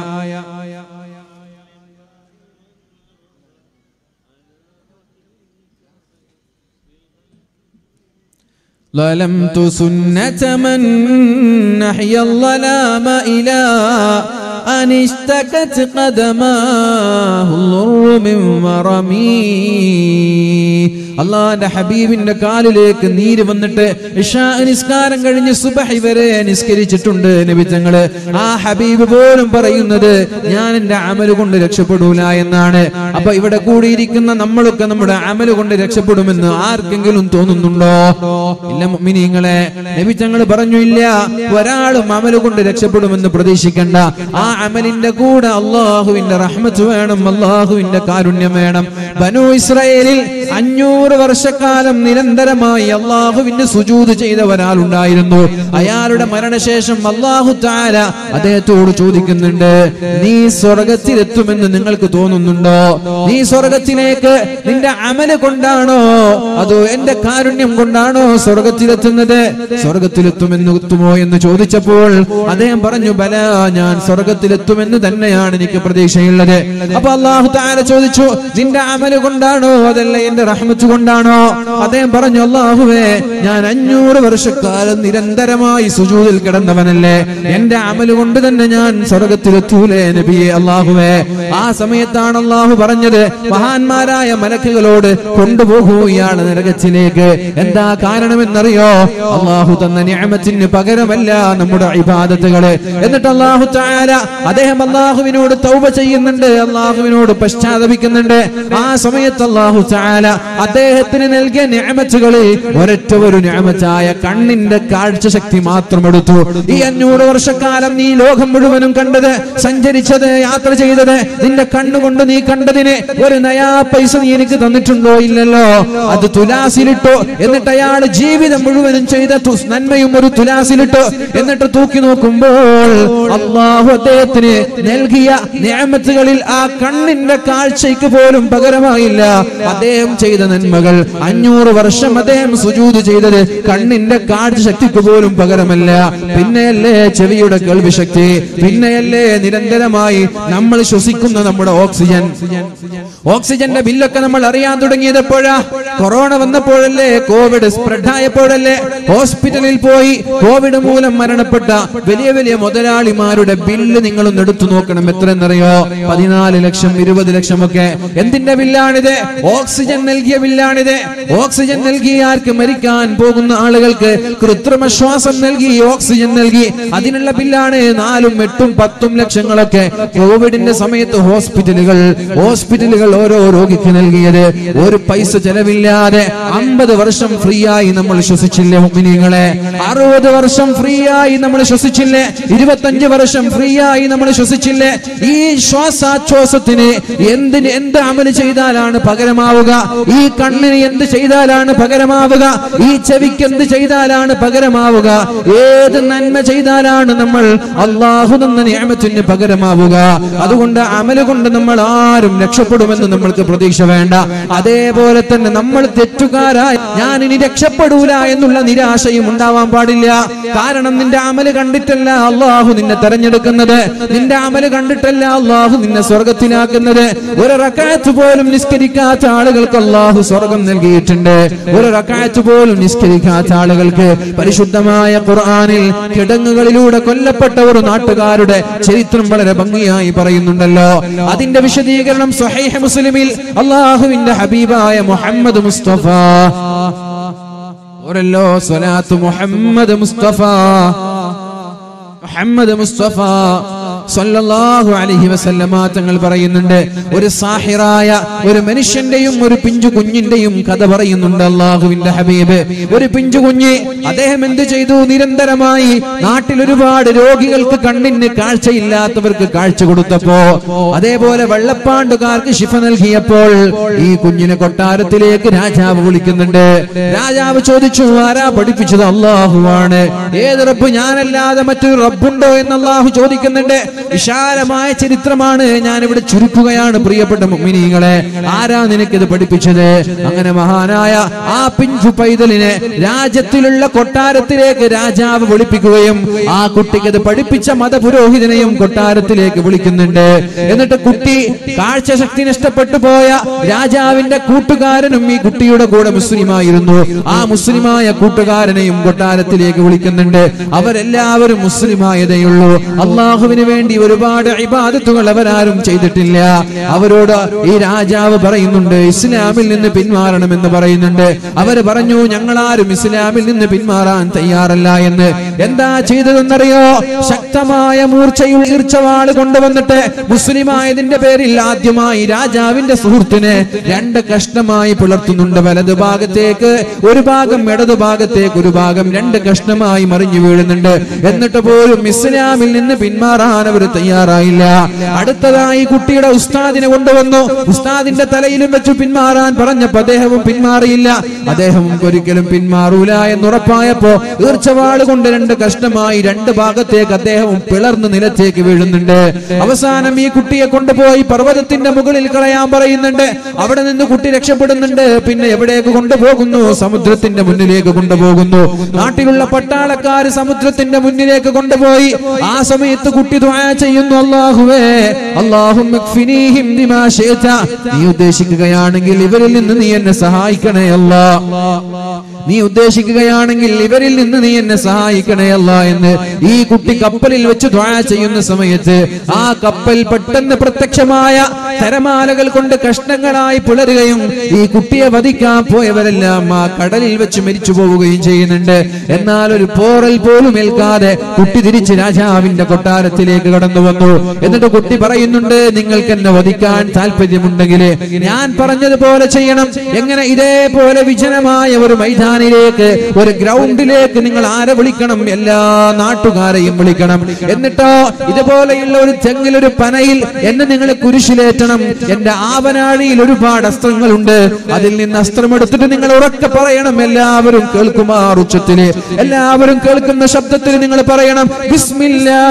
ظلمت سنة من نحيا الظلام إلى أن اشتكت قدماه الضر من مرمي അള്ളാന്റെ ഹബീബിന്റെ കാലിലേക്ക് നീര് വന്നിട്ട് ഇഷാ നിസ്കാരം കഴിഞ്ഞ് സുബഹി വരെ നിസ്കരിച്ചിട്ടുണ്ട് നബിത്തങ്ങള് ആ ഹബീബ് പോലും പറയുന്നത് ഞാൻ എന്റെ അമല് കൊണ്ട് രക്ഷപ്പെടൂല എന്നാണ് അപ്പൊ ഇവിടെ കൂടിയിരിക്കുന്ന നമ്മളൊക്കെ നമ്മുടെ അമല് കൊണ്ട് രക്ഷപ്പെടുമെന്ന് ആർക്കെങ്കിലും തോന്നുന്നുണ്ടോ ഇല്ല മുഅ്മിനീങ്ങളെ നബി തങ്ങൾ പറഞ്ഞു ഇല്ല ഒരാളും അമല് കൊണ്ട് രക്ഷപ്പെടുമെന്ന് പ്രതീക്ഷിക്കണ്ട ആ അമലിന്റെ കൂടെ അള്ളാഹുവിന്റെ റഹ്മത്ത് വേണം അള്ളാഹുവിന്റെ കാരുണ്യം വേണം ബനു ഇസ്രായേലിൽ അഞ്ഞൂറ് വർഷക്കാലം നിരന്തരമായി അള്ളാഹുവിന്റെ സുജൂത് ചെയ്ത ഒരാളുണ്ടായിരുന്നു അയാളുടെ മരണശേഷം അള്ളാഹു താര അദ്ദേഹത്തോട് ചോദിക്കുന്നുണ്ട് നീ സ്വർഗത്തിലെത്തുമെന്ന് നിങ്ങൾക്ക് തോന്നുന്നുണ്ടോ നീ സ്വർഗത്തിലേക്ക് നിന്റെ അമല് കൊണ്ടാണോ അതോ എന്റെ കാരുണ്യം കൊണ്ടാണോ സ്വർഗത്തിലെത്തുന്നത് സ്വർഗത്തിലെത്തുമെന്ന് എത്തുമോ എന്ന് ചോദിച്ചപ്പോൾ അദ്ദേഹം പറഞ്ഞു ബല ഞാൻ സ്വർഗത്തിലെത്തുമെന്ന് തന്നെയാണ് എനിക്ക് പ്രതീക്ഷയുള്ളത് അപ്പൊ അള്ളാഹു താര ചോദിച്ചു നിന്റെ അമല് കൊണ്ടാണോ അതല്ല എന്റെ റഹ്മത്ത് കൊണ്ടാണോ അദ്ദേഹം പറഞ്ഞു അള്ളാഹുവേ ഞാൻ അഞ്ഞൂറ് വർഷക്കാലം നിരന്തരമായി സുജൂതിൽ കിടന്നവനല്ലേ എന്റെ അമല് കൊണ്ട് തന്നെ ഞാൻ സ്വർഗത്തിലെത്തൂലേ നബിയെ അള്ളാഹുവേ ആ സമയത്താണ് അള്ളാഹു പറഞ്ഞത് മഹാന്മാരായ മലക്കുകളോട് കൊണ്ടുപോകൂ ഇയാള് നരകത്തിലേക്ക് എന്താ കാരണമെന്നറിയോ അള്ളാഹു തന്ന നിയമത്തിന് പകരമല്ല നമ്മുടെ ഇബാദത്തുകള് എന്നിട്ട് അള്ളാഹു താര അദ്ദേഹം അള്ളാഹുവിനോട് തൗബ ചെയ്യുന്നുണ്ട് അള്ളാഹുവിനോട് പശ്ചാത്തപിക്കുന്നുണ്ട് ആ സമയത്ത് അള്ളാഹു താല അദ്ദേഹത്തിന് നൽകിയ ഞാമത്തുകളിൽ ഒരൊറ്റ ഒരു ഞാമത്തായ കണ്ണിന്റെ കാഴ്ച ശക്തി മാത്രം എടുത്തു ഈ അഞ്ഞൂറ് വർഷക്കാലം നീ ലോകം മുഴുവനും കണ്ടത് സഞ്ചരിച്ചത് യാത്ര ചെയ്തത് നിന്റെ കണ്ണുകൊണ്ട് നീ കണ്ടതിന് ഒരു നയാ പൈസ നീ എനിക്ക് തന്നിട്ടുണ്ടോ ഇല്ലല്ലോ അത് തുലാസിലിട്ടു എന്നിട്ട് അയാൾ ജീവിതം മുഴുവനും ചെയ്ത തു- നന്മയും ഒരു തുലാസിലിട്ടു എന്നിട്ട് തൂക്കി നോക്കുമ്പോൾ അള്ളാഹു അദ്ദേഹത്തിന് നൽകിയ നിയമത്തുകളിൽ ആ കണ്ണിന്റെ കാഴ്ചയ്ക്ക് പോലും പകരമായില്ല അദ്ദേഹം ചെയ്ത നന്മകൾ അഞ്ഞൂറ് വർഷം അദ്ദേഹം സുജൂത് ചെയ്തത് കണ്ണിന്റെ കാഴ്ച ശക്തിക്ക് പോലും പകരമല്ല പിന്നെയല്ലേ ചെവിയുടെ കേൾവി ശക്തി പിന്നെയല്ലേ നിരന്തരമായി നമ്മൾ ശ്വസിക്കുന്ന നമ്മുടെ ഓക്സിജൻ ഓക്സിജന്റെ ബില്ലൊക്കെ നമ്മൾ അറിയാൻ തുടങ്ങിയത് എപ്പോഴാ കൊറോണ വന്നപ്പോഴല്ലേ കോവിഡ് സ്പ്രെഡ് ആയപ്പോഴല്ലേ ഹോസ്പിറ്റലിൽ പോയി കോവിഡ് മൂലം മരണപ്പെട്ട വലിയ വലിയ മുതലാളിമാരുടെ ബില്ല് നിങ്ങളൊന്ന് എടുത്തു നോക്കണം എത്രയെന്നറിയോ പതിനാല് ലക്ഷം ഇരുപത് ലക്ഷം ഒക്കെ എന്തിന്റെ ബില്ലാണിത് ഓക്സിജൻ നൽകിയ ബില്ലാണിത് ഓക്സിജൻ നൽകി ആർക്ക് മരിക്കാൻ പോകുന്ന ആളുകൾക്ക് കൃത്രിമ ശ്വാസം നൽകി ഓക്സിജൻ നൽകി അതിനുള്ള ബില്ലാണ് നാലും എട്ടും പത്തും ലക്ഷങ്ങളൊക്കെ കോവിഡിന്റെ സമയത്ത് ഹോസ്പിറ്റലുകൾ ഹോസ്പിറ്റലുകൾ ഓരോ രോഗിക്ക് നൽകിയത് ഒരു പൈസ ചെലവില്ലാതെ അമ്പത് വർഷം ഫ്രീ ആയി നമ്മൾ ശ്വസിച്ചില്ലേ മുഗ്നിങ്ങളെ അറുപത് വർഷം ഫ്രീ ആയി നമ്മൾ ശ്വസിച്ചില്ലേ ഇരുപത്തഞ്ച് വർഷം ഫ്രീ ആയി നമ്മൾ ശ്വസിച്ചില്ലേ ഈ ശ്വാസാശ്വാസത്തിന് എന്തിന് എന്ത് അമല് ചെയ്താലാണ് പകരമാവുക ഈ കണ്ണിന് എന്ത് ചെയ്താലാണ് പകരമാവുക ഈ ചെവിക്ക് എന്ത് ചെയ്താലാണ് പകരമാവുക ഏത് നന്മ ചെയ്താലാണ് നമ്മൾ അള്ളാഹു തന്ന നിയമത്തിന് പകരമാവുക അതുകൊണ്ട് അമല് കൊണ്ട് നമ്മൾ ആരും രക്ഷപ്പെടുമെന്ന് നമ്മൾക്ക് പ്രതീക്ഷ വേണ്ട അതേപോലെ തന്നെ നമ്മൾ തെറ്റുകാരായി ഞാൻ ഇനി രക്ഷപ്പെടൂല എന്നുള്ള നിരാശയും ഉണ്ടാവാൻ പാടില്ല കാരണം നിന്റെ അമല് കണ്ടിട്ടല്ല അള്ളാഹു നിന്നെ തെരഞ്ഞെടുക്കുന്നത് നിന്റെ അമല് കണ്ടിട്ടല്ല അള്ളാഹു നിന്നെ സ്വർഗത്തിലാക്കുന്നത് ഒരു റക്കാത്ത് പോലും നിസ്കരിക്കാത്ത ആളുകൾക്ക് അള്ളാഹു സ്വർഗം നൽകിയിട്ടുണ്ട് ഒരു റക്കാത്ത് പോലും നിസ്കരിക്കാത്ത ആളുകൾക്ക് പരിശുദ്ധമായ ഖുർആനിൽ കിടങ്ങുകളിലൂടെ കൊല്ലപ്പെട്ട ഒരു നാട്ടുകാരുടെ ചരിത്രം വളരെ ഭംഗിയായി പറയുന്നുണ്ടല്ലോ അതിന്റെ വിശദീകരണം സ്വഹൈഹ് മുസ്ലിമിൽ അള്ളാഹുവിന്റെ ഹബീബായ മുഹമ്മദ് മുസ്തഫ ഒരല്ലോ സ്വലാത്ത് മുഹമ്മദ് മുസ്തഫ മുഹമ്മദ് മുസ്തഫ സല്ലല്ലാഹു അലൈഹി വസല്ലമ തങ്ങൾ പറയുന്നുണ്ട് ഒരു സാഹിറായ ഒരു മനുഷ്യന്റെയും ഒരു പിഞ്ചു കുഞ്ഞിന്റെയും കഥ പറയുന്നുണ്ട് അള്ളാഹുവിന്റെ ഹബീബ് ഒരു പിഞ്ചു കുഞ്ഞ് അദ്ദേഹം എന്ത് ചെയ്തു നിരന്തരമായി നാട്ടിൽ ഒരുപാട് രോഗികൾക്ക് കണ്ണിന് കാഴ്ചയില്ലാത്തവർക്ക് കാഴ്ച കൊടുത്തപ്പോ അതേപോലെ വെള്ളപ്പാണ്ടുകാർക്ക് ശിഫ നൽകിയപ്പോൾ ഈ കുഞ്ഞിനെ കൊട്ടാരത്തിലേക്ക് രാജാവ് വിളിക്കുന്നുണ്ട് രാജാവ് ചോദിച്ചു ആരാ പഠിപ്പിച്ചത് അള്ളാഹുവാണ് ഏത് റബ്ബ് ഞാനല്ലാതെ മറ്റൊരു റബ്ബുണ്ടോ എന്ന് അള്ളാഹു ചോദിക്കുന്നുണ്ട് വിശാലമായ ചരിത്രമാണ് ഞാൻ ഇവിടെ ചുരുക്കുകയാണ് പ്രിയപ്പെട്ട മുഅ്മിനീങ്ങളെ ആരാ നിനക്കിത് പഠിപ്പിച്ചത് അങ്ങനെ മഹാനായ ആ പിഞ്ചു പൈതലിനെ രാജ്യത്തിലുള്ള കൊട്ടാരത്തിലേക്ക് രാജാവ് വിളിപ്പിക്കുകയും ആ കുട്ടിക്ക് അത് പഠിപ്പിച്ച മതപുരോഹിതനെയും കൊട്ടാരത്തിലേക്ക് വിളിക്കുന്നുണ്ട് എന്നിട്ട് കുട്ടി കാഴ്ചശക്തി നഷ്ടപ്പെട്ടു പോയ രാജാവിന്റെ കൂട്ടുകാരനും ഈ കുട്ടിയുടെ കൂടെ മുസ്ലിമായിരുന്നു ആ മുസ്ലിമായ കൂട്ടുകാരനെയും കൊട്ടാരത്തിലേക്ക് വിളിക്കുന്നുണ്ട് അവരെല്ലാവരും മുസ്ലിമായതേയുള്ളൂ അള്ളാഹുവിന് വേണ്ടി ഒരുപാട് ഇബാദത്തുകൾ അവരാരും ചെയ്തിട്ടില്ല അവരോട് ഈ രാജാവ് പറയുന്നുണ്ട് ഇസ്ലാമിൽ നിന്ന് പിന്മാറണമെന്ന് പറയുന്നുണ്ട് അവര് പറഞ്ഞു ഞങ്ങളാരും ഇസ്ലാമിൽ നിന്ന് പിന്മാറാൻ തയ്യാറല്ല എന്ന് എന്താ ചെയ്തതെന്നറിയോ ശക്തമായ മൂർച്ചയുള്ള ഈർച്ചവാള് കൊണ്ടുവന്നിട്ട് മുസ്ലിമായതിന്റെ പേരിൽ ആദ്യമായി രാജാവിന്റെ സുഹൃത്തിനെ രണ്ട് കഷ്ണമായി പിളർത്തുന്നുണ്ട് വലതു ഭാഗത്തേക്ക് ഒരു ഭാഗം ഇടതു ഭാഗത്തേക്ക് ഒരു ഭാഗം രണ്ട് കഷ്ണമായി മറിഞ്ഞു വീഴുന്നുണ്ട് എന്നിട്ട് പോലും ഇസ്ലാമിൽ നിന്ന് പിന്മാറാൻ അവർ തയ്യാറായില്ല അടുത്തതായി കുട്ടിയുടെ ഉസ്താദിനെ കൊണ്ടുവന്നു ഉസ്താദിന്റെ തലയിലും വെച്ച് പിന്മാറാൻ പറഞ്ഞപ്പോ അദ്ദേഹവും പിന്മാറിയില്ല അദ്ദേഹവും ഒരിക്കലും പിന്മാറൂല എന്നുറപ്പായപ്പോ ഈർച്ചവാള് കൊണ്ട് രണ്ട് കഷ്ണമായി രണ്ട് ഭാഗത്തേക്ക് അദ്ദേഹവും പിളർന്ന് നിലത്തേക്ക് വീഴുന്നുണ്ട് അവസാനം ഈ കുട്ടിയെ കൊണ്ടുപോയി പർവ്വതത്തിന്റെ മുകളിൽ കളയാൻ പറയുന്നുണ്ട് അവിടെ നിന്ന് കുട്ടി രക്ഷപ്പെടുന്നുണ്ട് പിന്നെ എവിടേക്ക് കൊണ്ടുപോകുന്നു സമുദ്രത്തിന്റെ മുന്നിലേക്ക് കൊണ്ടുപോകുന്നു നാട്ടിലുള്ള പട്ടാളക്കാര് സമുദ്രത്തിന്റെ മുന്നിലേക്ക് കൊണ്ടുപോയി ആ സമയത്ത് കുട്ടി ദുആ ചെയ്യുന്നു അല്ലാഹുവേ അല്ലാഹുമ്മ ഇക്ഫിനീഹിം ബിമാ ശിഅത നീ ഉദ്ദേശിക്കുകയാണെങ്കിൽ ഇവരിൽ നിന്ന് നീ എന്നെ സഹായിക്കണേ അല്ലാ നീ ഉദ്ദേശിക്കുകയാണെങ്കിൽ ഇവരിൽ നിന്ന് നീ എന്നെ സഹായിക്കണേ അല്ല എന്ന് ഈ കുട്ടി കപ്പലിൽ വെച്ച് ദ്വാ ചെയ്യുന്ന സമയത്ത് ആ കപ്പൽ പെട്ടെന്ന് പ്രത്യക്ഷമായ തിരമാലകൾ കൊണ്ട് കഷ്ണങ്ങളായി പിളരുകയും ഈ കുട്ടിയെ വധിക്കാൻ പോയവരെല്ലാം ആ കടലിൽ വെച്ച് മരിച്ചു പോവുകയും ചെയ്യുന്നുണ്ട് എന്നാൽ ഒരു പോറൽ പോലും ഏൽക്കാതെ കുട്ടി തിരിച്ച് രാജാവിന്റെ കൊട്ടാരത്തിലേക്ക് കടന്നു വന്നു എന്നിട്ട് കുട്ടി പറയുന്നുണ്ട് നിങ്ങൾക്ക് എന്നെ വധിക്കാൻ താല്പര്യമുണ്ടെങ്കിൽ ഞാൻ പറഞ്ഞതുപോലെ ചെയ്യണം എങ്ങനെ ഇതേപോലെ വിജനമായ ഒരു മൈതാനിലേക്ക് ഒരു ഗ്രൗണ്ടിലേക്ക് നിങ്ങൾ ആരെ വിളിക്കണം എല്ലാ നാട്ടുകാരെയും വിളിക്കണം എന്നിട്ടോ ഇതുപോലെയുള്ള ഒരു തെങ്ങിൽ ഒരു പനയിൽ എന്നെ നിങ്ങൾ കുരിശിലേറ്റണം എന്റെ ആവനാഴിയിൽ ഒരുപാട് അസ്ത്രങ്ങളുണ്ട് അതിൽ നിന്ന് അസ്ത്രം എടുത്തിട്ട് നിങ്ങൾ ഉറക്കെ പറയണം എല്ലാവരും കേൾക്കുമാർ ഉച്ചത്തില് എല്ലാവരും കേൾക്കുന്ന ശബ്ദത്തിൽ നിങ്ങൾ പറയണം ബിസ്മില്ലാ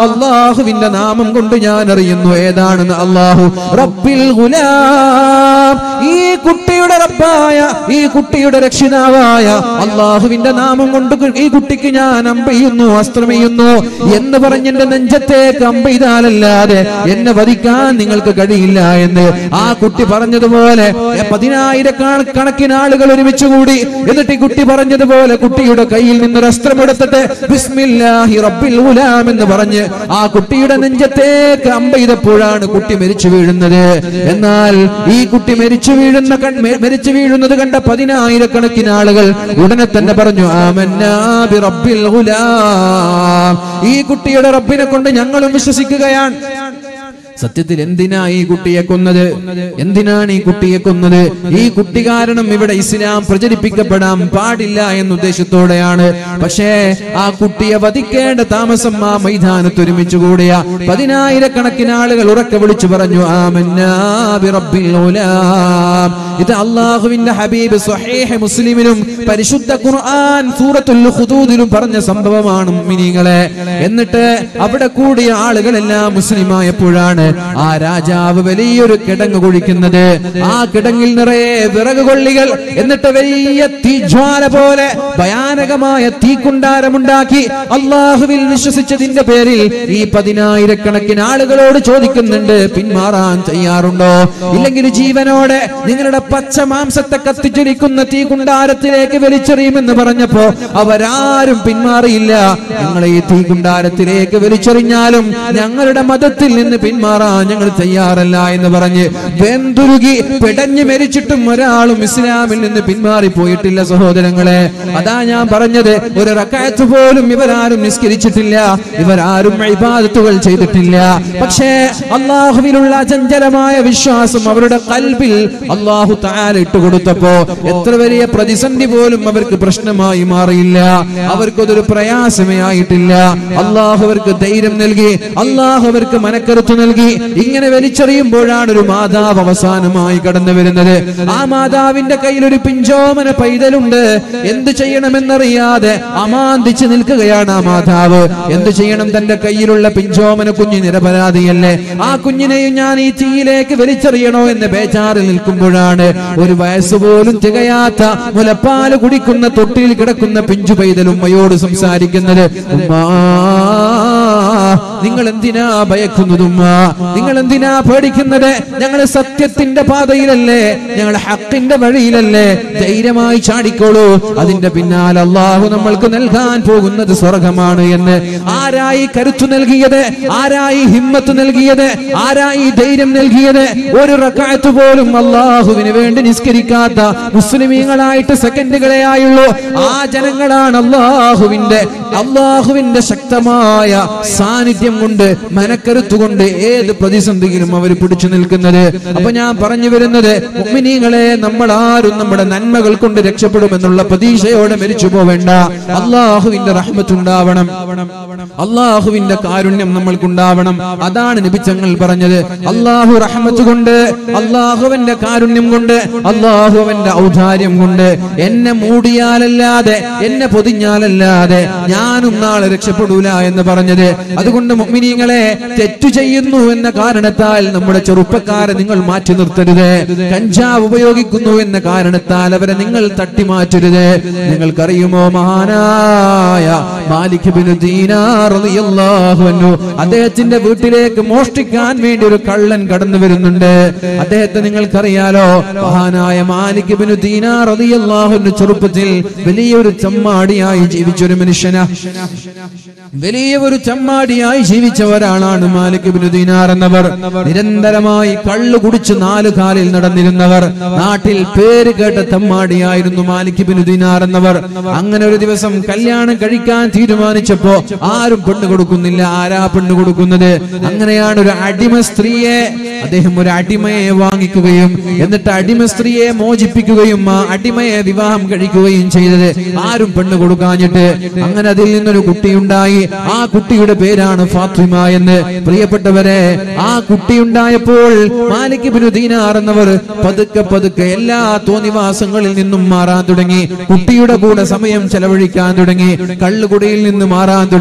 അള്ളാഹുവിന്റെ നാമം കൊണ്ട് ഞാൻ അറിയുന്നു ഏതാണെന്ന് അള്ളാഹു റബ്ബിൽ ഗുലാം ഈ കുട്ടിയുടെ റബ്ബായ ഈ കുട്ടിയുടെ രക്ഷിതാവായ അള്ളാഹുവിന്റെ നാമം കൊണ്ട് ഈ കുട്ടിക്ക് ഞാൻ അമ്പെയ്യുന്നു അസ്ത്രമെയ്യുന്നു എന്ന് പറഞ്ഞ് എന്റെ നെഞ്ചത്തേക്ക് അമ്പെയ്താലല്ലാതെ എന്നെ വധിക്കാൻ നിങ്ങൾക്ക് കഴിയില്ല എന്ന് ആ കുട്ടി പറഞ്ഞതുപോലെ പതിനായിരക്കണ- കണക്കിന് ആളുകൾ ഒരുമിച്ച് കൂടി എന്നിട്ട് ഈ കുട്ടി പറഞ്ഞതുപോലെ കുട്ടിയുടെ കയ്യിൽ നിന്നൊരു അസ്ത്രം എടുത്തിട്ട് ബിസ്മില്ലാഹി റബ്ബിൽ ഗുലാം എന്ന് പറഞ്ഞ് ആ കുട്ടിയുടെ നെഞ്ചത്തേക്ക് അമ്പെയ്തപ്പോഴാണ് കുട്ടി മരിച്ചു വീഴുന്നത് എന്നാൽ ഈ കുട്ടി മരിച്ചു വീഴുന്ന കൺ- മെ- മരിച്ചു വീഴുന്നത് കണ്ട പതിനായിരക്കണക്കിന് ആളുകൾ ഉടനെ തന്നെ പറഞ്ഞു ആമന്നാ ബി റബ്ബിൽ ഗുലാം ഈ കുട്ടിയുടെ റബ്ബിനെ കൊണ്ട് ഞങ്ങളും വിശ്വസിക്കുകയാണ് സത്യത്തിൽ എന്തിനാ ഈ കുട്ടിയെ കൊന്നത് എന്തിനാണ് ഈ കുട്ടിയെ കൊന്നത് ഈ കുട്ടി കാരണം ഇവിടെ ഇസ്ലാം പ്രചരിപ്പിക്കപ്പെടാൻ പാടില്ല എന്ന ഉദ്ദേശത്തോടെയാണ് പക്ഷേ ആ കുട്ടിയെ വധിക്കേണ്ട താമസം ആ മൈതാനത്ത് ഒരുമിച്ച് കൂടിയ പതിനായിരക്കണക്കിന് ആളുകൾ ഉറക്കെ വിളിച്ചു പറഞ്ഞു ആമന്നാ ബി റബ്ബിൽ ഗുലാം. ഇത് അള്ളാഹുവിന്റെ ഹബീബ് സ്വഹീഹ് മുസ്ലിമിനും പരിശുദ്ധ ഖുർആൻ സൂറത്തുൽ ഖുദൂദിലും പറഞ്ഞ സംഭവമാണ് മുഅ്മിനീങ്ങളെ എന്നിട്ട് അവിടെ കൂടിയ ആളുകളെല്ലാം മുസ്ലിമായപ്പോഴാണ് ആ രാജാവ് വലിയൊരു കിടങ്ങ് കുഴിക്കുന്നത് ആ കിടങ്ങിൽ നിറയെ വിറക് കൊള്ളികൾ എന്നിട്ട് വലിയ തീജ്വാല പോലെ ഭയാനകമായ തീക്കുണ്ടാരമുണ്ടാക്കി അള്ളാഹുവിൽ വിശ്വസിച്ചതിന്റെ പേരിൽ ഈ പതിനായിരക്കണക്കിന് ആളുകളോട് ചോദിക്കുന്നുണ്ട് പിന്മാറാൻ തയ്യാറുണ്ടോ ഇല്ലെങ്കിൽ ജീവനോടെ നിങ്ങളുടെ പച്ച മാംസത്തെ കത്തിച്ചൊരിക്കുന്ന തീ കുണ്ടാരത്തിലേക്ക് വലിച്ചെറിയുമെന്ന് പറഞ്ഞപ്പോ അവരാരും പിന്മാറിയില്ല ഞങ്ങളെ ഈ തീ കുണ്ടാരത്തിലേക്ക് വലിച്ചെറിഞ്ഞാലും ഞങ്ങളുടെ മതത്തിൽ നിന്ന് പിന്മാറാൻ ഞങ്ങൾ തയ്യാറല്ല എന്ന് പറഞ്ഞ് വെന്തുരുകി പിടഞ്ഞു മരിച്ചിട്ടും ഒരാളും ഇസ്ലാമിൽ നിന്ന് പിന്മാറി പോയിട്ടില്ല സഹോദരങ്ങളെ അതാ ഞാൻ പറഞ്ഞത് ഒരു റക്കായത്ത് പോലും ഇവരാരും നിസ്കരിച്ചിട്ടില്ല ഇവരാരും ഇബാദത്തുകൾ ചെയ്തിട്ടില്ല പക്ഷേ അള്ളാഹുവിലുള്ള അചഞ്ചലമായ വിശ്വാസം അവരുടെ കൽബിൽ അള്ളാഹു താല ഇട്ടുകൊടുത്തപ്പോ എത്ര വലിയ പ്രതിസന്ധി പോലും അവർക്ക് പ്രശ്നമായി മാറിയില്ല അവർക്കതൊരു പ്രയാസമേ ആയിട്ടില്ല അള്ളാഹു അവർക്ക് ധൈര്യം നൽകി അള്ളാഹു അവർക്ക് മനക്കരുത്ത് നൽകി ഇങ്ങനെ വലിച്ചെറിയുമ്പോഴാണ് ഒരു മാതാവ് അവസാനമായി കടന്നു വരുന്നത് ആ മാതാവിന്റെ കയ്യിൽ ഒരു പിഞ്ചോമന പൈതലുണ്ട് എന്ത് ചെയ്യണമെന്നറിയാതെ അമാന്തിച്ച് നിൽക്കുകയാണ് ആ മാതാവ് എന്ത് ചെയ്യണം തന്റെ കയ്യിലുള്ള പിഞ്ചോമന കുഞ്ഞ് നിരപരാധിയല്ലേ ആ കുഞ്ഞിനെയും ഞാൻ ഈ തീയിലേക്ക് വലിച്ചെറിയണോ എന്ന് ബേജാറിൽ നിൽക്കുമ്പോഴാണ് ഒരു വയസ്സ് പോലും തികയാത്ത മുലപ്പാല് കുടിക്കുന്ന തൊട്ടിയിൽ കിടക്കുന്ന പിഞ്ചു പൈതൽ ഉമ്മയോട് സംസാരിക്കുന്നത് ഉമ്മാ നിങ്ങൾ എന്തിനാ ഭയക്കുന്നത് ഉമ്മ നിങ്ങൾ എന്തിനാ പേടിക്കുന്നത് ഞങ്ങൾ സത്യത്തിന്റെ പാതയിലല്ലേ ഞങ്ങൾ ഹക്കിന്റെ വഴിയിലല്ലേ ധൈര്യമായി ചാടിക്കോളൂ അതിന്റെ പിന്നാലെ അള്ളാഹു നമ്മൾക്ക് നൽകാൻ പോകുന്നത് സ്വർഗമാണ് എന്ന് ആരായി കരുത്തു നൽകിയത് ആരായി ഹിമ്മത്ത് നൽകിയത് ആരായി ധൈര്യം നൽകിയത് ഒരു റക്കായത്ത് പോലും അള്ളാഹുവിന് വേണ്ടി നിസ്കരിക്കാത്ത മുസ്ലിമീങ്ങളായിട്ട് സെക്കൻഡുകളെ ആയുള്ളൂ ആ ജനങ്ങളാണ് അള്ളാഹുവിന്റെ അള്ളാഹുവിന്റെ ശക്തമായ സാന്നിധ്യം കൊണ്ട് മനക്കരുത്തുകൊണ്ട് ഏത് പ്രതിസന്ധിയിലും അവർ പിടിച്ചു നിൽക്കുന്നത് അപ്പൊ ഞാൻ പറഞ്ഞു വരുന്നത് മുഅ്മിനീങ്ങളെ നമ്മൾ ആരും നമ്മുടെ നന്മകൾ കൊണ്ട് രക്ഷപ്പെടുമെന്നുള്ള പ്രതീക്ഷയോടെ മരിച്ചു പോവേണ്ട അള്ളാഹുവിന്റെ റഹ്മത്തുണ്ടാവണം അള്ളാഹുവിന്റെ കാരുണ്യം നമ്മൾക്കുണ്ടാവണം അതാണ് നബിച്ചങ്ങൾ പറഞ്ഞത് അള്ളാഹു റഹ്മത്ത് കൊണ്ട് അള്ളാഹുവിന്റെ കാരുണ്യം കൊണ്ട് അള്ളാഹു അവന്റെ ഔദാര്യം കൊണ്ട് എന്നെ മൂടിയാലല്ലാതെ എന്നെ പൊതിഞ്ഞാലല്ലാതെ ഞാനും നാളെ രക്ഷപ്പെടൂല എന്ന് പറഞ്ഞത് അതുകൊണ്ട് മുഅ്മിനീങ്ങളെ തെറ്റു ചെയ്യുന്നു എന്ന കാരണത്താൽ നമ്മുടെ ചെറുപ്പക്കാരെ നിങ്ങൾ മാറ്റി നിർത്തരുത് കഞ്ചാവ് ഉപയോഗിക്കുന്നു എന്ന കാരണത്താൽ അവരെ നിങ്ങൾ തട്ടിമാറ്റരുത് നിങ്ങൾക്കറിയുമോ മഹാനായ മാലിക് ബിൻ ദീനാർ റളിയല്ലാഹു അൻഹു അദ്ദേഹത്തിന്റെ വീട്ടിലേക്ക് മോഷ്ടിക്കാൻ വേണ്ടി ഒരു കള്ളൻ കടന്നു വരുന്നുണ്ട് അദ്ദേഹത്തെ നിങ്ങൾക്കറിയാലോ മഹാനായ മാലിക് ബിൻ ദീനാർ റളിയല്ലാഹു അൻഹു ചെറുപ്പത്തിൽ വലിയൊരു ചമ്മാടിയായി ജീവിച്ച ഒരു മനുഷ്യന വലിയ ഒരു ചമ്മാടിയായി ജീവിച്ച ഒരാളാണ് മാലിക് ബിൻ ദീനാർ എന്നവർ നിരന്തരമായി കള്ളു കുടിച്ച് നാല് കാലിൽ നടന്നിരുന്നവർ നാട്ടിൽ പേര് കേട്ട തമ്മാടിയായിരുന്നു മാലിക് ബിൻ ദീനാർ എന്നവർ അങ്ങനെ ഒരു ദിവസം കല്യാണം കഴിക്കാൻ തീരുമാനിച്ചപ്പോ ആരും പെണ്ണ് കൊടുക്കുന്നില്ല ആരാ പെണ്ണ് കൊടുക്കുന്നത് അങ്ങനെയാണ് ഒരു അടിമ സ്ത്രീയെ അദ്ദേഹം ഒരു അടിമയെ വാങ്ങിക്കുകയും എന്നിട്ട് അടിമ സ്ത്രീയെ മോചിപ്പിക്കുകയും ആ അടിമയെ വിവാഹം കഴിക്കുകയും ചെയ്തത് ആരും പെണ്ണ് കൊടുക്കാഞ്ഞിട്ട് അങ്ങനെ അതിൽ നിന്നൊരു കുട്ടിയുണ്ടായി ആ കുട്ടിയുടെ പേരാണ് ഫാത്തിമ എന്ന് പ്രിയപ്പെട്ടവരെ ആ കുട്ടിയുണ്ടായപ്പോൾ മാലിക് ബിനു ദീനാർ എന്നവർ പതുക്കെ പതുക്കെ എല്ലാ തോന്നിവാസങ്ങളിൽ നിന്നും മാറാൻ തുടങ്ങി കുട്ടിയുടെ കൂടെ സമയം ചെലവഴിക്കാൻ തുടങ്ങി കള്ളുകുടിയിൽ നിന്ന് മാറാൻ തുടങ്ങി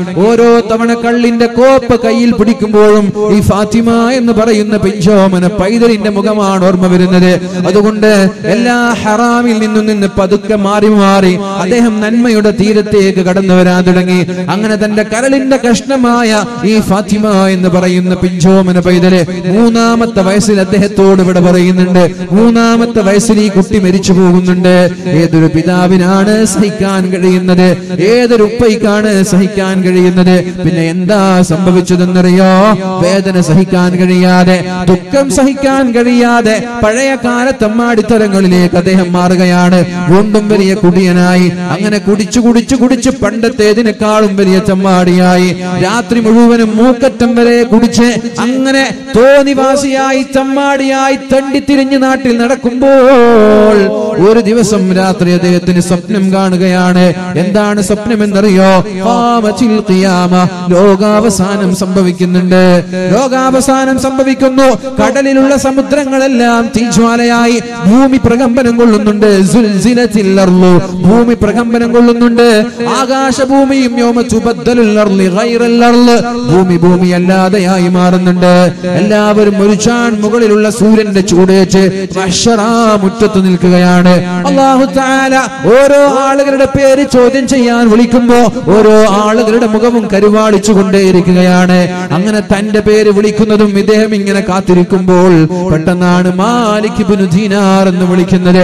ഓരോ തവണ കള്ളിന്റെ കോപ്പ് കയ്യിൽ പിടിക്കുമ്പോഴും ഈ ഫാത്തിമ എന്ന് പറയുന്ന പിഞ്ചോമന പൈതലിന്റെ മുഖമാണ് ഓർമ്മ വരുന്നത് അതുകൊണ്ട് എല്ലാ ഹറാമിൽ നിന്നും നിന്ന് പതുക്കെ മാറി മാറി അദ്ദേഹം നന്മയുടെ തീരത്തേക്ക് കടന്നു വരാൻ തുടങ്ങി അങ്ങനെ തന്റെ കരളിന്റെ കഷ്ണമായ ഈ ഫാത്തിമ എന്ന് പറയുന്ന പിഞ്ചോമന പൈതല് മൂന്നാമത്തെ വയസ്സിൽ അദ്ദേഹത്തോട് ഇവിടെ പറയുന്നുണ്ട് മൂന്നാമത്തെ വയസ്സിൽ ഈ കുട്ടി മരിച്ചു പോകുന്നുണ്ട് ഏതൊരു പിതാവിനാണ് സഹിക്കാൻ കഴിയുന്നത് ഏതൊരു ഉപ്പയ്ക്കാണ് സഹിക്കാൻ കഴിയുന്നത് പിന്നെ എന്താ സംഭവിച്ചതെന്നറിയോ വേദന സഹിക്കാൻ കഴിയാതെ ദുഃഖം സഹിക്കാൻ കഴിയാതെ പഴയ കാലത്തമ്മാടിത്തരങ്ങളിലേക്ക് അദ്ദേഹം മാറുകയാണ് വീണ്ടും വലിയ കുടിയനായി അങ്ങനെ കുടിച്ചു കുടിച്ചു കുടിച്ച് പണ്ടത്തേതിനേക്കാളും വലിയ ചമ്മാടിയായി രാത്രി മുഴുവനും മൂക്കറ്റം വരെ കുടിച്ച് അങ്ങനെ തോന്നിവാസിയായി ചമ്മാടിയായി തണ്ടിത്തിരിഞ്ഞ് നാട്ടിൽ നടക്കുമ്പോൾ ഒരു ദിവസം രാത്രി അദ്ദേഹത്തിന് സ്വപ്നം കാണുകയാണ് എന്താണ് സ്വപ്നം എന്നറിയോ ഖാമത്തിൽ ഖിയാമ ലോകാവസാനം സംഭവിക്കുന്നുണ്ട് ലോകാവസാനം സംഭവിക്കുന്നു കടലിലുള്ള സമുദ്രങ്ങളെല്ലാം തീജ്വാലയായി ഭൂമി പ്രകമ്പനം കൊള്ളുന്നുണ്ട് സുൽസിലത്തിൽ അർളു. ഭൂമി പ്രകമ്പനം കൊള്ളുന്നുണ്ട് ആകാശഭൂമിയും യോമ തുബദ്ദലുൽ അർളി ഗൈറൽ അർള്. ഭൂമി ഭൂമി അല്ലാതെയായി മാറുന്നുണ്ട് എല്ലാവരും ഒരു ചാൺ മുകളിലുള്ള സൂര്യന്റെ ചൂടേറ്റ് മഹ്ശറാ മുറ്റത്ത് നിൽക്കുകയാണ് അള്ളാഹു താല ഓരോ ആളുകളുടെ പേര് ചോദ്യം ചെയ്യാൻ വിളിക്കുമ്പോ ഓരോ ആളുകളുടെ മുഖവും കരുവാളിച്ചു കൊണ്ടേയിരിക്കുകയാണ് അങ്ങനെ തന്റെ പേര് വിളിക്കുന്നതും ഇദ്ദേഹം ഇങ്ങനെ കാത്തിരിക്കുമ്പോൾ പെട്ടെന്നാണ് മാലിക് ഇബ്നു ദീനാർ എന്ന് വിളിക്കുന്നത്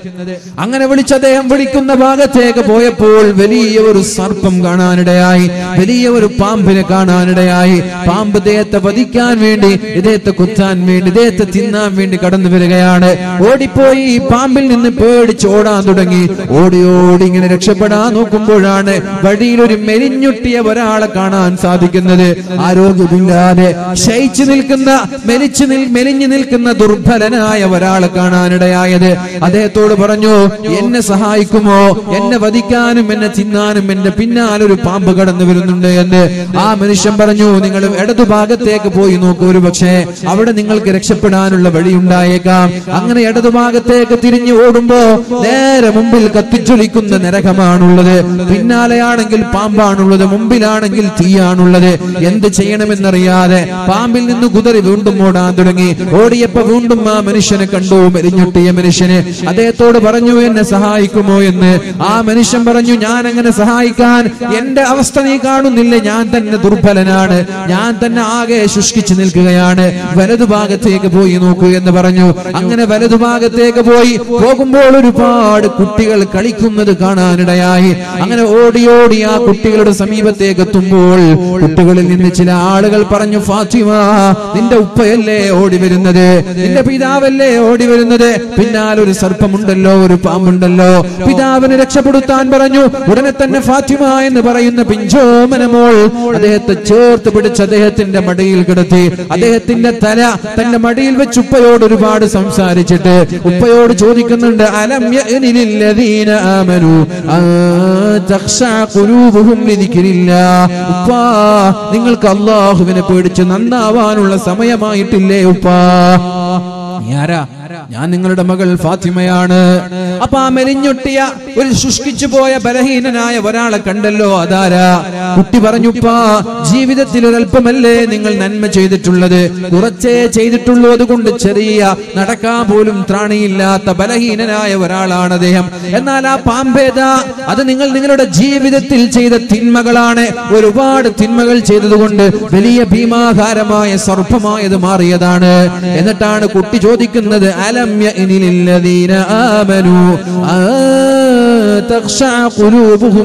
അങ്ങനെ വിളിച്ച് അദ്ദേഹം വിളിക്കുന്ന ഭാഗത്തേക്ക് പോയപ്പോൾ വലിയ ഒരു സർപ്പം കാണാനിടയായി വലിയ ഒരു പാമ്പിനെ കാണാനിടയായി പാമ്പ് ഇദ്ദേഹത്തെ വധിക്കാൻ വേണ്ടി ഇദ്ദേഹത്തെ കുത്താൻ വേണ്ടി ഇദ്ദേഹത്തെ തിന്നാൻ വേണ്ടി കടന്നു വരികയാണ് ഓടിപ്പോയി ഈ പാമ്പിൽ നിന്ന് പേടിച്ച് ഓടാൻ തുടങ്ങി ഓടി ഓടി ഇങ്ങനെ രക്ഷപ്പെടാൻ നോക്കുമ്പോഴാണ് വഴിയിൽ ഒരു മെലിഞ്ഞുട്ടിയ ഒരാളെ കാണാൻ സാധിക്കുന്നത് ആരോഗ്യമില്ലാതെ ക്ഷയിച്ചു നിൽക്കുന്ന മെലിച്ചു നിൽ മെലിഞ്ഞു നിൽക്കുന്ന ദുർബലനായ ഒരാളെ കാണാനിടയായത് അദ്ദേഹത്തോട് പറഞ്ഞു എന്നെ സഹായിക്കുമോ എന്നെ വധിക്കാനും എന്നെ തിന്നാനും എന്റെ പിന്നാലെ ഒരു പാമ്പ് കടന്നു വരുന്നുണ്ട് എന്ന് ആ മനുഷ്യൻ പറഞ്ഞു നിങ്ങൾ ഇടതു ഭാഗത്തേക്ക് പോയി നോക്കൂ ഒരു പക്ഷേ അവിടെ നിങ്ങൾക്ക് രക്ഷപ്പെടാനുള്ള വഴിയുണ്ടായേക്കാം അങ്ങനെ ഇടതു ഭാഗത്തേക്ക് തിരിഞ്ഞു ഓടുമ്പോ നേരെ മുമ്പിൽ കത്തിച്ചൊലിക്കുന്ന നരകമാണുള്ളത് പിന്നാലെയാണെങ്കിൽ പാമ്പാണുള്ളത് മുമ്പിലാണെങ്കിൽ തീയാണുള്ളത് എന്ത് ചെയ്യണമെന്നറിയാതെ പാമ്പിൽ നിന്ന് കുതിറി വീണ്ടും ഓടാൻ തുടങ്ങി ഓടിയപ്പോ വീണ്ടും ആ മനുഷ്യനെ കണ്ടു മെലിഞ്ഞൊട്ടിയ മനുഷ്യന് അദ്ദേഹത്തോട് പറഞ്ഞു എന്നെ സഹായിക്കുമോ എന്ന് ആ മനുഷ്യൻ പറഞ്ഞു ഞാൻ അങ്ങനെ സഹായിക്കാൻ എന്റെ അവസ്ഥ നീ കാണുന്നില്ലേ ഞാൻ തന്നെ ദുർബലനാണ് ഞാൻ തന്നെ ആകെ ശുഷ്കിച്ചു നിൽക്കുകയാണ് വലതുഭാഗത്തേക്ക് പോയി നോക്കൂ എന്ന് പറഞ്ഞു അങ്ങനെ വലതുഭാഗത്തേക്ക് പോയി പോകുമ്പോൾ ഒരുപാട് കുട്ടികൾ കളിക്കുന്നത് കാണാനിടയായി അങ്ങനെ ഓടി ഓടി ആ കുട്ടികളുടെ സമീപത്തേക്ക് എത്തുമ്പോൾ കുട്ടികളിൽ നിന്ന് ചില ആളുകൾ പറഞ്ഞു ഫാത്തിമ നിന്റെ ഉപ്പയല്ലേ ഓടി വരുന്നത് നിന്റെ പിതാവല്ലേ ഓടി വരുന്നത് പിന്നാൽ ഒരു സർപ്പമുണ്ടല്ലോ ഒരു പാമ്പുണ്ടല്ലോ പിതാവിനെ രക്ഷപ്പെടുത്താൻ പറഞ്ഞു ഉടനെ തന്നെ ഫാത്തിമ എന്ന് പറയുന്ന പിഞ്ചോമനമോൾ അദ്ദേഹത്തെ ചേർത്ത് പിടിച്ച് അദ്ദേഹത്തിന്റെ മടിയിൽ കിടത്തി അദ്ദേഹത്തിന്റെ തല തന്റെ മടിയിൽ വെച്ച് ഉപ്പയോട് ഒരുപാട് സംസാരിച്ചിട്ട് ഉപ്പയോട് ചോദിക്കുന്നുണ്ട് അലം യഅ്നിലില്ലദീന ആമനു അൻ തഖ്ശഅ ഖുലൂബുഹും ലിദിക്രില്ലാ ഉപ്പാ നിങ്ങൾക്ക് അല്ലാഹുവിനെ പേടിച്ച് നന്നാവാനുള്ള സമയമായിട്ടില്ലേ ഉപ്പാ നീ ആരാ ഞാൻ നിങ്ങളുടെ മകൾ ഫാത്തിമയാണ് അപ്പൊ ആ മെലിഞ്ഞൊട്ടിയ ഒരു ശുഷ്കിച്ചു പോയ ബലഹീനനായ ഒരാളെ കണ്ടല്ലോ അതാരാ കുട്ടി പറഞ്ഞുപ്പാ ജീവിതത്തിൽ ഒരല്പമല്ലേ നിങ്ങൾ നന്മ ചെയ്തിട്ടുള്ളത് കുറച്ചേ ചെയ്തിട്ടുള്ളൂ അതുകൊണ്ട് ചെറിയ നടക്കാൻ പോലും ത്രാണിയില്ലാത്ത ബലഹീനനായ ഒരാളാണ് അദ്ദേഹം എന്നാൽ ആ പാമ്പേത അത് നിങ്ങൾ നിങ്ങളുടെ ജീവിതത്തിൽ ചെയ്ത തിന്മകളാണ് ഒരുപാട് തിന്മകൾ ചെയ്തതുകൊണ്ട് വലിയ ഭീമാകാരമായ സർപ്പമായത് മാറിയതാണ് എന്നിട്ടാണ് കുട്ടി ചോദിക്കുന്നത് അലം യഅ്നിലില്ലദീന ആമനു ആ തഖ്ശഅ ഖുലൂബുഹും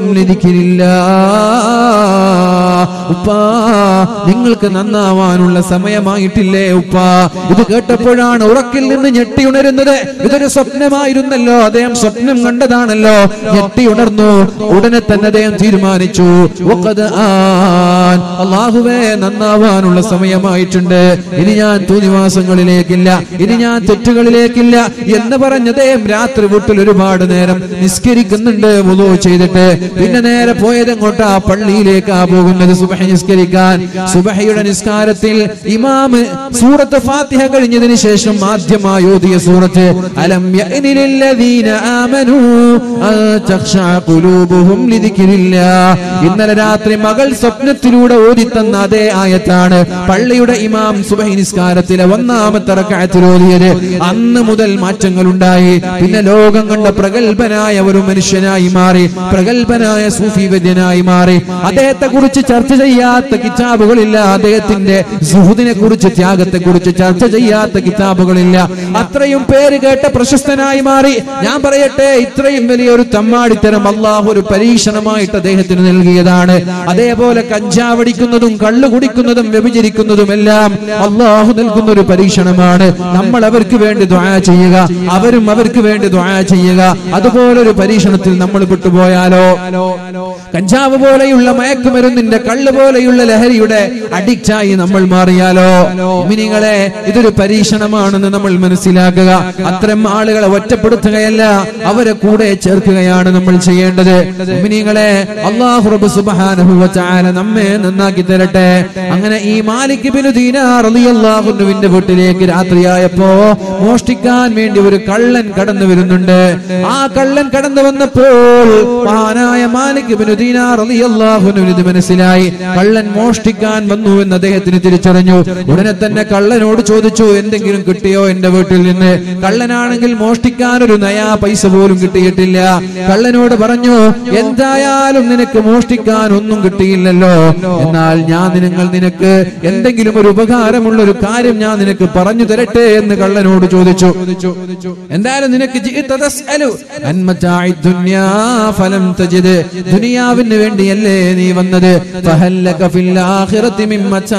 ലിദിക്രില്ലാ ഉപ്പാ നിങ്ങൾക്ക് നന്നാവാനുള്ള സമയമായിട്ടില്ലേ ഉപ്പാ ഇത് കേട്ടപ്പോഴാണ് ഉറക്കിൽ നിന്ന് ഞെട്ടി ഉണരുന്നത് ഇതൊരു സ്വപ്നമായിരുന്നല്ലോ അദ്ദേഹം സ്വപ്നം കണ്ടതാണല്ലോ ഞെട്ടി ഉണർന്നു ഉടനെ തന്നെ അദ്ദേഹം തീരുമാനിച്ചു വഖദ് ആൻ അള്ളാഹുവേ നന്നാവാനുള്ള സമയമായിട്ടുണ്ട് ഇനി ഞാൻ തൂനിവാസങ്ങളിലേക്കില്ല ഇനി ഞാൻ തെറ്റുകളിലേക്കില്ല എന്ന് പറഞ്ഞ് അദ്ദേഹം രാത്രി വീട്ടിൽ ഒരുപാട് നേരം നിസ്കരിക്കുന്നുണ്ട് വുളു ചെയ്തിട്ട് പിന്നെ നേരെ പോയത് എങ്ങോട്ടാ പള്ളിയിലേക്കാ പോകുന്നത് സുബഹ നിസ്കരിക്കാൻ സുബഹയുടെ നിസ്കാരത്തിൽ ഇമാമ് സൂറത്ത് ഫാത്തിഹ കഴിഞ്ഞതിന് ശേഷം ആദ്യമായി ഓതിയ സൂറത്ത് അലം യഅനി ലില്ലദീന ആമനൂ അൻ തഖ്ശഅ ഖുലൂബുഹും ലിദിക്രില്ലാഹ് ഇന്നലെ രാത്രി മകൾ സ്വപ്നത്തിലൂടെ ഓതി തന്ന അതേ ആയത്താണ് പള്ളിയുടെ ഇമാം സുബഹി നിസ്കാരത്തിലെ ഒന്നാമത്തെ റക്അത്തിൽ ഓതിയത് അന്ന് മുതൽ മാറ്റങ്ങൾ ഉണ്ടായി പിന്നെ ലോകം കണ്ട പ്രഗത്ഭനായ ഒരു മനുഷ്യനായി മാറി പ്രഗത്ഭനായ സൂഫി വൈദ്യനായി മാറി അദ്ദേഹത്തെ കുറിച്ച് ചർച്ച ചെയ്യാത്ത കിതാബുകളില്ല അദ്ദേഹത്തിന്റെ സുഹൃദിനെ കുറിച്ച് ത്യാഗത്തെ കുറിച്ച് ചർച്ച ചെയ്യാത്ത കിതാബുകളില്ല അത്രയും പേര് കേട്ട പ്രശസ്തനായി മാറി ഞാൻ പറയട്ടെ ഇത്രയും വലിയൊരു തമ്മാടിത്തരം അള്ളാഹു ഒരു പരീക്ഷണമായിട്ട് അദ്ദേഹത്തിന് നൽകിയതാണ് അതേപോലെ കഞ്ചാവടിക്കുന്നതും കള്ളു കുടിക്കുന്നതും വ്യഭിചരിക്കുന്നതും എല്ലാം അള്ളാഹു നൽകുന്ന ഒരു പരീക്ഷണമാണ് നമ്മൾ അവർക്ക് വേണ്ടി ദ്വാ ചെയ്യുക അവരും അവർക്ക് വേണ്ടി ദ്വാ ചെയ്യുക അതുപോലെ ഒരു പരീക്ഷണത്തിൽ നമ്മൾ വിട്ടുപോയാലോ കഞ്ചാവ് പോലെയുള്ള മയക്കുമരുന്നിന്റെ കള്ള് പോലെയുള്ള ലഹരിയുടെ അഡിക്റ്റായി നമ്മൾ മാറിയാലോ മിനിങ്ങളെ ഇതൊരു പരീക്ഷണമാണെന്ന് നമ്മൾ മനസ്സിലാക്കുക അത്തരം ആളുകളെ ഒറ്റപ്പെടുത്തുകയല്ല അവരെ കൂടെ ചേർക്കുകയാണ് നമ്മൾ ചെയ്യേണ്ടത് മിനിങ്ങളെ അള്ളാഹു റബ്ബ് സുബ്ഹാനഹു വ തആല നമ്മെ നന്നാക്കി തരട്ടെ അങ്ങനെ ഈ മാലിക് ബിൻ ദീനാർ റളിയല്ലാഹുവിന്റെ വീട്ടിലേക്ക് രാത്രിയായപ്പോ മോഷ്ടിക്കാൻ വേണ്ടി ഒരു കള്ളൻ കടന്നു വരുന്നുണ്ട് ആ കള്ളൻ കടന്നു വന്നപ്പോൾ മഹാനായ മാലിക് ബിൻ ദീനാർ റളിയല്ലാഹുവിന് ഇത് മനസ്സിലായി കള്ളൻ മോഷ്ടിക്കാൻ വന്നു എന്ന് അദ്ദേഹത്തിന് തിരിച്ചറിഞ്ഞു ഉടനെ തന്നെ കള്ളനോട് ചോദിച്ചു എന്തെങ്കിലും കിട്ടിയോ എന്റെ വീട്ടിൽ നിന്ന് കള്ളനാണെങ്കിൽ മോഷ്ടിക്കാൻ ഒരു നയാ പൈസ പോലും കിട്ടിയിട്ടില്ല കള്ളനോട് പറഞ്ഞു എന്തായാലും നിനക്ക് മോഷ്ടിക്കാൻ ഒന്നും കിട്ടിയില്ലല്ലോ എന്നാൽ ഞാൻ നിങ്ങൾ നിനക്ക് എന്തെങ്കിലും ഒരു ഉപകാരമുള്ള ഒരു കാര്യം ഞാൻ നിനക്ക് പറഞ്ഞു തരട്ടെ എന്ന് കള്ളനോട് ചോദിച്ചു എന്തായാലും നിനക്ക് ജിഇത തസ്അലു അൻ മതാഇ ദുനിയാ ഫലം തജിദ് ദുനിയാവിന് വേണ്ടിയല്ലേ നീ വന്നത് ഫഹല്ലക ഫിൽ ആഖിറതി മിൻ മതാ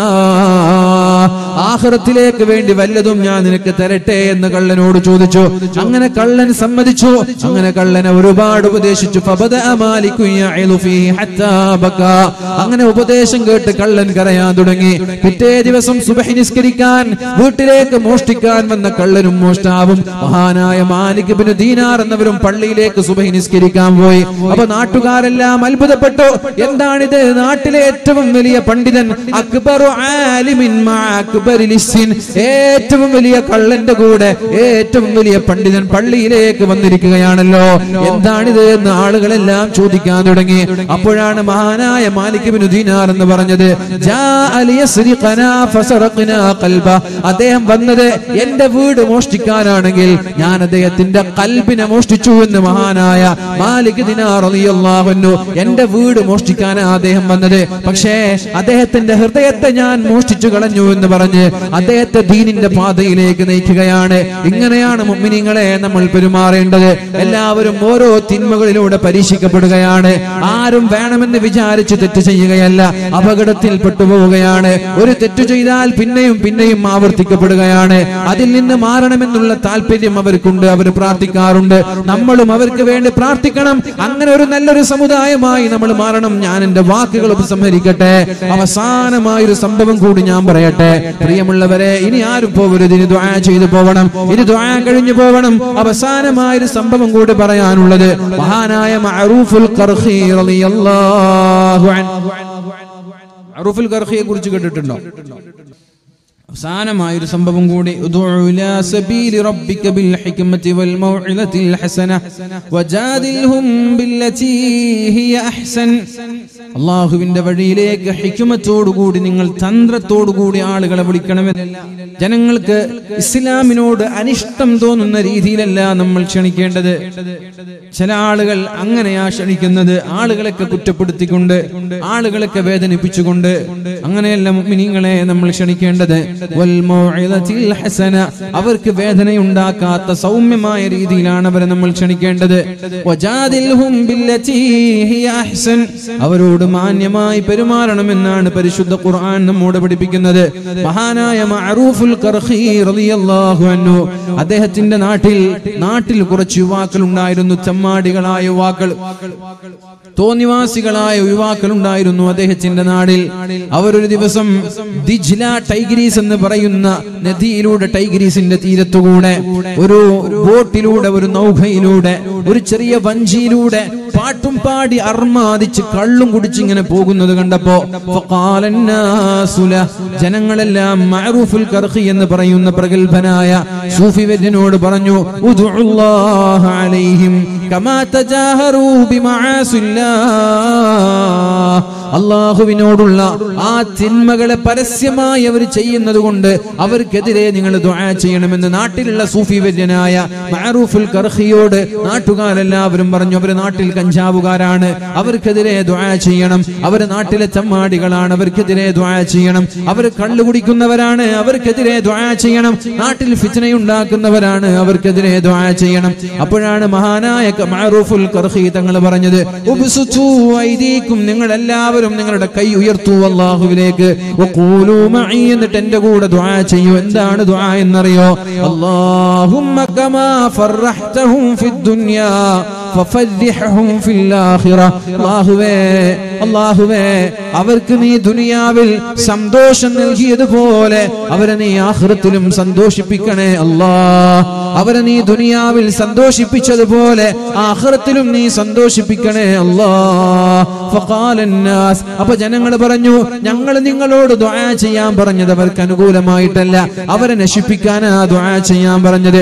ആഖിറത്തിലേക്ക് വേണ്ടി വല്ലതും ഞാൻ നിനക്ക് തരട്ടെ എന്ന് കള്ളനോട് ചോദിച്ചു അങ്ങനെ കള്ളൻ സമ്മതിച്ചു അങ്ങനെ കള്ളനെ ഒരുപാട് ഉപദേശിച്ചു ഫബദഅ മാലികു യഅലു ഫീഹി ഹത്താ ബകാ അങ്ങനെ ഉപദേശം കേട്ട് കള്ളൻ കരയാൻ തുടങ്ങി പിറ്റേ ദിവസം സുബഹി നിസ്കരിക്കാൻ വീട്ടിലേക്ക് മോഷ്ടിക്കാൻ വന്ന കള്ളനും മോഷ്ടാവും മഹാനായ മാലിക് ബിൻ ദീനാർ എന്നവരും പള്ളിയിലേക്ക് സുബഹി നിസ്കരിക്കാൻ പോയി അപ്പൊ നാട്ടുകാരെല്ലാം അത്ഭുതപ്പെട്ടു എന്താണിത് നാട്ടിലെ ഏറ്റവും വലിയ പണ്ഡിതൻ അക്ബറു ആലിമിൻ മാ അക്ബരിൽ ഇസ്സിൻ. ഏറ്റവും വലിയ കള്ളന്റെ കൂടെ ഏറ്റവും വലിയ പണ്ഡിതൻ പള്ളിയിലേക്ക് വന്നിരിക്കുകയാണല്ലോ എന്താണിത് എന്ന് ആളുകളെല്ലാം ചോദിക്കാൻ തുടങ്ങി അപ്പോഴാണ് മഹാനായ മാലിക് ബിൻ ദീനാർ എന്ന് പറഞ്ഞത് ജാ ലിയസ്രിഖനാ ഫസറഖ്നാ ഖൽബ. അദ്ദേഹം വന്നത് എന്റെ വീട് മോഷ്ടിക്കാനാണെങ്കിൽ ഞാൻ അദ്ദേഹത്തിന്റെ കൽബിനെ മോഷ്ടിച്ചു എന്ന് മഹാനായ മാലിക് ദിനാർ റളിയല്ലാഹു അൻഹു എന്റെ വീട് മോഷ്ടിക്കാനാ അദ്ദേഹം വന്നത് പക്ഷേ അദ്ദേഹത്തിന്റെ ഹൃദയത്തെ ഞാൻ മോഷ്ടിച്ചു കളഞ്ഞു എന്ന് പറഞ്ഞ് അദ്ദേഹത്തെ ദീനിന്റെ പാതയിലേക്ക് നയിക്കുകയാണ് ഇങ്ങനെയാണ് മുഅ്മിനീങ്ങളെ നമ്മൾ പെരുമാറേണ്ടത് എല്ലാവരും ഓരോ തിന്മകളിലൂടെ പരീക്ഷിക്കപ്പെടുകയാണ് ആരും വേണമെന്ന് വിചാരിച്ച് തെറ്റ് ചെയ്യുകയല്ല അപകടത്തിൽ പെട്ടുപോവുകയാണ് ഒരു തെറ്റു ചെയ്താൽ പിന്നെയും പിന്നെയും ആവർത്തിക്കപ്പെടുകയാണ് അതിൽ നിന്ന് മാറണമെന്നുള്ള താല്പര്യം അവർക്കുണ്ട് അവർ പ്രാർത്ഥിക്കാറുണ്ട് നമ്മളും അവർക്ക് വേണ്ടി പ്രാർത്ഥിക്കണം അങ്ങനെ ഒരു നല്ലൊരു സമുദായമായി നമ്മൾ മാറണം ഞാൻ എന്റെ വാക്കുകൾ ഉപസംഹരിക്കട്ടെ അവസാനമായ ഒരു സംഭവം കൂടി ഞാൻ പറയട്ടെ പ്രിയമുള്ളവരെ ഇനി ആരും പോകരുത് ഇനി ദ്വാ ചെയ്തു പോകണം ഇനി ദ്വാ കഴിഞ്ഞു പോകണം അവസാനമായ ഒരു സംഭവം കൂടി പറയാനുള്ളത് മഹാനായ മഅറൂഫുൽ ഖർഖി റളിയല്ലാഹു അൻഹു മഅറൂഫുൽ ഖർഖിയെ കുറിച്ച് കേട്ടിട്ടുണ്ടോ അവസാനമായ ഒരു സംഭവം കൂടി ഉദ്ഉ ഇലാ സബീലി റബ്ബിക ബിൽ ഹിക്മതി വൽ മൗഇലതിൽ ഹസന വജാദിൽഹും ബില്ലതി ഹിയ അഹ്സൻ അള്ളാഹുവിന്റെ വഴിയിലേക്ക് ഹിക്മത്തോടുകൂടി നിങ്ങൾ തന്ത്രത്തോടുകൂടി ആളുകളെ വിളിക്കണമെന്നല്ല ജനങ്ങൾക്ക് ഇസ്ലാമിനോട് അനിഷ്ടം തോന്നുന്ന രീതിയിലല്ല നമ്മൾ ക്ഷണിക്കേണ്ടത് ചില ആളുകൾ അങ്ങനെയാ ക്ഷണിക്കുന്നത് ആളുകളൊക്കെ കുറ്റപ്പെടുത്തിക്കൊണ്ട് ആളുകളൊക്കെ വേദനിപ്പിച്ചുകൊണ്ട് അങ്ങനെയല്ല മുഅ്മിനീങ്ങളെ നമ്മൾ ക്ഷണിക്കേണ്ടത് വൽ മൗഇദത്തിൽ ഹസന അവർക്ക് വേദനയുണ്ടാക്കാത്ത സൗമ്യമായ രീതിയിലാണ് അവരെ നമ്മൾ ക്ഷണിക്കേണ്ടത് വജാദിൽഹും ബില്ലതീ ഹിയ അഹ്സൻ അവരോട് മാന്യമായി പെരുമാറണമെന്നാണ് പരിശുദ്ധ ഖുർആൻ നമ്മോട് പഠിപ്പിക്കുന്നത് മഹാനായ മഅറൂഫുൽ കർഖി റളിയല്ലാഹു അൻഹു അദ്ദേഹത്തിന്റെ നാട്ടിൽ നാട്ടിൽ കുറച്ച് യുവാക്കൾ ഉണ്ടായിരുന്നു ചമ്മാടികളായ യുവാക്കൾ തോന്നിവാസികളായ യുവാക്കൾ ഉണ്ടായിരുന്നു അദ്ദേഹത്തിന്റെ നാടിൽ അവരൊരു ദിവസം ദിജ്ല ടൈഗ്രീസ് എന്ന് പറയുന്ന നദിയിലൂടെ ടൈഗ്രീസിന്റെ തീരത്തുകൂടെ ഒരു ബോട്ടിലൂടെ ഒരു നൗകയിലൂടെ ഒരു ചെറിയ വഞ്ചിയിലൂടെ പാട്ടും പാടി അർമാദിച്ച് കള്ളും കുടിച്ച് ഇങ്ങനെ പോകുന്നത് കണ്ടപ്പോ ഫഖാലന്നാസുല ജനങ്ങളെല്ലാം മഅറൂഫുൽ കർഖി എന്ന് പറയുന്ന പ്രഗത്ഭനായ സൂഫി വര്യനോട് പറഞ്ഞു ഉദ്ഉല്ലാഹ അലൈഹിം കമാ തജാഹറൂ ബിമആസില്ലാഹ് അള്ളാഹുവിനോടുള്ള ആ തിന്മകളെ പരസ്യമായി അവർ ചെയ്യുന്നത് കൊണ്ട് അവർക്കെതിരെ നിങ്ങൾ ദുആ ചെയ്യണമെന്ന് നാട്ടിലുള്ള സൂഫി വര്യനായ മഅറൂഫുൽ കർഹിയോട് നാട്ടുകാരെല്ലാവരും പറഞ്ഞു അവര് നാട്ടിൽ കഞ്ചാവുകാരാണ് അവർക്കെതിരെ ദുആ ചെയ്യണം അവര് നാട്ടിലെ ചമ്മാടികളാണ് അവർക്കെതിരെ ദുആ ചെയ്യണം അവർ കള്ളു കുടിക്കുന്നവരാണ് അവർക്കെതിരെ ദുആ ചെയ്യണം നാട്ടിൽ ഫിത്നയുണ്ടാക്കുന്നവരാണ് അവർക്കെതിരെ ദുആ ചെയ്യണം അപ്പോഴാണ് മഹാനായ ക- മഅറൂഫുൽ കർഹി തങ്ങൾ പറഞ്ഞത് ഉബ്സുതു ഐദീക്കും നിങ്ങൾ എല്ലാവരും നിങ്ങളുടെ കൈ ഉയർത്തൂ അല്ലാഹുവിലേക്ക് വഖൂലൂ മഈ എന്നിട്ട് എന്റെ കൂടെ ദുആ ചെയ്യൂ എന്താണ് ദുആ എന്നറിയോ അല്ലാഹുമ്മ കമാ ഫർറഹ്തഹും ഫിദ് ദുനിയാ ഫഫരിഹും ഫിൽ ആഖിറ അല്ലാഹുവേ അല്ലാഹുവേ അവർക്ക് നീ ദുനിയാവിൽ സന്തോഷം നൽകിയതുപോലെ അവരെ നീ ആഖിറത്തിലും സന്തോഷിപ്പിക്കണേ അല്ലാ അവരെ നീ ദുനിയാവിൽ സന്തോഷിപ്പിച്ചതുപോലെ ആഖിറത്തിലും നീ സന്തോഷിപ്പിക്കണേ അല്ലാ ഫഖാല الناس അപ്പൊ ജനങ്ങൾ പറഞ്ഞു ഞങ്ങൾ നിങ്ങളോട് ദുആ ചെയ്യാൻ പറഞ്ഞത് അവർക്ക് അനുകൂലമായിട്ടല്ല അവരെ നശിപ്പിക്കാനാ ദുആ ചെയ്യാൻ പറഞ്ഞത്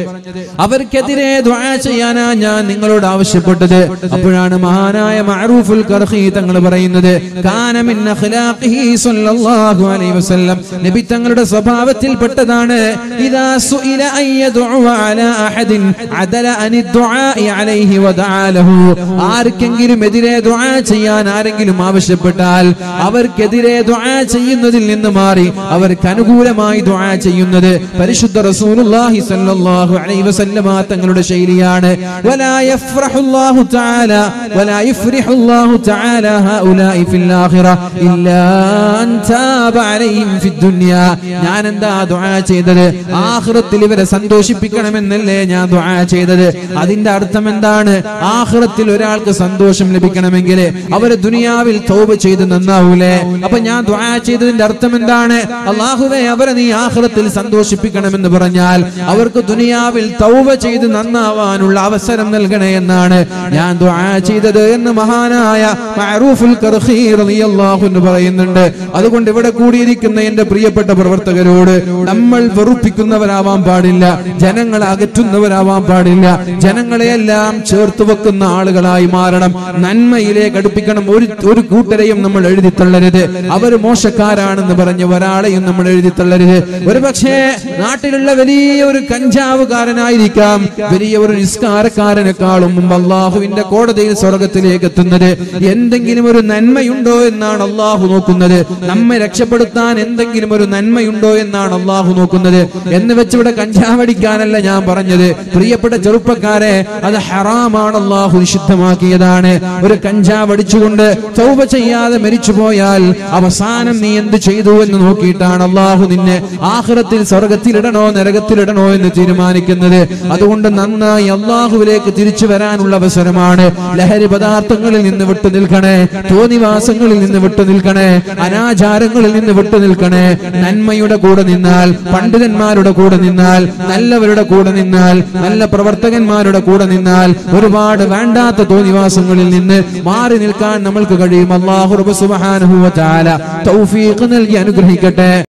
അവർക്കെതിരെ ദുആ ചെയ്യാനാ ഞാൻ നിങ്ങളോട് ആവശ്യപ്പെട്ടത് അപ്പോഴാണ് മഹാനായ മഅറൂഫുൽ കർഹി തങ്ങൾ പറയുന്നത് കാന മിൻ അഖ്ലാഖിഹി സ്വല്ലല്ലാഹു അലൈഹി വസല്ലം നബി തങ്ങളുടെ സ്വഭാവത്തിൽപ്പെട്ടതാണ് ഇദാ സുഇല അൻ യദ്ഉ അലാ അഹദിൻ അദല അനി ദുആഇ അലൈഹി വദഅ ലഹു ആർക്കെങ്കിലും എതിരെ ദുആ ചെയ്യാൻ ആരെങ്കിലും ആവശ്യപ്പെട്ടാൽ അവർക്കെതിരെ ദുആ ചെയ്യുന്നതിൽ നിന്ന് മാറി അവർക്ക് അനുകൂലമായി ദുആ ചെയ്യുന്നത് പരിശുദ്ധ റസൂലുള്ളാഹി സ്വല്ലല്ലാഹു അലൈഹി വസല്ലമ തങ്ങളുടെ ശൈലിയാണ് വലാ യഫ്റഹുല്ലാഹു തആല വലാ യഫ്രിഹുല്ലാഹു തആല ഹൗലാഇ ഫിൽ ആഖിറ ഇല്ലാ അൻ താബ അലൈഹിം ഫിദ് ദുനിയ ഞാൻ എന്താ ദുആ ചെയ്തത് ആഖിറത്തിൽ ഇവരെ സന്തോഷിപ്പിക്കണമെന്നല്ലേ ഞാൻ ദുആ ചെയ്തത് അതിന്റെ അർത്ഥം എന്താണ് ആഖിറത്തിൽ ഒരാൾക്ക് സന്തോഷം ലഭിക്കണമെങ്കിൽ അവര് ദുനിയാവിൽ തൗബ ചെയ്ത് നന്നാവൂലേ അപ്പൊ ഞാൻ ദുആ ചെയ്തതിന്റെ അർത്ഥം എന്താണ് അള്ളാഹുവെ അവരെ നീ ആഖിറത്തിൽ സന്തോഷിപ്പിക്കണമെന്ന് പറഞ്ഞാൽ അവർക്ക് ദുനിയാവിൽ തൗബ ചെയ്ത് നന്നാവാനുള്ള അവസരം നൽകണേ എന്നാണ് ഞാൻ ദുആ ചെയ്തത് എന്ന് മഹാനായ മഅറൂഫുൽ കർഖി റളിയല്ലാഹു അൻഹു പറയുന്നുണ്ട് അതുകൊണ്ട് ഇവിടെ കൂടിയിരിക്കുന്ന എന്റെ പ്രിയപ്പെട്ട പ്രവർത്തകരോട് നമ്മൾ വെറുപ്പിക്കുന്നവരാവാൻ പാടില്ല ജനങ്ങളെ അകറ്റുന്നവരാവാൻ പാടില്ല ജനങ്ങളെയെല്ലാം ചേർത്ത് വെക്കുന്ന ആളുകളായി മാറണം നന്മയിലേക്ക് അടുപ്പിക്കണം ഒരു ഒരു കൂട്ടരെയും നമ്മൾ എഴുതി തള്ളരുത് അവർ മോശക്കാരാണെന്ന് പറഞ്ഞ് ഒരാളെയും നമ്മൾ എഴുതി തള്ളരുത് ഒരു പക്ഷേ നാട്ടിലുള്ള വലിയ ഒരു കഞ്ചാവുകാരനായിരിക്കാം വലിയ ഒരു നിസ്കാരക്കാരനെക്കാളും മുമ്പ് അള്ളാഹുവിന്റെ കോടതിയിൽ സ്വർഗത്തിലേക്ക് എത്തുന്നത് എന്തെങ്കിലും ഒരു നന്മയുണ്ടോ എന്നാണ് അള്ളാഹു നോക്കുന്നത് നമ്മെ രക്ഷപ്പെടുത്താൻ എന്തെങ്കിലും ഒരു നന്മയുണ്ടോ എന്നാണ് അള്ളാഹു നോക്കുന്നത് എന്ന് വെച്ച് ഇവിടെ കഞ്ചാവടിക്കാനല്ല ഞാൻ പറഞ്ഞത് പ്രിയപ്പെട്ട ചെറുപ്പക്കാരെ അത് ഹറാമാണ് അള്ളാഹു നിഷിദ്ധമാക്കിയതാണ് ഒരു കഞ്ചാവ് അടിച്ചുകൊണ്ട് തൗബ ചെയ്യാതെ മരിച്ചു പോയാൽ അവസാനം നീ എന്ത് ചെയ്തു എന്ന് നോക്കിയിട്ടാണ് അള്ളാഹു നിന്നെ ആഹ്റത്തിൽ സ്വർഗത്തിലിടണോ നരകത്തിലിടണോ എന്ന് തീരുമാനിക്കുന്നത് അതുകൊണ്ട് നന്നായി അള്ളാഹുവിലേക്ക് തിരിച്ചു വരാനുള്ള അവസരമാണ് ലഹരി പദാർത്ഥങ്ങളിൽ നിന്ന് വിട്ടു നിൽക്കണേ തോന്നിവാസങ്ങളിൽ നിന്ന് വിട്ടു നിൽക്കണേ അനാചാരങ്ങളിൽ നിന്ന് വിട്ടു നിൽക്കണേ നന്മയുടെ കൂടെ നിന്നാൽ പണ്ഡിതന്മാരുടെ കൂടെ നിന്നാൽ നല്ലവരുടെ കൂടെ നിന്നാൽ നല്ല പ്രവർത്തകന്മാരുടെ കൂടെ നിന്നാൽ ഒരുപാട് വേണ്ടാത്ത തോന്നിവാസങ്ങളിൽ നിന്ന് മാറി നിൽക്കാൻ നമ്മൾക്ക് കഴിയും അള്ളാഹു റബ്ബ് സുബ്ഹാനഹു വ തആല തൗഫീഖ് നൽകി അനുഗ്രഹിക്കട്ടെ